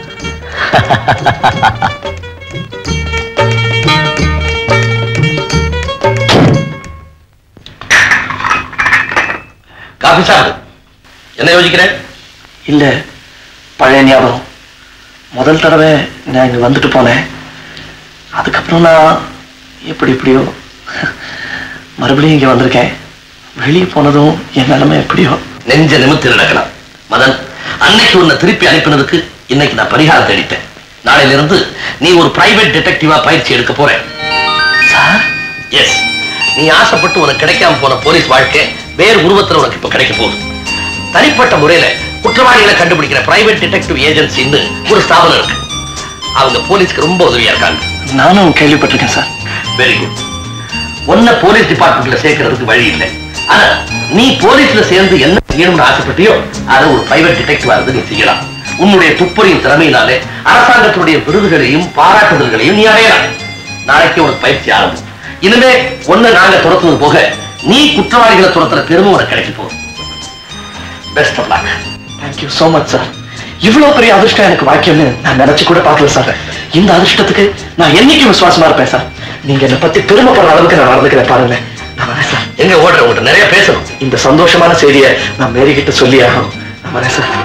காபி சாப்பிடு என்ன யோசிக்கிறேன் இல்ல பழைய ஞாபகம் முதல் தடவை நான் இங்க வந்துட்டு போனேன் அதுக்கப்புறம் நான் எப்படி எப்படியோ மறுபடியும் இங்க வந்திருக்கேன் வெளியே போனதும் என் நிலைமை எப்படியோ நெஞ்ச நிமித்து நடக்கலாம் மதன் அன்னைக்கு உன்னை திருப்பி அனுப்பினதுக்கு இன்னைக்கு நான் பரிகாரம் தேடிட்டேன் நாளையில இருந்து நீ ஒரு பிரைவேட் டிடெக்டிவா பயிற்சி எடுக்க போறேன் சார் எஸ் நீ ஆசைப்பட்டு உனக்கு கிடைக்காம போன போலீஸ் வாழ்க்கை வேறு உருவத்துல உனக்கு இப்ப கிடைக்க போகுது தனிப்பட்ட முறையில குற்றவாளிகளை கண்டுபிடிக்கிற பிரைவேட் டிடெக்டிவ் ஏஜென்சின்னு ஒரு ஸ்தாபனம் இருக்கு அவங்க போலீஸ்க்கு ரொம்ப உதவியா இருக்காங்க நானும் கேள்விப்பட்டிருக்கேன் சார் வெரி குட் உன்னை போலீஸ் டிபார்ட்மெண்ட்ல சேர்க்கறதுக்கு வழி இல்லை ஆனா நீ போலீஸ்ல சேர்ந்து என்ன செய்யணும்னு ஆசைப்பட்டியோ அதை ஒரு பிரைவேட் டிடெக்டிவா இருந்து நீ செய்யலாம் உன்னுடைய துப்பறியும் திறமையினாலே அரசாங்கத்தினுடைய விருதுகளையும் பாராட்டுதல்களையும் நீ அடையலாம் நாளைக்கு உனக்கு பயிற்சி ஆரம்பம் இனிமே ஒண்ணு நாங்க துரத்துவது போக நீ குற்றவாளிகளை துரத்துற பெருமை உனக்கு கிடைக்க போகுது best of luck thank you so much sir இவ்வளவு பெரிய அதிர்ஷ்டம் எனக்கு வாக்கியம்னு நான் நினைச்சு கூட பார்க்கல சார் இந்த அதிர்ஷ்டத்துக்கு நான் என்னைக்கும் விசுவாசமா இருப்பேன் சார் நீங்க என்னை பத்தி பெருமைப்படுற அளவுக்கு நான் நடந்துக்கிறேன் பாருங்க நான் வரேன் சார் எங்க ஓடுற உங்கள்கிட்ட நிறைய பேசணும் இந்த சந்தோஷமான செய்தியை நான் மேரி கிட்ட சொல்லி ஆகணும் நான் வரேன் சார்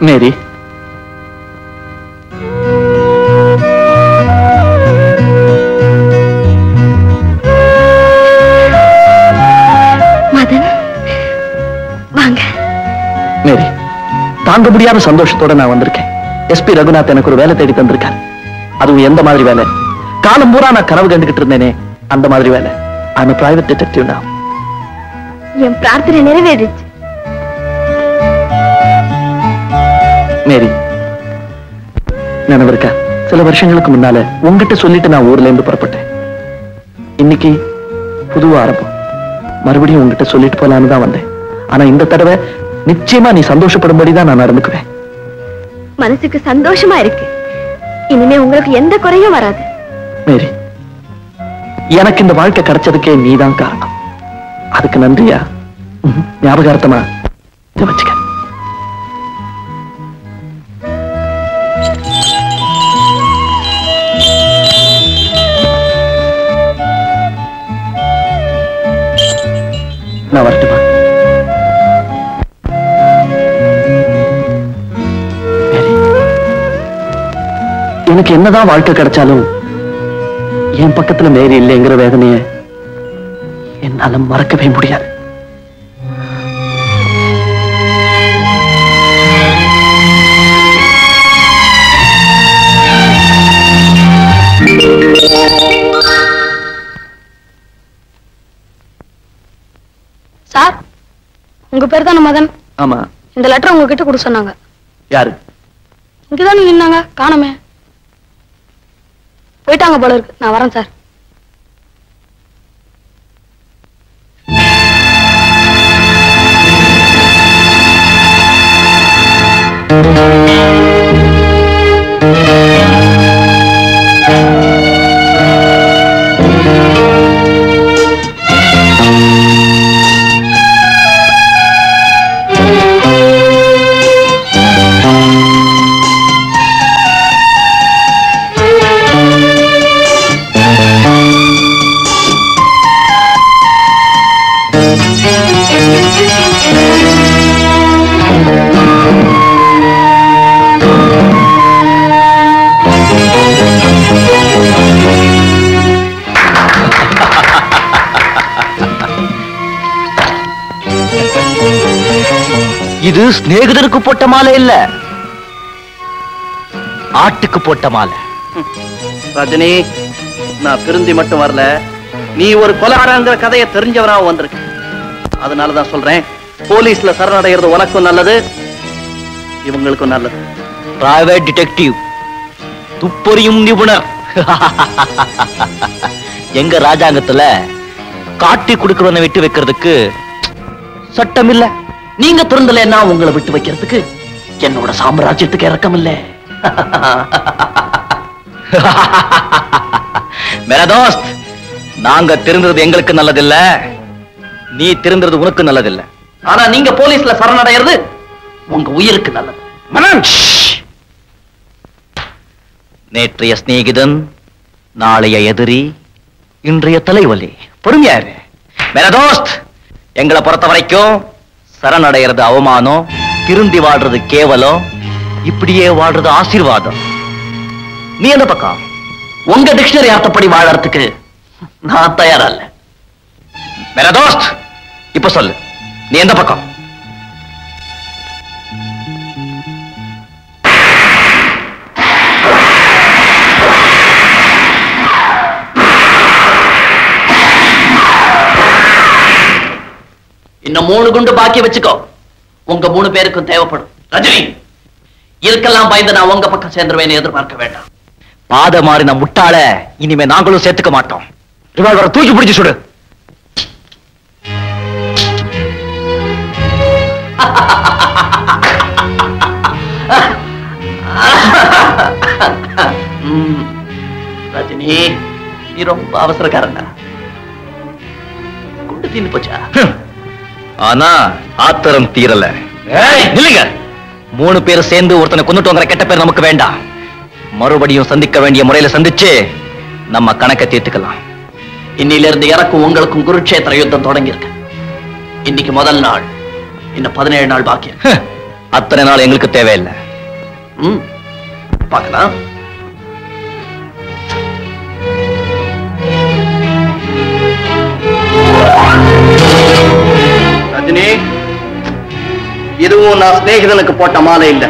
மேரி மதன் வாங்க மேரி தாங்க முடியாத சந்தோஷத்தோட நான் வந்திருக்கேன் எஸ்பி ரகுநாத் எனக்கு ஒரு வேலை தேடி தந்திருக்காரு அதுவும் எந்த மாதிரி வேலை காலம் பூரா நான் கனவு கண்டுகிட்டு இருந்தேனே அந்த மாதிரி வேலை ஐம் பிரைவேட் டிடெக்டிவ் நான் என் பிரார்த்தனை நிறைவேறிச்சு மேரி நினைவு இருக்கா சில வருஷங்களுக்கு முன்னால உங்ககிட்ட சொல்லிட்டு நான் ஊர்ல இருந்து புறப்பட்டேன் இன்னைக்கு புது ஆரம்பம் மறுபடியும் உங்ககிட்ட சொல்லிட்டு போலான்னு தான் வந்தேன் ஆனா இந்த தடவை நிச்சயமா நீ சந்தோஷப்படும்படி தான் நான் நடந்துக்குவேன் மனசுக்கு சந்தோஷமா இருக்கு இனிமே உங்களுக்கு எந்த குறையும் வராது மேரி எனக்கு இந்த வாழ்க்கை கிடைச்சதுக்கே நீதான் காரணம் அதுக்கு நன்றியா ம்ஹும். ஞாபகார்த்தமா இதை வச்சுக்க நான் வரட்டுமா மேரி, எனக்கு என்னதான் வாழ்க்கை கிடைச்சாலும் என் பக்கத்துல மேரி இல்லைங்கிற வேதனைய என்னால மறக்கவே முடியாது சார் உங்க பேர் தானே மதன் ஆமா இந்த லெட்டர் உங்ககிட்ட கொடுக்க சொன்னாங்க யாரு இங்கதானே நின்னாங்க காணமே போயிட்டாங்க போல இருக்கு நான் வரேன் சார் இது சிநேகிதருக்கு போட்ட மாலை இல்ல ஆட்டுக்கு போட்ட மாலை ரஜினி நான் திருந்தி மட்டும் வரல நீ ஒரு கொலகாரங்கிற கதையை தெரிஞ்சவனாவும் வந்திருக்க அதனாலதான் சொல்றேன் போலீஸ்ல சரணடைகிறது உனக்கும் நல்லது இவங்களுக்கும் நல்லது பிரைவேட் டிடெக்டிவ் துப்பறியும் நிபுணர் எங்க ராஜாங்கத்துல காட்டி கொடுக்கறவனை விட்டு வைக்கிறதுக்கு சட்டம் இல்ல நீங்க திருந்தலைன்னா உங்களை விட்டு வைக்கிறதுக்கு என்னோட சாம்ராஜ்யத்துக்கு இறக்கம் இல்ல மேரா தோஸ்த் நாங்க திருந்தது எங்களுக்கு நல்லதில்ல நீ திருந்தது உனக்கு நல்லதில்ல ஆனா நீங்க போலீஸ்ல சரணடைகிறது உங்க உயிருக்கு நல்லது மனன் நேற்றைய சிநேகிதன் நாளைய எதிரி இன்றைய தலைவலி பொறுமையாரு மேரா தோஸ்த் எங்களை பொறுத்த வரைக்கும் சரணடைகிறது அவமானம் திருந்தி வாழ்றது கேவலம் இப்படியே வாழ்றது ஆசீர்வாதம் நீ எந்த பக்கம் உங்க டிக்ஷனரி அர்த்தப்படி வாழறதுக்கு நான் தயாரா இல்ல மேரா தோஸ்த் இப்ப சொல்லு நீ எந்த பக்கம் இன்னும் மூணு குண்டு பாக்கி வச்சுக்கோ உங்க மூணு பேருக்கும் தேவைப்படும் ரஜினி இதுக்கெல்லாம் பயந்து நான் உங்க பக்கம் சேர்ந்துருவேன்னு எதிர்பார்க்க வேண்டாம் பாத மாறின முட்டாள இனிமே நாங்களும் சேர்த்துக்க மாட்டோம் ரிவால்வரை தூக்கி பிடிச்சு சுடு ம், ரஜினி நீ ரொம்ப அவசரக்காரன்டா குண்டு தீந்து போச்சா ஆனா ஆத்திரம் தீரல நில்லுங்க மூணு பேர் சேர்ந்து ஒருத்தனை கொண்டுட்டோங்கிற கெட்ட பேர் நமக்கு வேண்டாம் மறுபடியும் சந்திக்க வேண்டிய முறையில சந்திச்சு நம்ம கணக்கை தீர்த்துக்கலாம் இன்னில இருந்து எனக்கும் உங்களுக்கும் குருட்சேத்திர யுத்தம் தொடங்கி இருக்கு இன்னைக்கு முதல் நாள் இன்னும் பதினேழு நாள் பாக்கி இருக்கு. அத்தனை நாள் எங்களுக்கு தேவையில்லை ம் பார்க்கலாம் ரஜினி இதுவும் நான் சிநேகிதனுக்கு போட்ட மாலை இல்ல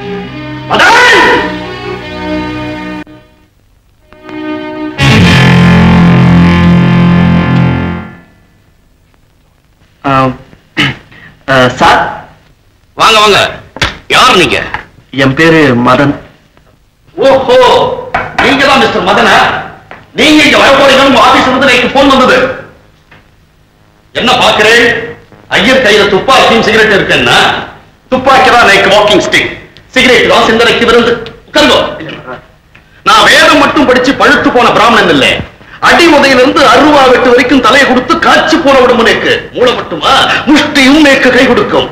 சார் வாங்க வாங்க யார் நீங்க என் பேரு மதன் ஓஹோ நீங்க தான் மிஸ்டர் மதனா நீங்க இங்க வர போறீங்கன்னு உங்க ஆபீஸ் இருந்து எனக்கு போன் வந்தது என்ன பாக்குறேன் ஐயர் கையில துப்பாக்கியும் சிகரெட் இருக்குன்னா துப்பாக்கி தான் எனக்கு வாக்கிங் ஸ்டிக் சிகரெட் தான் சிந்தனைக்கு விருந்து உட்கார்ந்தோ நான் வேதம் மட்டும் படிச்சு பழுத்து போன பிராமணன் இல்லை அடி முதையிலிருந்து அருவா வெட்டு வரைக்கும் தலையை கொடுத்து காய்ச்சி போன உடம்பு நேக்கு மூளை மட்டுமா முஷ்டியும் நேக்கு கை கொடுக்கும்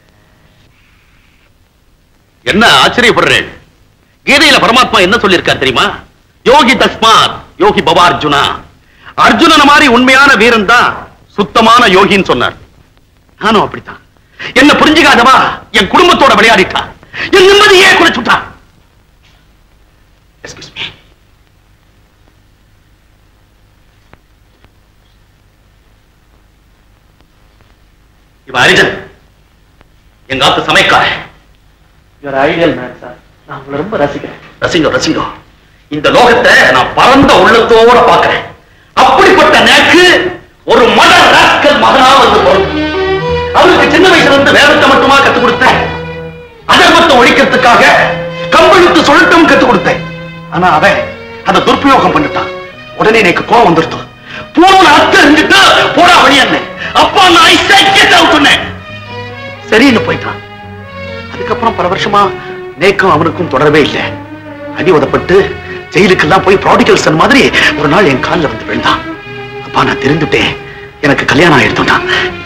என்ன ஆச்சரியப்படுறேன் கீதையில பரமாத்மா என்ன சொல்லியிருக்கார் தெரியுமா யோகி தஸ்மாத் யோகி பவா அர்ஜுனா அர்ஜுனன மாதிரி உண்மையான வீரன் தான் சுத்தமான யோகின்னு சொன்னார் நானும் அப்படித்தான் என்ன புரிஞ்சுக்காதவா என் குடும்பத்தோட விளையாடிட்டா என் நிம்மதியே குறைச்சுட்டா Excuse me. இவன் அரிஜன் எங்க ஆத்து சமைக்காரன் யுவர் ஐடியல் மேன் சார் நான் உங்களை ரொம்ப ரசிக்கிறேன் ரசிங்க ரசிங்க இந்த லோகத்தை நான் பரந்த உள்ளத்தோட பார்க்கிறேன் அப்படிப்பட்ட நேக்கு ஒரு மட ராஸ்கல் மகனா வந்து பொறுப்பு அவருக்கு சின்ன வயசுல இருந்து வேதத்தை மட்டுமா கத்துக் கொடுத்தேன் அதர்மத்தை ஒழிக்கிறதுக்காக கம்பெழுத்து சொல்லட்டும் கத்துக் கொடுத்தேன் ஆனா அவன் அதை துர்பியோகம் பண்ணிட்டான் உடனே எனக்கு கோவம் வந்துருத்து பூர்வன அத்தை இருந்துட்டு போடா வழி என்ன அப்பா நான் I said get out சொன்னேன் சரின்னு போயிட்டான் அதுக்கப்புறம் பல வருஷமா நேக்கும் அவனுக்கும் தொடரவே இல்லை அடி உதப்பட்டு ஜெயிலுக்கெல்லாம் போய் ப்ராடிகல் சன் மாதிரி ஒரு நாள் என் காலில் வந்து விழுந்தான் அப்பா நான் தெரிந்துட்டேன் எனக்கு கல்யாணம் ஆயிடுத்துனா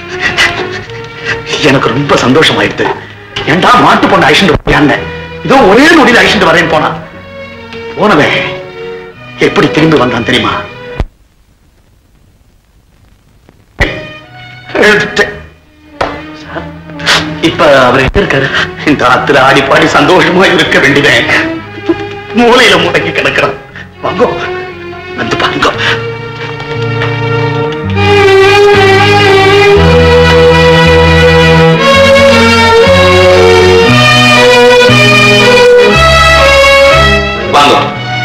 எனக்கு ரொம்ப சந்தோஷம் ஆயிடுது ஏன்டா மாட்டு பொண்ணு அழிச்சுட்டு போயான்னு இதோ ஒரே நொடியில் அழிச்சுட்டு வரேன்னு போனான் போனவன் எப்படி திரும்பி வந்தான் தெரியுமா எழுதுட்டேன் இப்ப அவர் எங்க இருக்காரு இந்த ஆத்துல ஆடி பாடி சந்தோஷமா இருக்க வேண்டியதேன் மூலையில முடங்கி கிடக்கிறான் வாங்கோ வந்து பாருங்க வாங்க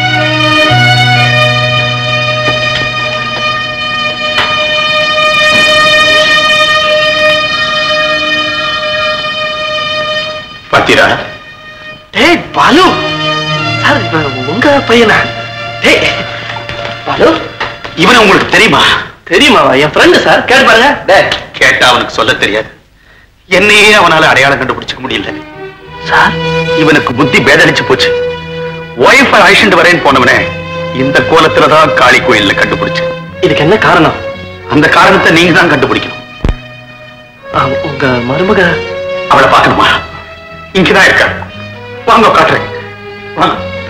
பாத்தீரா டேய் பாலு சார் இவன் உங்க பையனா டேய் பாலு இவன் உங்களுக்கு தெரியுமா தெரியுமா என் ஃப்ரெண்டு சார் கேட்டு பாருங்க டேய் கேட்டா அவனுக்கு சொல்ல தெரியாது என்னையே அவனால அடையாளம் கண்டுபிடிச்சுக்க முடியல சார் இவனுக்கு புத்தி பேதளிச்சு போச்சு ஒய்ஃப் அழிச்சுட்டு வரேன்னு போனவனே இந்த கோலத்துலதான் காளி கோயில்ல கண்டுபிடிச்சு இதுக்கு என்ன காரணம் அந்த காரணத்தை நீங்க தான் கண்டுபிடிக்கணும் உங்க மருமக அவளை பார்க்கணுமா இங்கதான் இருக்கா வாங்க காட்டுறேன் வாங்க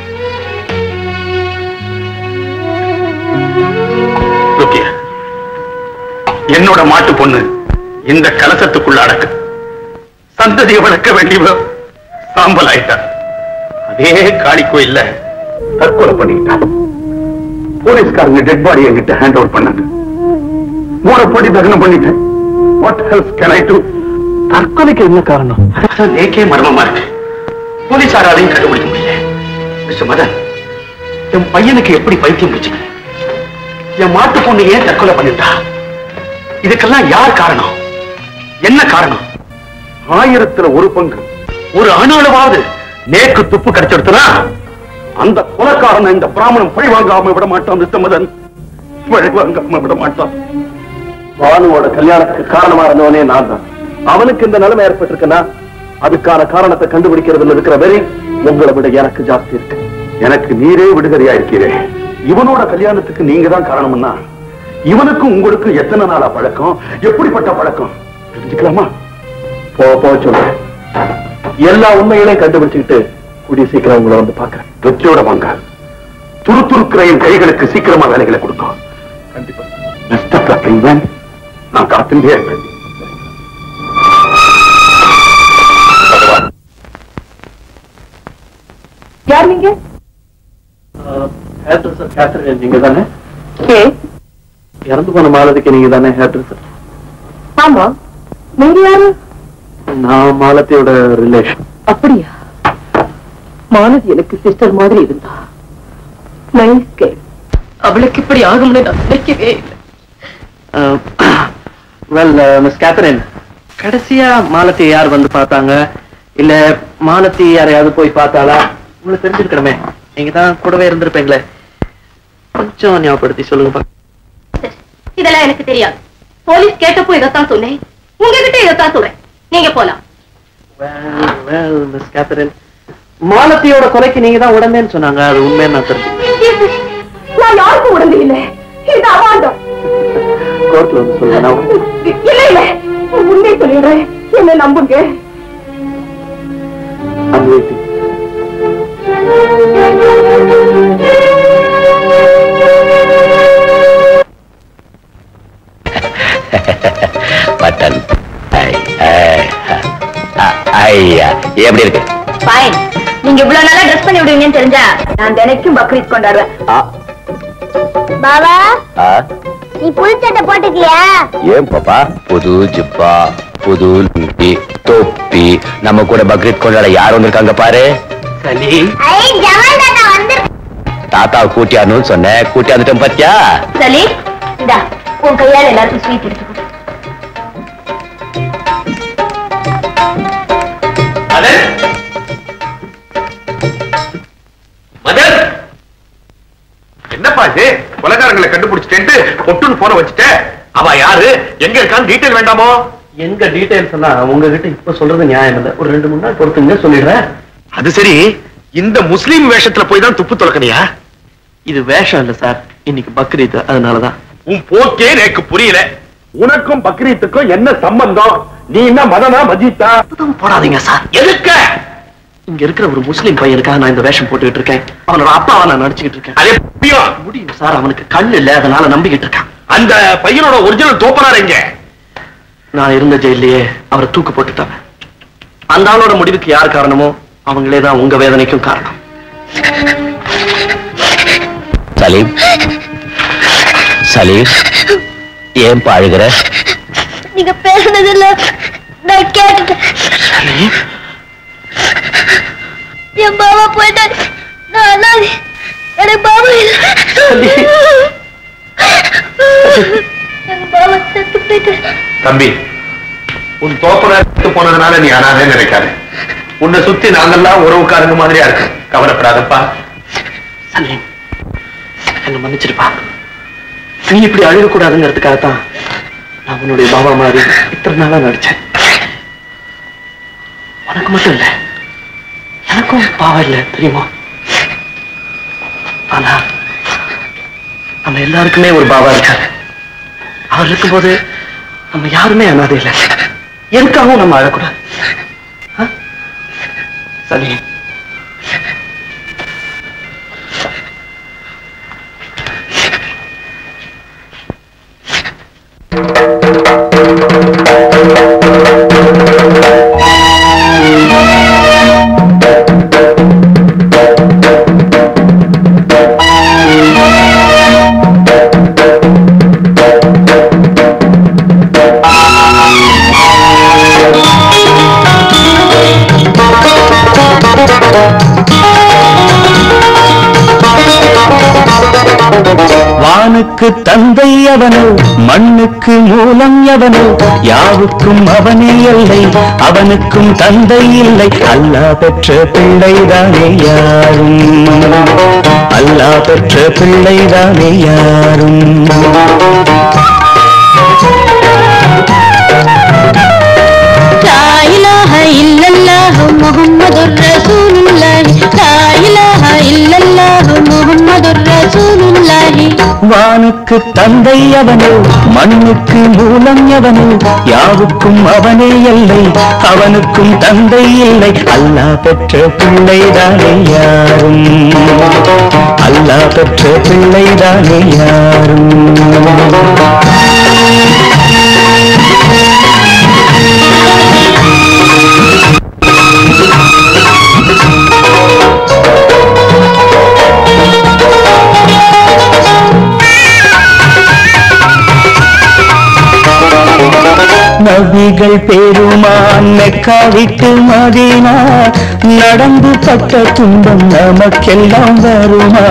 Look here. என்னோட மாட்டு பொண்ணு இந்த கலசத்துக்குள்ள அடக்கு சந்ததியை வளர்க்க வேண்டியவ சாம்பல் ஆயிட்டா அதே காளி கோயில்ல தற்கொலை பண்ணிட்டான் போலீஸ்காரங்க டெட் பாடி என்கிட்ட ஹேண்ட் ஓவர் பண்ணாங்க மூடப்படி தகனம் பண்ணிட்டேன் what help can I do தற்கொலைக்கு என்ன காரணம் ஏகே மர்மமா இருக்கு போலீசாராலையும் கண்டுபிடிக்க முடியல மிஸ்டர் மதன் என் பையனுக்கு எப்படி பைத்தியம் பிடிச்சுக்க என் மாட்டு பொண்ணு ஏன் தற்கொலை பண்ணிட்டா இதுக்கெல்லாம் யார் காரணம் என்ன காரணம் ஆயிரத்துல ஒரு பங்கு ஒரு அணுளவாவது நேக்கு துப்பு கிடைச்சிடுத்துனா அந்த கொலைக்காரன் இந்த பிராமணன் பழி வாங்காம விட மாட்டான் மிஸ்டர் மதன் பழி வாங்காம விட மாட்டான் பானுவோட கல்யாணத்துக்கு காரணமா இருந்தவனே நான் தான் அவனுக்கு இந்த நிலைமை ஏற்பட்டிருக்குன்னா அதுக்கான காரணத்தை கண்டுபிடிக்கிறதுல இருக்கிற வெறி உங்களை விட எனக்கு ஜாஸ்தி இருக்கு எனக்கு நீரே விடுதலையா இருக்கிறே இவனோட கல்யாணத்துக்கு நீங்க தான் காரணம்னா இவனுக்கும் உங்களுக்கும் எத்தனை நாளா பழக்கம் எப்படிப்பட்ட பழக்கம் தெரிஞ்சுக்கலாமா போ போ சொல்றேன் எல்லா உண்மைகளையும் கண்டுபிடிச்சுக்கிட்டு கூடிய சீக்கிரம் உங்களை வந்து பாக்குறேன் வெற்றியோட வாங்க துருத்துருக்கிற என் கைகளுக்கு சீக்கிரமா வேலைகளை கொடுக்கும் கண்டிப்பா பெஸ்ட் ஆஃப் லக் நான் காத்துட்டே இருப்பேன் பகவான் யார் நீங்க ஹேர் ட்ரெஸ்ஸர் கேத்தரின் நீங்க தானே இறந்து போன மாலதிக்கு நீங்க தானே ஹேர் ட்ரெஸ்ஸர் ஆமா நீங்க யாரு நான் மாலத்தியோட ரிலேஷன் அப்படியா மாலதி எனக்கு சிஸ்டர் மாதிரி இருந்தா நைஸ் கேள் அவளுக்கு இப்படி ஆகும்னு நான் நினைக்கவே இல்லை வெல் மிஸ் கேத்தரின் கடைசியா மாலத்தி யார் வந்து பார்த்தாங்க இல்ல மாலத்தி யாரையாவது போய் பார்த்தாளா உங்களுக்கு தெரிஞ்சிருக்கணுமே நீங்க தான் கூடவே இருந்திருப்பீங்களே கொஞ்சம் ஞாபகப்படுத்தி சொல்லுங்க பாக்கலாம். இதெல்லாம் எனக்கு தெரியாது போலீஸ் கேட்டப்போ இதைத்தான் சொன்னேன் உங்ககிட்ட இதைத்தான் சொல்றேன் நீங்க போலாம் Well, well, மிஸ் கேத்தரின் மாலத்தியோட கொலைக்கு நீங்க தான் உடனேன்னு சொன்னாங்க அது உண்மையை நான் தெரிஞ்சு நான் யாருக்கும் உடம்பு இல்லை இது அவாண்டம் கோர்ட்ல வந்து சொல்லுங்க நான் இல்ல இல்ல உண்மை சொல்லிடுறேன் என்ன நம்புங்க I'm waiting. பட்டன் ஐ, ஐ, அ, ஐயா எப்படி இருக்கு ஃபைன் நீங்க இவ்வளவு நல்லா ட்ரெஸ் பண்ணி விடுவீங்கன்னு தெரிஞ்சா நான் தினைக்கும் பக்ரீத் கொண்டாடுவேன் ஆ, பாபா ஆ, நீ புல் சட்டை போட்டுக்கலையா ஏன் பாப்பா புது ஜிப்பா புது லுங்கி தொப்பி நம்ம கூட பக்ரீத் கொண்டாட யார் வந்திருக்காங்க பாரு சலி ஐ ஜவான் தாத்தா வந்து தாத்தாவை கூட்டியான்னு சொன்னேன் கூட்டியாந்துட்டேன் பாத்தியா சலி இந்தா உன் கையால எல்லாருக்கும் ஸ்வீட் எடுத்துக்கோ மதன் என்னப்பா இது கொலைகாரங்களை கண்டுபிடிச்சிட்டேன்ட்டு பொட்டுன்னு போன வச்சுட்ட அவ யாரு எங்க இருக்கான்னு டீட்டெயில் வேண்டாமோ எங்க டீடைல்ஸ் எல்லாம் உங்ககிட்ட இப்ப சொல்றது நியாயம் இல்ல ஒரு ரெண்டு மூணு நாள் பொறுத்துங்க சொல்லிடுறேன் அது சரி இந்த முஸ்லீம் வேஷத்துல போய் தான் துப்பு துளக்கணியா இது வேஷம் இல்ல சார் இன்னைக்கு பக்ரீத் அதனாலதான் உன் போக்கே எனக்கு புரியல உனக்கும் பக்ரீத்துக்கும் என்ன சம்பந்தம் நீ என்ன மதனா மஜித்தா போடாதீங்க சார் எதுக்க இங்க இருக்கிற ஒரு முஸ்லீம் பையனுக்காக நான் இந்த வேஷம் போட்டுக்கிட்டு இருக்கேன் அவனோட அப்பாவை நான் நடிச்சுக்கிட்டு இருக்கேன் அதே முடியும் முடியும் சார் அவனுக்கு கண் இல்ல அதனால நம்பிக்கிட்டு இருக்கான் அந்த பையனோட ஒரிஜினல் தோப்பனார் எங்க நான் இருந்த ஜெயிலேயே அவரை தூக்கு போட்டுட்டாங்க அந்த ஆளோட முடிவுக்கு யார் காரணமோ அவங்களே தான் உங்க வேதனைக்கும் காரணம் சலீம் சலீம் ஏன் அழுகிற நீங்க பேசுனதுல நான் கேட்டுட்டேன் என் பாபா போயிட்டாரு நான் அனாதை. எனக்கு பாபா இல்லை எங்க பாபா செத்து போயிட்டாரு தம்பி உன் தோப்பனார் போனதுனால நீ அனாதே நினைக்காத உன்னை சுத்தி நாங்கெல்லாம் உறவுக்காரங்க மாதிரியா இருக்கு கவலைப்படாதப்பா சலீம் என்ன மன்னிச்சிருப்பா நீ இப்படி அழுகக்கூடாதுங்கிறதுக்காகத்தான் நான் உன்னுடைய பாபா மாதிரி இத்தனை நாளா நடிச்சேன் உனக்கு மட்டும் இல்ல எனக்கும் பாவம் இல்ல தெரியுமா ஆனா நம்ம எல்லாருக்குமே ஒரு பாபா இருக்காரு அவர் இருக்கும்போது நம்ம யாருமே அனாதை இல்லை எதுக்காகவும் நம்ம அழக்கூடாது ஆ? சலீம் வானுக்கு தந்தை அவனோ மண்ணுக்கு மூலம் எவனோ யாவுக்கும் அவனே இல்லை அவனுக்கும் தந்தை இல்லை அல்லா பெற்ற பிள்ளைதானே யாரும் அல்லா பெற்ற பிள்ளைதானே யாரும் لا إله إلا الله محمد رسول الله لا إله إلا الله محمد رسول الله வானுக்கு தந்தை அவனோ மண்ணுக்கு மூலம் எவனோ யாவுக்கும் அவனே இல்லை அவனுக்கும் தந்தை இல்லை அல்லா பெற்ற பிள்ளைதானே யாரும் அல்லா பெற்ற பிள்ளைதானே யாரும் நபிகள் பெருமான் மெக்கா விட்டு மதினா நடந்து பட்ட துன்பம் நமக்கெல்லாம் வருமா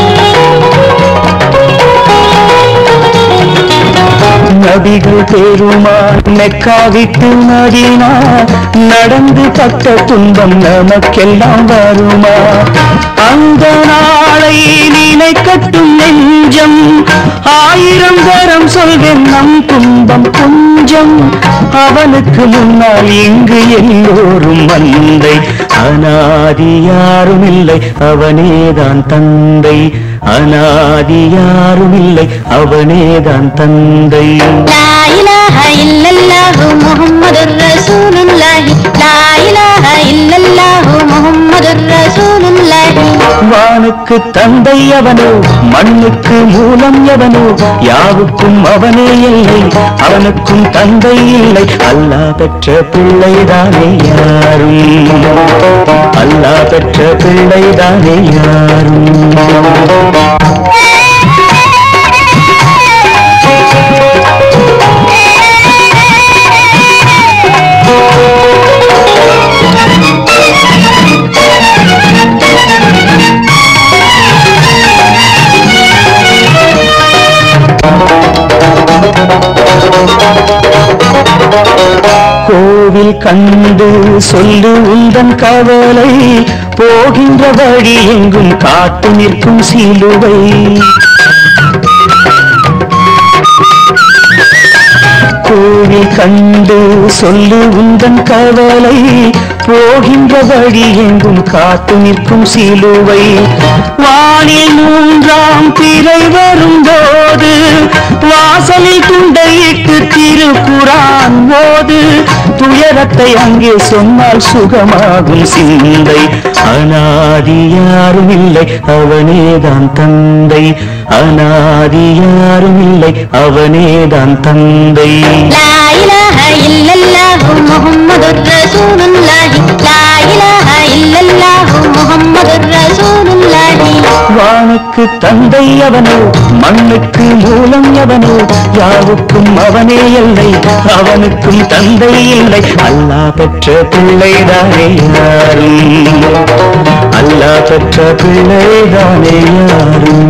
நபிகள் பெருமான் மெக்கா விட்டு மதினா நடந்து பட்ட துன்பம் நமக்கெல்லாம் வருமா அந்த நாளை நினைக்கட்டும் நெஞ்சம் ஆயிரம் தரம் சொல்வேன் நம் துன்பம் கொஞ்சம் அவனுக்கு முன்னால் இங்கு எல்லோரும் மந்தை அனாதி யாரும் இல்லை அவனேதான் தந்தை அனாதி யாரும் இல்லை அவனேதான் தந்தை لا إله إلا الله محمد رسول الله لا إله إلا الله محمد رسول الله வானுக்கு தந்தை அவனோ மண்ணுக்கு மூலம் எவனோ யாவுக்கும் அவனே இல்லை அவனுக்கும் தந்தை இல்லை அல்லாஹ் பெற்ற பிள்ளைதானே யாரும் அல்லாஹ் பெற்ற பிள்ளைதானே யாரும் கோவில் கண்டு சொல்லு உந்தன் கவலை போகின்ற வழி எங்கும் காத்து நிற்கும் சிலுவை கோவில் கண்டு சொல்லு உந்தன் கவலை போகின்ற வழி எங்கும் காத்து நிற்கும் சிலுவை வானில் மூன்றாம் பிறை வரும்போது வாசலில் துண்டையிட்டு திருக்குறான் போது துயரத்தை அங்கே சொன்னால் சுகமாகும் சிந்தை அனாதி யாரும் இல்லை அவனேதான் தந்தை அனாதி யாரும் இல்லை அவனேதான் தந்தை لا إله إلا الله محمد رسول الله لا إله إلا الله محمد رسول الله வானுக்கு தந்தை அவனோ மண்ணுக்கு மூலம் எவனோ யாவுக்கும் அவனே இல்லை அவனுக்கும் தந்தை இல்லை அல்லாஹ் பெற்ற பிள்ளைதானே யாரும் அல்லாஹ் பெற்ற பிள்ளைதானே யாரும்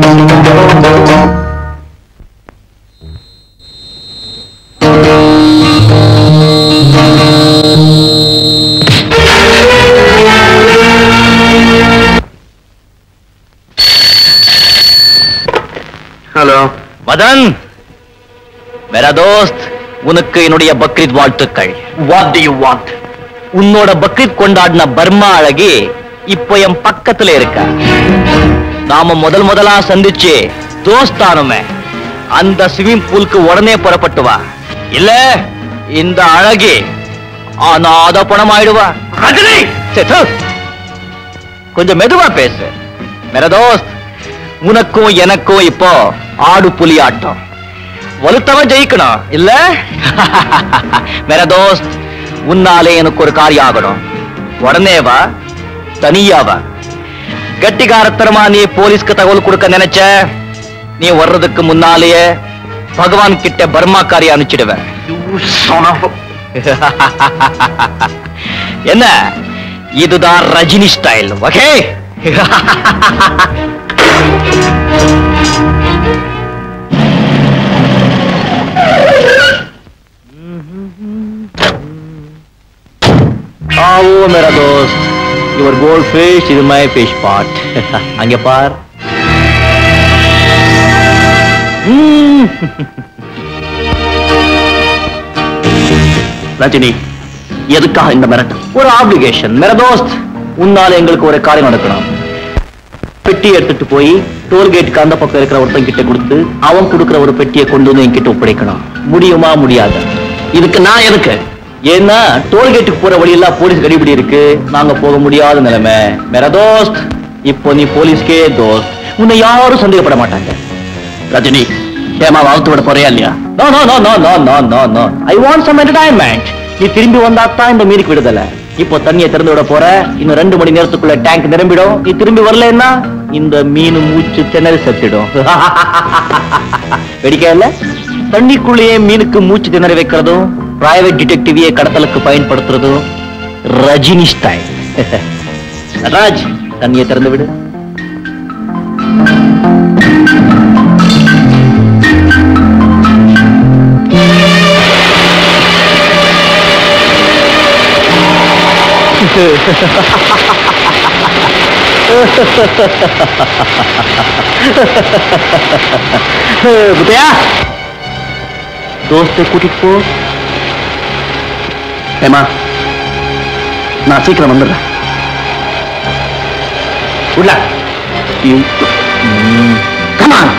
ஹலோ மதன் மேரா தோஸ்த் உனக்கு என்னுடைய பக்ரீத் வாழ்த்துக்கள் வாட் டு யூ வாண்ட் உன்னோட பக்ரீத் கொண்டாடின பர்மா அழகி இப்போ என் பக்கத்துல இருக்கா நாம முதல் முதலா சந்திச்சு தோஸ்தானுமே அந்த ஸ்விமிங் பூலுக்கு உடனே புறப்பட்டு வா இல்ல இந்த அழகி அநாத பணம் ஆயிடுவா ரஜினி சே, தூ. கொஞ்சம் மெதுவா பேசு மேரா தோஸ்த் உனக்கும் எனக்கும் இப்போ ஆடு புலி ஆட்டம் வலுத்தவன் ஜெயிக்கணும் இல்ல மேரா தோஸ்த் உன்னாலே எனக்கு ஒரு காரியம் ஆகணும் உடனே வா தனியா வா கட்டிகாரத்தனமா நீ போலீஸ்க்கு தகவல் கொடுக்க நினைச்ச நீ வர்றதுக்கு முன்னாலேயே பகவான் கிட்ட பர்மாக்காரி அனுப்பிச்சிடுவேன் என்ன இதுதான் ரஜினி ஸ்டைல் ஓகே ஆவோ மேரா தோஸ்த் யுவர் கோல்ட் ஃபிஷ் இது மை ஃபிஷ் பாட் அங்க பார் ம்ம். ரஜினி எதுக்காக இந்த மிரட்டல் ஒரு ஆப்ளிகேஷன் மேரா தோஸ்த் உன்னால எங்களுக்கு ஒரு காரியம் நடக்கணும் பெட்டி எடுத்துட்டு போய் டோல்கேட்டுக்கு அந்த பக்கம் இருக்கிற ஒருத்தன் கிட்ட கொடுத்து அவன் கொடுக்கிற ஒரு பெட்டியை கொண்டு வந்து என்கிட்ட ஒப்படைக்கணும் முடியுமா முடியாத இதுக்கு நான் எதுக்கு ஏன்னா டோல்கேட்டுக்கு போற வழியெல்லாம் போலீஸ் கடிபிடி இருக்கு நாங்க போக முடியாத நிலைமை மேரா தோஸ்த் இப்போ நீ போலீஸ்க்கே தோஸ்த் உன்னை யாரும் சந்தேகப்பட மாட்டாங்க ரஜினி ஏமா வாழ்த்து விட போறியா இல்லையா no no no no no no no no I want some entertainment நீ திரும்பி வந்தா தான் இந்த மீனுக்கு விடுதலை இப்போ தண்ணியை திறந்து விட போற இன்னும் ரெண்டு மணி நேரத்துக்குள்ள டேங்க் நிரம்பிடும் நீ திரும்பி வரலன்னா இந்த மீன் மூச்சு திணறி செத்துடும் வெடிக்க இல்ல தண்ணிக்குள்ளேயே மீனுக்கு மூச்சு திணறி வைக்கிறதும் பிரைவேட் டிடெக்டிவையே கடத்தலுக்கு பயன்படுத்துறதும் ரஜினி ஸ்டைல் நடராஜ் தண்ணியை திறந்து விடு முத்தையா தோஸ்தை கூட்டிட்டு போ ஏமா நான் சீக்கிரம் வந்துடுறேன் உள்ள கமான்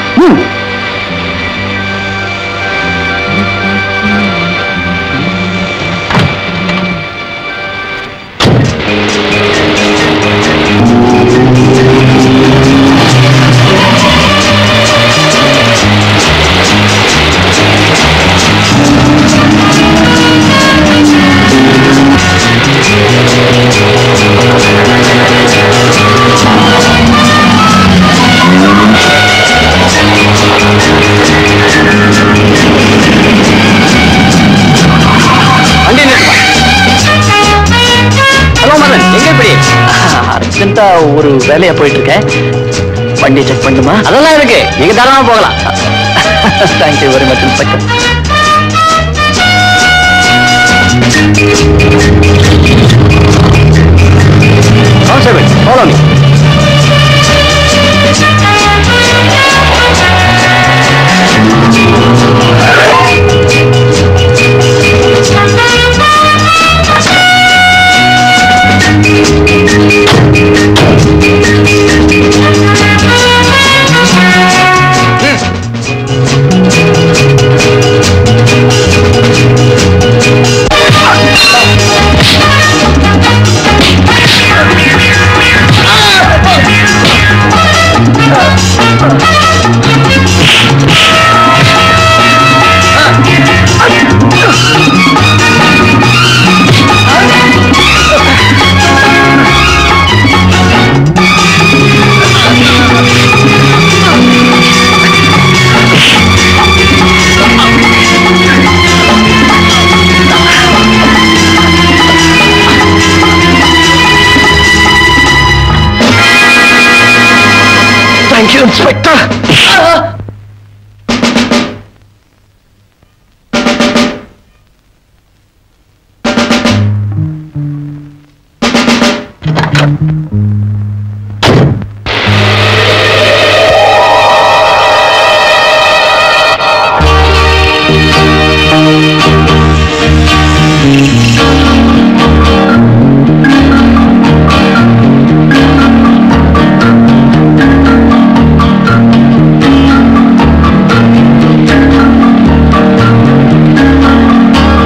வண்டி நிறுத்துப்பா ஹலோ மதன் எங்க இப்படி அர்ஜென்ட்டா ஒரு வேலையா போயிட்டு இருக்கேன் வண்டியை செக் பண்ணுமா அதெல்லாம் இருக்கு நீங்க தாராளமா போகலாம் thank you very much inspector constable follow me thank you inspector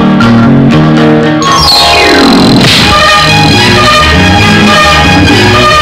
ஆ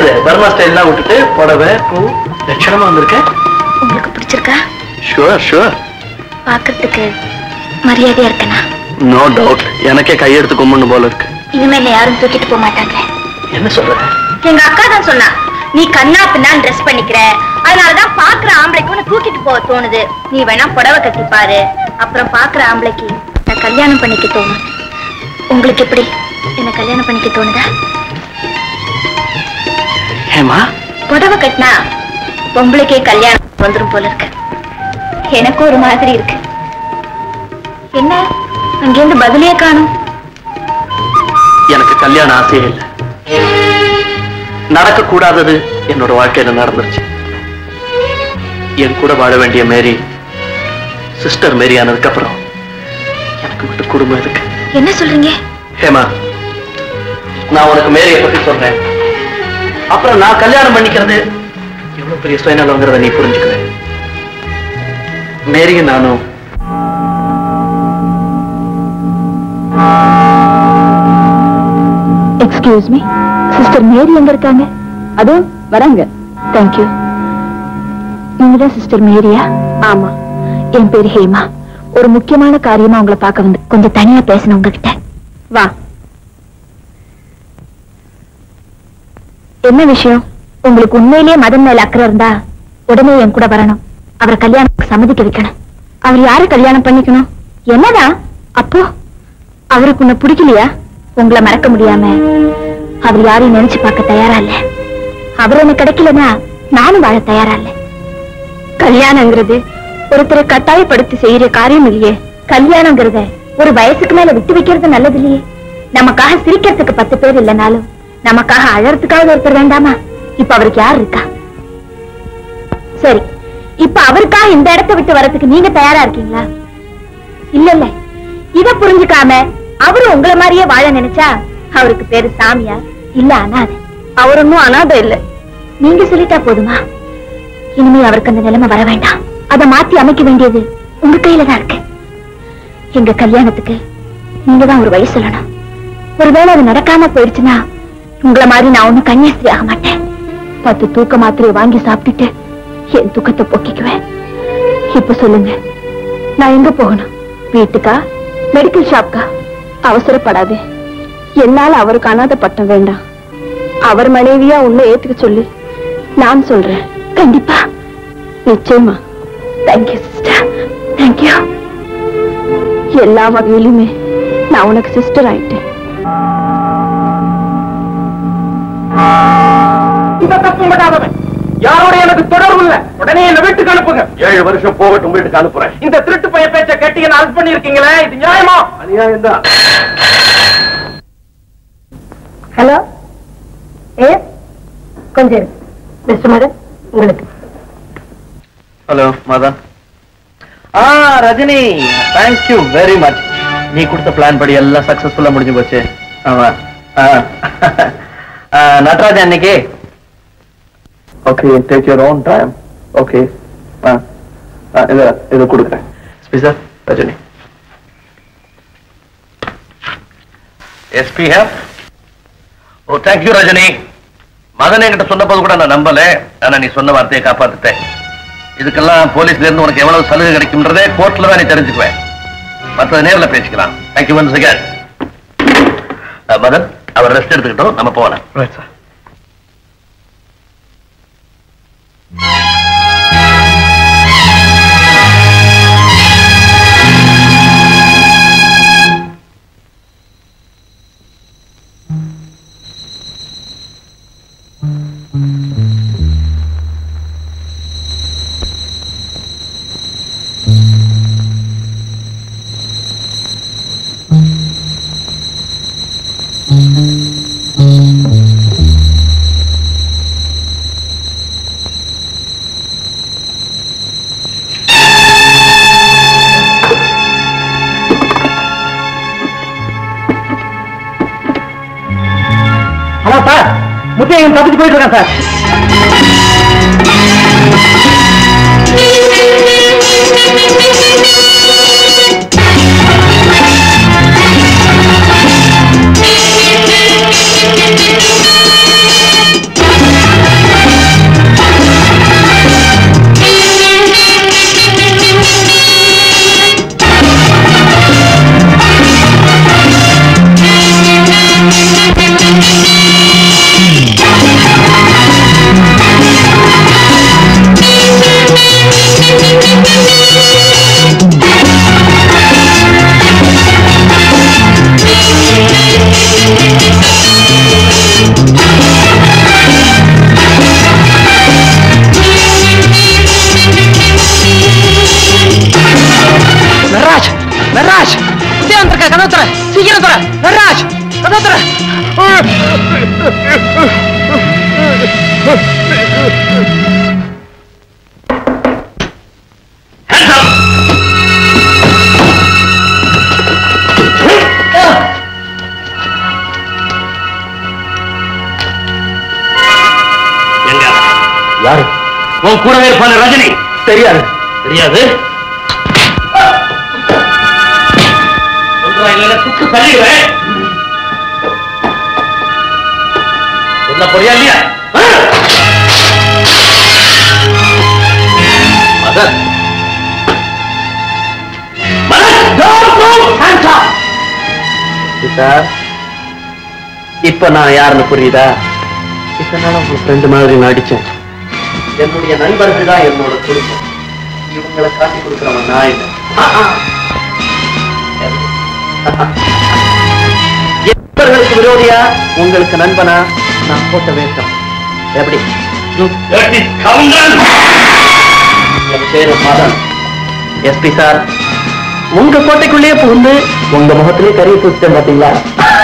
இது பர்மா ஸ்டைல்லாம் விட்டுட்டு புடவை பூ லட்சணமா வந்திருக்கேன் உங்களுக்கு பிடிச்சிருக்கா ஷுவர் ஷுவர் பாக்குறதுக்கு மரியாதையா இருக்கனா நோ டவுட் எனக்கே கையெடுத்து கும்பிடணும் போல இருக்கு இனிமேல் யாரும் தூக்கிட்டு போக மாட்டாங்க என்ன சொல்ற எங்க அக்கா தான் சொன்னா நீ கண்ணா பின்னான்னு ட்ரெஸ் பண்ணிக்கிற அதனாலதான் பாக்குற ஆம்பளைக்கு உன்னை தூக்கிட்டு போக தோணுது நீ வேணா புடவை கட்டி பாரு அப்புறம் பாக்குற ஆம்பளைக்கு நான் கல்யாணம் பண்ணிக்க தோணும் உங்களுக்கு எப்படி என்ன கல்யாணம் பண்ணிக்க தோணுதா ஏமா புடவை கட்டினா பொம்பளைக்கே கல்யாணம் வந்துரும் போல இருக்கு எனக்கும் ஒரு மாதிரி இருக்கு என்ன அங்கேருந்து பதிலே காணும் எனக்கு கல்யாண ஆசையே இல்லை நடக்க கூடாதது என்னோட வாழ்க்கையில நடந்துருச்சு என் கூட வாழ வேண்டிய மேரி சிஸ்டர் மேரி ஆனதுக்கு அப்புறம் எனக்கு மட்டும் குடும்பம் இருக்கு என்ன சொல்றீங்க ஹேமா நான் உனக்கு மேரியை பத்தி சொல்றேன் அப்புறம் நான் கல்யாணம் பண்ணிக்கிறது எவ்வளவு பெரிய சுயநலங்கிறத நீ புரிஞ்சுக்குவேன் மேரியும் நானும் எக்ஸ்கியூஸ் மீ சிஸ்டர் மேரி எங்க இருக்காங்க அதோ வராங்க தேங்க்யூ நீங்க தான் சிஸ்டர் மேரியா ஆமா என் பேரு ஹேமா ஒரு முக்கியமான காரியமா உங்களை பார்க்க வந்து கொஞ்சம் தனியா பேசணும் உங்ககிட்ட வா என்ன விஷயம் உங்களுக்கு உண்மையிலேயே மதம் மேல அக்கறை இருந்தா உடனே என் கூட வரணும் அவரை கல்யாணத்துக்கு சம்மதிக்க வைக்கணும் அவர் யாரை கல்யாணம் பண்ணிக்கணும் என்னதான் அப்போ அவருக்கு உன்னை பிடிக்கலையா உங்களை மறக்க முடியாம அவர் யாரையும் நினைச்சு பார்க்க தயாரா இல்ல அவர் எனக்கு கிடைக்கலனா நானும் வாழ தயாரா இல்ல கல்யாணங்கிறது ஒருத்தரை கட்டாயப்படுத்தி செய்யற காரியம் இல்லையே கல்யாணங்கிறத ஒரு வயசுக்கு மேல விட்டு வைக்கிறது நல்லது இல்லையே நமக்காக சிரிக்கிறதுக்கு பத்து பேர் இல்லைனாலும் நமக்காக அழறதுக்காக ஒருத்தர் வேண்டாமா இப்ப அவருக்கு யார் இருக்கா சரி இப்ப அவருக்காக இந்த இடத்தை விட்டு வரதுக்கு நீங்க தயாரா இருக்கீங்களா இல்ல இல்ல இத புரிஞ்சுக்காம அவரு உங்களை மாதிரியே வாழ நினைச்சா அவருக்கு பேரு சாமியா இல்ல அனாதை அவர் ஒன்னும் அனாதை இல்ல நீங்க சொல்லிட்டா போதுமா இனிமே அவருக்கு அந்த நிலைமை வர வேண்டாம் அதை மாத்தி அமைக்க வேண்டியது உங்க கையில தான் இருக்கு எங்க கல்யாணத்துக்கு நீங்க தான் ஒரு வழி சொல்லணும் ஒருவேளை அது நடக்காம போயிடுச்சுன்னா உங்களை மாதிரி நான் ஒண்ணும் கன்னியாஸ்திரி ஆக மாட்டேன் பத்து தூக்க மாத்திரையை வாங்கி சாப்பிட்டுட்டு என் தூக்கத்தை போக்கிக்குவேன் இப்ப சொல்லுங்க நான் எங்க போகணும் வீட்டுக்கா மெடிக்கல் ஷாப்க்கா அவசரப்படாதே என்னால அவருக்கு அனாதை பட்டம் வேண்டாம் அவர் மனைவியா உன்னை ஏத்துக்க சொல்லி நான் சொல்றேன் கண்டிப்பா நிச்சயமா தேங்க்யூ சிஸ்டர் தேங்க்யூ எல்லா வகையிலுமே நான் உனக்கு சிஸ்டர் ஆயிட்டேன் இந்த தப்பு விடாதவன் யாரோட எனக்கு தொடர்பு இல்ல உடனே என்ன வீட்டுக்கு அனுப்புங்க ஏழு வருஷம் போகட்டும் வீட்டுக்கு அனுப்புறேன் இந்த திருட்டு பைய பேச்ச கட்டி என்ன அரெஸ்ட் பண்ணிருக்கீங்களே இது நியாயமா அநியாயம் தான் ஹலோ ஏ கொஞ்சம் மிஸ்டர் மதன் உங்களுக்கு ஹலோ மதன் ஆ ரஜினி தேங்க்யூ வெரி மச் நீ கொடுத்த பிளான் படி எல்லாம் சக்சஸ்ஃபுல்லா முடிஞ்சு போச்சு ஆமா ஆ. ஆ, நடராஜன் அன்னைக்கு okay take your own time okay இதை இதை கொடுக்குறேன் ஸ்பீசர் ரஜினி எஸ்பி ஹேப் ஓ தேங்க்யூ ரஜினி மகன் என்கிட்ட சொன்னபோது கூட நான் நம்பல ஆனா நீ சொன்ன வார்த்தையை காப்பாத்திட்டேன் இதுக்கெல்லாம் போலீஸ்ல இருந்து உனக்கு எவ்வளவு சலுகை கிடைக்கும்ன்றதே கோர்ட்ல தான் நீ தெரிஞ்சுக்குவேன் மற்றது நேர்ல பேசிக்கலாம் தேங்க்யூ ஒன்ஸ் அகேன் மதன் அவர் ரெஸ்ட் எடுத்துக்கிட்டோம் நம்ம போகலாம் right sir hello sir Muthaiyan தப்பிச்சு போயிட்டு இருக்கான் சார் Thank you. எங்க யாரு உன் கூடவே இருப்பான ரஜினி தெரியாது தெரியாது சொல்றேன் இல்லைன்னா சுட்டு தள்ளிடுவேன் சொல்ல போறியா இல்லையா ஆ? Madan Madan don't move! Hands up! Sir இப்ப நான் யாருன்னு புரியுதா இதனால உங்க ஃப்ரெண்டு மாதிரி நடிச்சேன் என்னுடைய நண்பர்கள் தான் என்னோட குடும்பம் இவங்களை காட்டி கொடுக்குறவன் நான் இல்லை நண்பர்களுக்கு விரோதியா உங்களுக்கு நண்பனா நான் போட்ட வேஷம் எப்படி That is Kaungan! என் பேரு மதன் எஸ்பி சார் உங்க கோட்டைக்குள்ளேயே புகுந்து உங்க முகத்திலே கரிய பூசிட்டேன் பாத்தீங்களா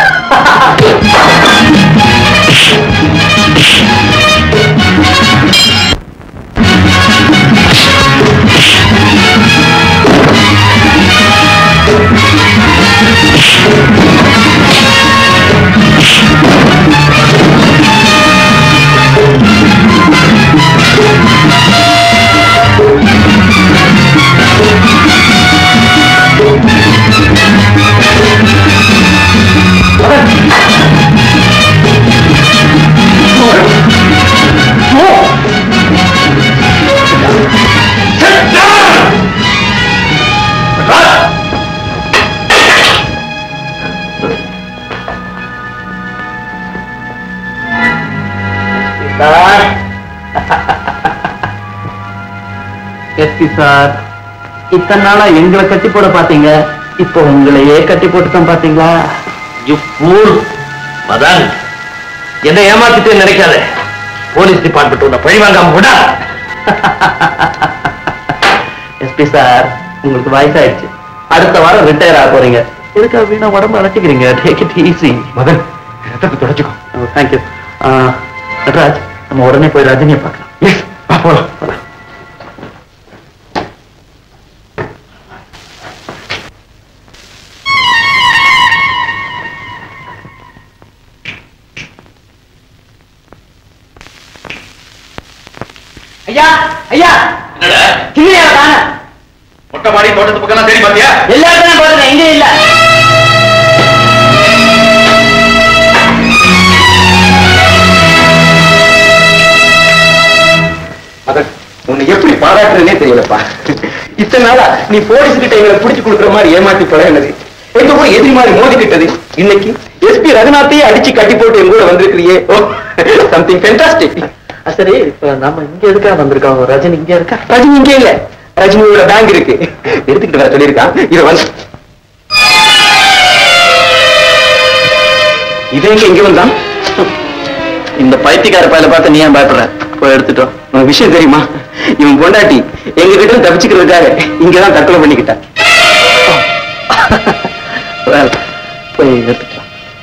சார் எஸ்பி சார் இத்தனை நாளா எங்களை கட்டி போட பாத்தீங்க இப்போ உங்களையே கட்டி போட்டுதான் பாத்தீங்களா You fool! மதன் என்ன ஏமாத்திட்டே நினைக்காத போலீஸ் டிபார்ட்மெண்ட் உன்னை பழி வாங்காம விடா எஸ்பி சார் உங்களுக்கு வயசாயிடுச்சு அடுத்த வாரம் ரிட்டையர் ஆக போறீங்க எதுக்காக வீணா உடம்பு அழைச்சிக்கிறீங்க டேக் இட் ஈஸி மதன் ரத்தத்தை தொடச்சுக்கோ தேங்க்யூ நட்ராஜ் நம்ம உடனே போய் ரஜினியை பார்க்கலாம் எஸ் போலாம் போலாம் ஐயா ஐயா என்னடா கிளியா தானே மொட்டை மாடி தோட்டத்து பக்கம் தேடி பாத்தியா எல்லா இடத்துலயும் பார்த்தேன் எங்கே இல்ல மதன் உன்னை எப்படி பாராட்டுறதுனே தெரியலப்பா இத்தனை நாளா நீ போலீஸ் கிட்ட எங்களை பிடிச்சு கொடுக்குற மாதிரி ஏமாத்தி பழகினது எங்க போய் எதிரி மாதிரி மோதிக்கிட்டது இன்னைக்கு எஸ்பி ரகுநாத்தையே அடிச்சு கட்டி போட்டு எங்க கூட வந்திருக்கிறியே ஓ சம்திங் ஃபென்டாஸ்டிக் சரி இப்ப நம்ம இங்க எதுக்காக வந்திருக்கோம் ரஜினி இங்க இருக்கா ரஜினி இங்கே இல்ல ரஜினியோட பேங்க் இருக்கு எடுத்துக்கிட்டு வர சொல்லியிருக்கான் இதை வந்து இதை எங்க இங்க வந்தான் இந்த பைத்தியக்கார பையில பார்த்து நீ ஏன் பயப்படுற போய் எடுத்துட்டோம் உனக்கு விஷயம் தெரியுமா இவன் பொண்டாட்டி எங்க கிட்ட இருந்து தப்பிச்சுக்கிறதுக்காக இங்கதான் தற்கொலை பண்ணிக்கிட்டா Well, போய் எடுத்துட்டோம்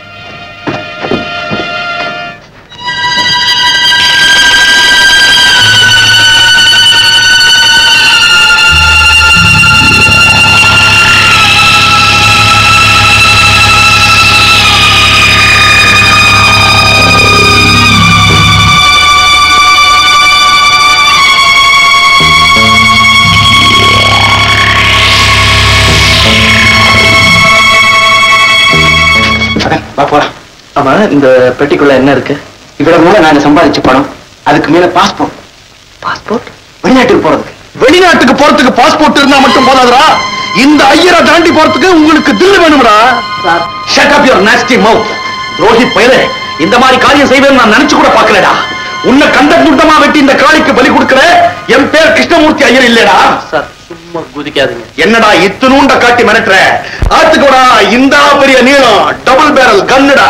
அதான், வா போலாம் ஆமா இந்த பெட்டிக்குள்ள என்ன இருக்கு இவ்வளவு மூலம் நாங்க சம்பாதிச்ச பணம் அதுக்கு மேல பாஸ்போர்ட் பாஸ்போர்ட் வெளிநாட்டுக்கு போறதுக்கு வெளிநாட்டுக்கு போறதுக்கு பாஸ்போர்ட் இருந்தா மட்டும் போதாதுடா இந்த ஐயரை தாண்டி போறதுக்கு உங்களுக்கு தில்லு வேணும்டா shut up your nasty mouth துரோகி பயலே இந்த மாதிரி காரியம் செய்வேன்னு நான் நினைச்சு கூட பார்க்கலடா உன்னை கண்ட துண்டமா வெட்டி இந்த காளிக்கு பலி கொடுக்கிற என் பேர் கிருஷ்ணமூர்த்தி ஐயர் இல்லடா சார் சும்மா குதிக்காதீங்க என்னடா இத்தினூண்ட காட்டி மிரட்டுற ஆத்துக்கூடா இந்த பெரிய நீளம் டபுள் பேரல் கன்னுடா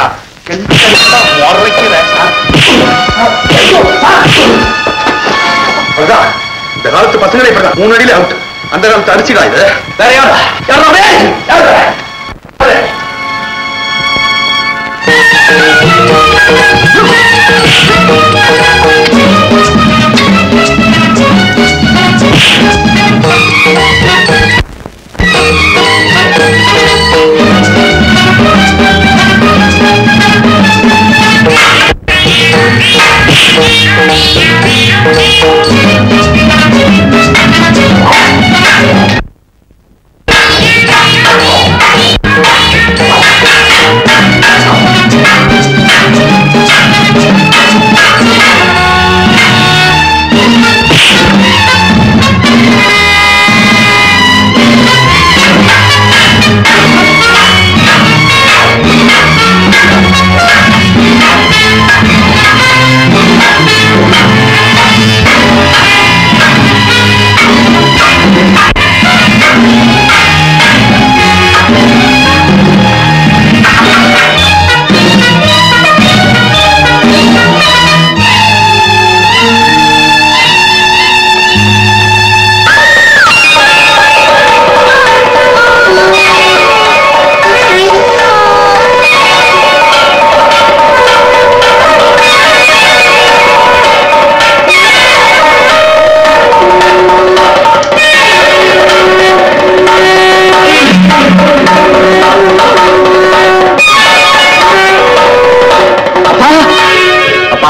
அதான் இந்த காலத்து பசங்களே இப்படிதான் மூணு அடியில அவுட் அந்த காலத்து அரிசிடா இது வேற யாரா யாரா யாரா அப்பா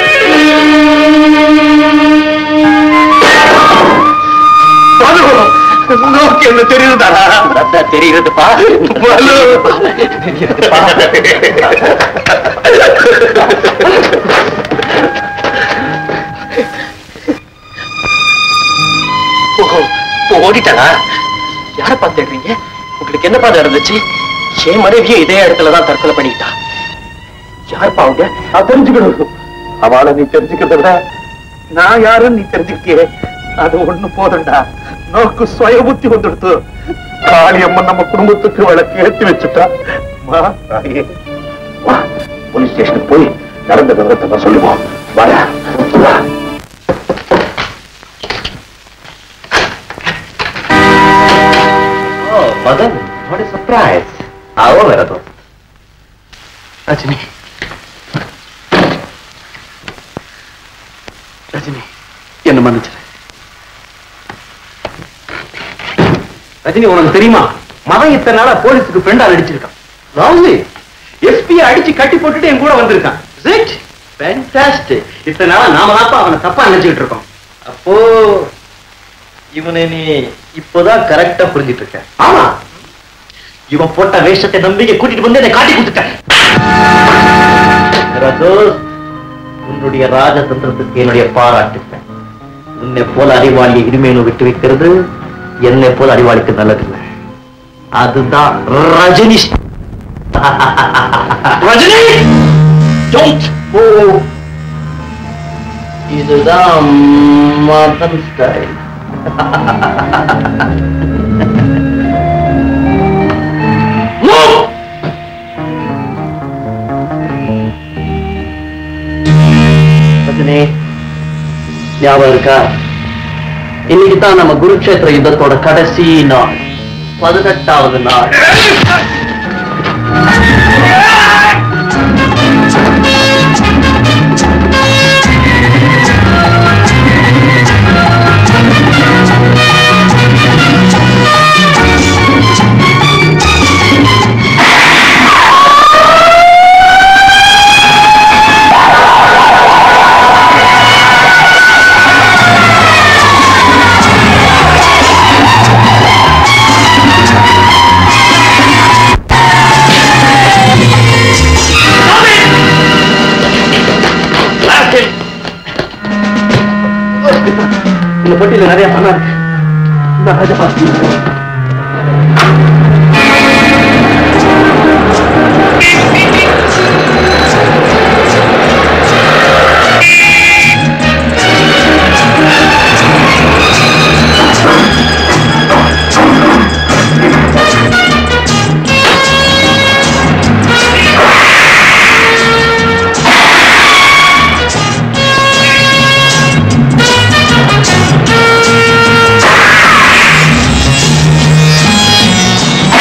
நோக்கி என்ன தெரியுதாடா தெரியுதுப்பா ஓடிட்டானா யார பாத்துடுறீங்க உங்களுக்கு என்ன பாதம் இருந்துச்சு என் மனைவியும் இதே இடத்துல தான் தற்கொலை பண்ணிக்கிட்டா யாருப்பா அவங்க நான் தெரிஞ்சுக்கணும் அவளை நீ தெரிஞ்சுக்கிறத விட நான் யாருன்னு நீ தெரிஞ்சுக்கிட்டியே அது ஒண்ணு போதும்டா நோக்கு சுய புத்தி வந்துடுத்து காளியம்மன் நம்ம குடும்பத்துக்கு விளக்கு ஏத்தி வச்சுட்டா மா, தாயே. வா போலீஸ் ஸ்டேஷனுக்கு போய் நடந்த விவரத்தை நான் சொல்லுவோம் வாடா வா ஓ மதன் வாட் சர்ப்ரைஸ் ஆவோ வரதோ ரஜினி ரஜினி என்ன மன்னிச்சிரு ரஜினி உனக்கு தெரியுமா மதன் இத்தனை நாளா போலீஸுக்கு ஃப்ரெண்டா நடிச்சிருக்கான் ராவுலி எஸ்பி அடிச்சு கட்டி போட்டுட்டு என் கூட வந்திருக்கான் இட் ஃபேண்டாஸ்டிக் இத்தனை நாளா நாம தான் அவனை தப்பா நினைச்சுக்கிட்டு இருக்கோம் அப்போ இவனை நீ இப்போதான் கரெக்டா புரிஞ்சிட்டு இருக்க ஆமா இவன் போட்ட வேஷத்தை நம்பி இங்க கூட்டிட்டு வந்து என்னை காட்டி கொடுத்துட்டேன் ரதோஸ், உன்னுடைய ராஜதந்திரத்துக்கு என்னுடைய பாராட்டுக்கள் உன்னை போல அறிவாளியை இனிமேலும் விட்டு வைக்கிறது என்னை போல அறிவாளிக்கு நல்லதில்லை அதுதான் ரஜினி ரஜினி Don't go. இதுதான் மதன் ஸ்டைல் No! ரஜினி ஞாபகம் இருக்கா இன்னைக்கு தான் நம்ம குருக்ஷேத்திர யுத்தத்தோட கடைசி நாள் பதினெட்டாவது நாள் இந்த பொட்டியில நிறைய பணம் இருக்கு இந்த ராஜா Thank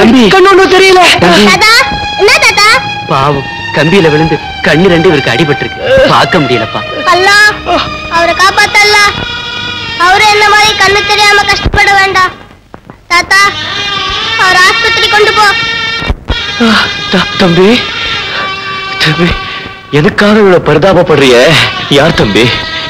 தம்பி கண்ணு தெரியல தாத்தா என்ன தாத்தா பாவம் கம்பியில விழுந்து கண்ணு ரெண்டு இவருக்கு அடிபட்டிருக்கு பார்க்க முடியலப்பா அல்லா அவரை காப்பாத்தல்ல அவரு என்ன மாதிரி கண்ணு தெரியாம கஷ்டப்பட வேண்டாம் தாத்தா அவர் ஆஸ்பத்திரி கொண்டு போ த- தம்பி தம்பி எதுக்காக இவ்வளவு பரிதாபப்படுறிய யார் தம்பி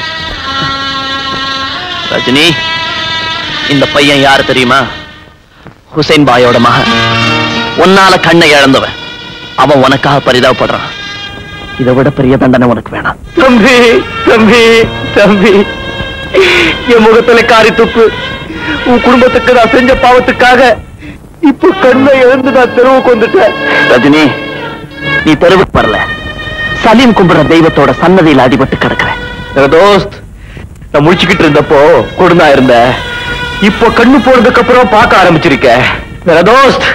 ரஜினி இந்த பையன் யாரு தெரியுமா ஹுசைன் பாயோட மகன் உன்னால கண்ணை இழந்தவன் அவன் உனக்காக பரிதாபப்படுறான் இதை விட பெரிய தண்டனை உனக்கு வேணாம் தம்பி தம்பி தம்பி என் முகத்துல காரி துப்பு உன் குடும்பத்துக்கு நான் செஞ்ச பாவத்துக்காக இப்ப கண்ணை இழந்து நான் தெருவுக்கு வந்துட்டேன் ரஜினி நீ தெருவுக்கு வரல சலீம் கும்பிடுற தெய்வத்தோட சன்னதியில் அடிபட்டு கிடக்குற தோஸ்த் நான் முடிச்சுக்கிட்டு இருந்தப்போ கொடுந்தா இருந்த இப்போ கண்ணு போனதுக்கு அப்புறம் பார்க்க ஆரம்பிச்சிருக்க வேற தோஸ்த்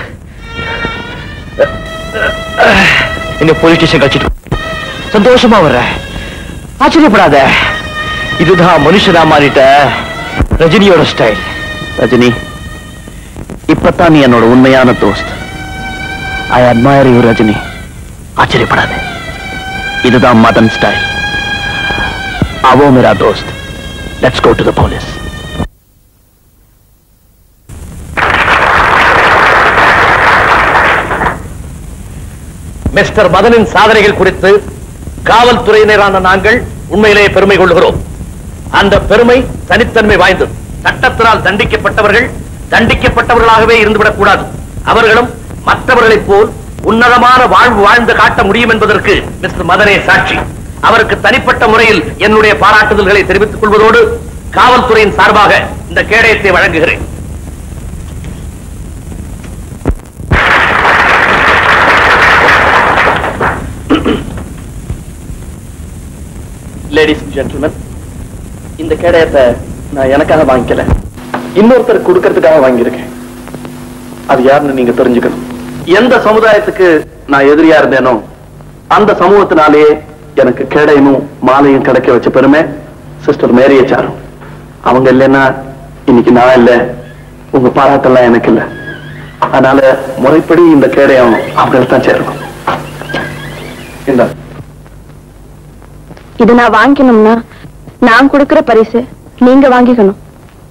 என்ன போலீஸ் ஸ்டேஷன் கழிச்சிட்டு சந்தோஷமா வர்ற ஆச்சரியப்படாத இதுதான் மனுஷனா மாறிட்ட ரஜினியோட ஸ்டைல் ரஜினி இப்பதான் நீ என்னோட உண்மையான தோஸ்த் ஐ அட்மயர் யூ ரஜினி ஆச்சரியப்படாத இதுதான் மதன் ஸ்டைல் அவோ மேரா தோஸ்த் let's go to the police mister மதனின் சாதனைகள் குறித்து காவல்துறையினரான நாங்கள் உண்மையிலேயே பெருமை கொள்கிறோம் அந்த பெருமை தனித்தன்மை வாய்ந்தது சட்டத்தினால் தண்டிக்கப்பட்டவர்கள் தண்டிக்கப்பட்டவர்களாகவே இருந்துவிடக் கூடாது அவர்களும் மற்றவர்களைப் போல் உன்னதமான வாழ்வு வாழ்ந்து காட்ட முடியும் என்பதற்கு மிஸ்டர் மதனே சாட்சி அவருக்கு தனிப்பட்ட முறையில் என்னுடைய பாராட்டுதல்களை தெரிவித்துக் கொள்வதோடு காவல்துறையின் சார்பாக இந்த கேடயத்தை வழங்குகிறேன் லேடிஸ் ஜென்டில்மேன் இந்த கேடயத்தை நான் எனக்காக வாங்கிக்கல இன்னொருத்தர் கொடுக்கறதுக்காக வாங்கியிருக்கேன் அது யாருன்னு நீங்க தெரிஞ்சுக்கணும் எந்த சமுதாயத்துக்கு நான் எதிரியா இருந்தேனோ அந்த சமூகத்தினாலே எனக்கு கேடயமும் மாலையும் கிடைக்க வச்ச பெருமை சிஸ்டர் மேரிய சாரும் அவங்க இல்லைன்னா இன்னைக்கு நான் இல்ல உங்க பாராட்டெல்லாம் எனக்கு இல்ல அதனால முறைப்படி இந்த கேடயம் அவங்களுக்கு தான் சேரணும் இந்த இது நான் வாங்கிக்கணும்னா நான் கொடுக்கிற பரிசு நீங்க வாங்கிக்கணும்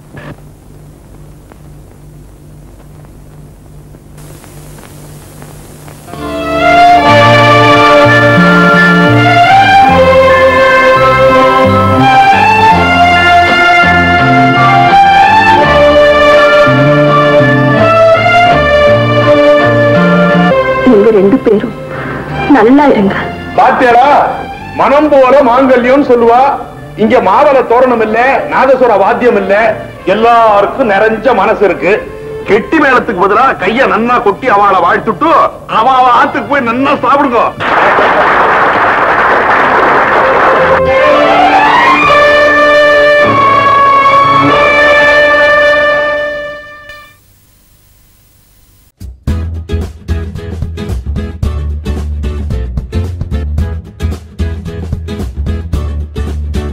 நீங்க ரெண்டு பேரும் நல்லா இருங்க பாத்தியாடா மனம் போல மாங்கல்யம் சொல்லுவா இங்க மாவள தோரணம் இல்ல நாதசுர வாத்தியம் இல்ல எல்லாருக்கும் நிறைஞ்ச மனசு இருக்கு கெட்டி மேளத்துக்கு பதிலா கைய நன்னா கொட்டி அவளை வாழ்த்துட்டு அவ அவ ஆத்துக்கு போய் நன்னா சாப்பிடுங்க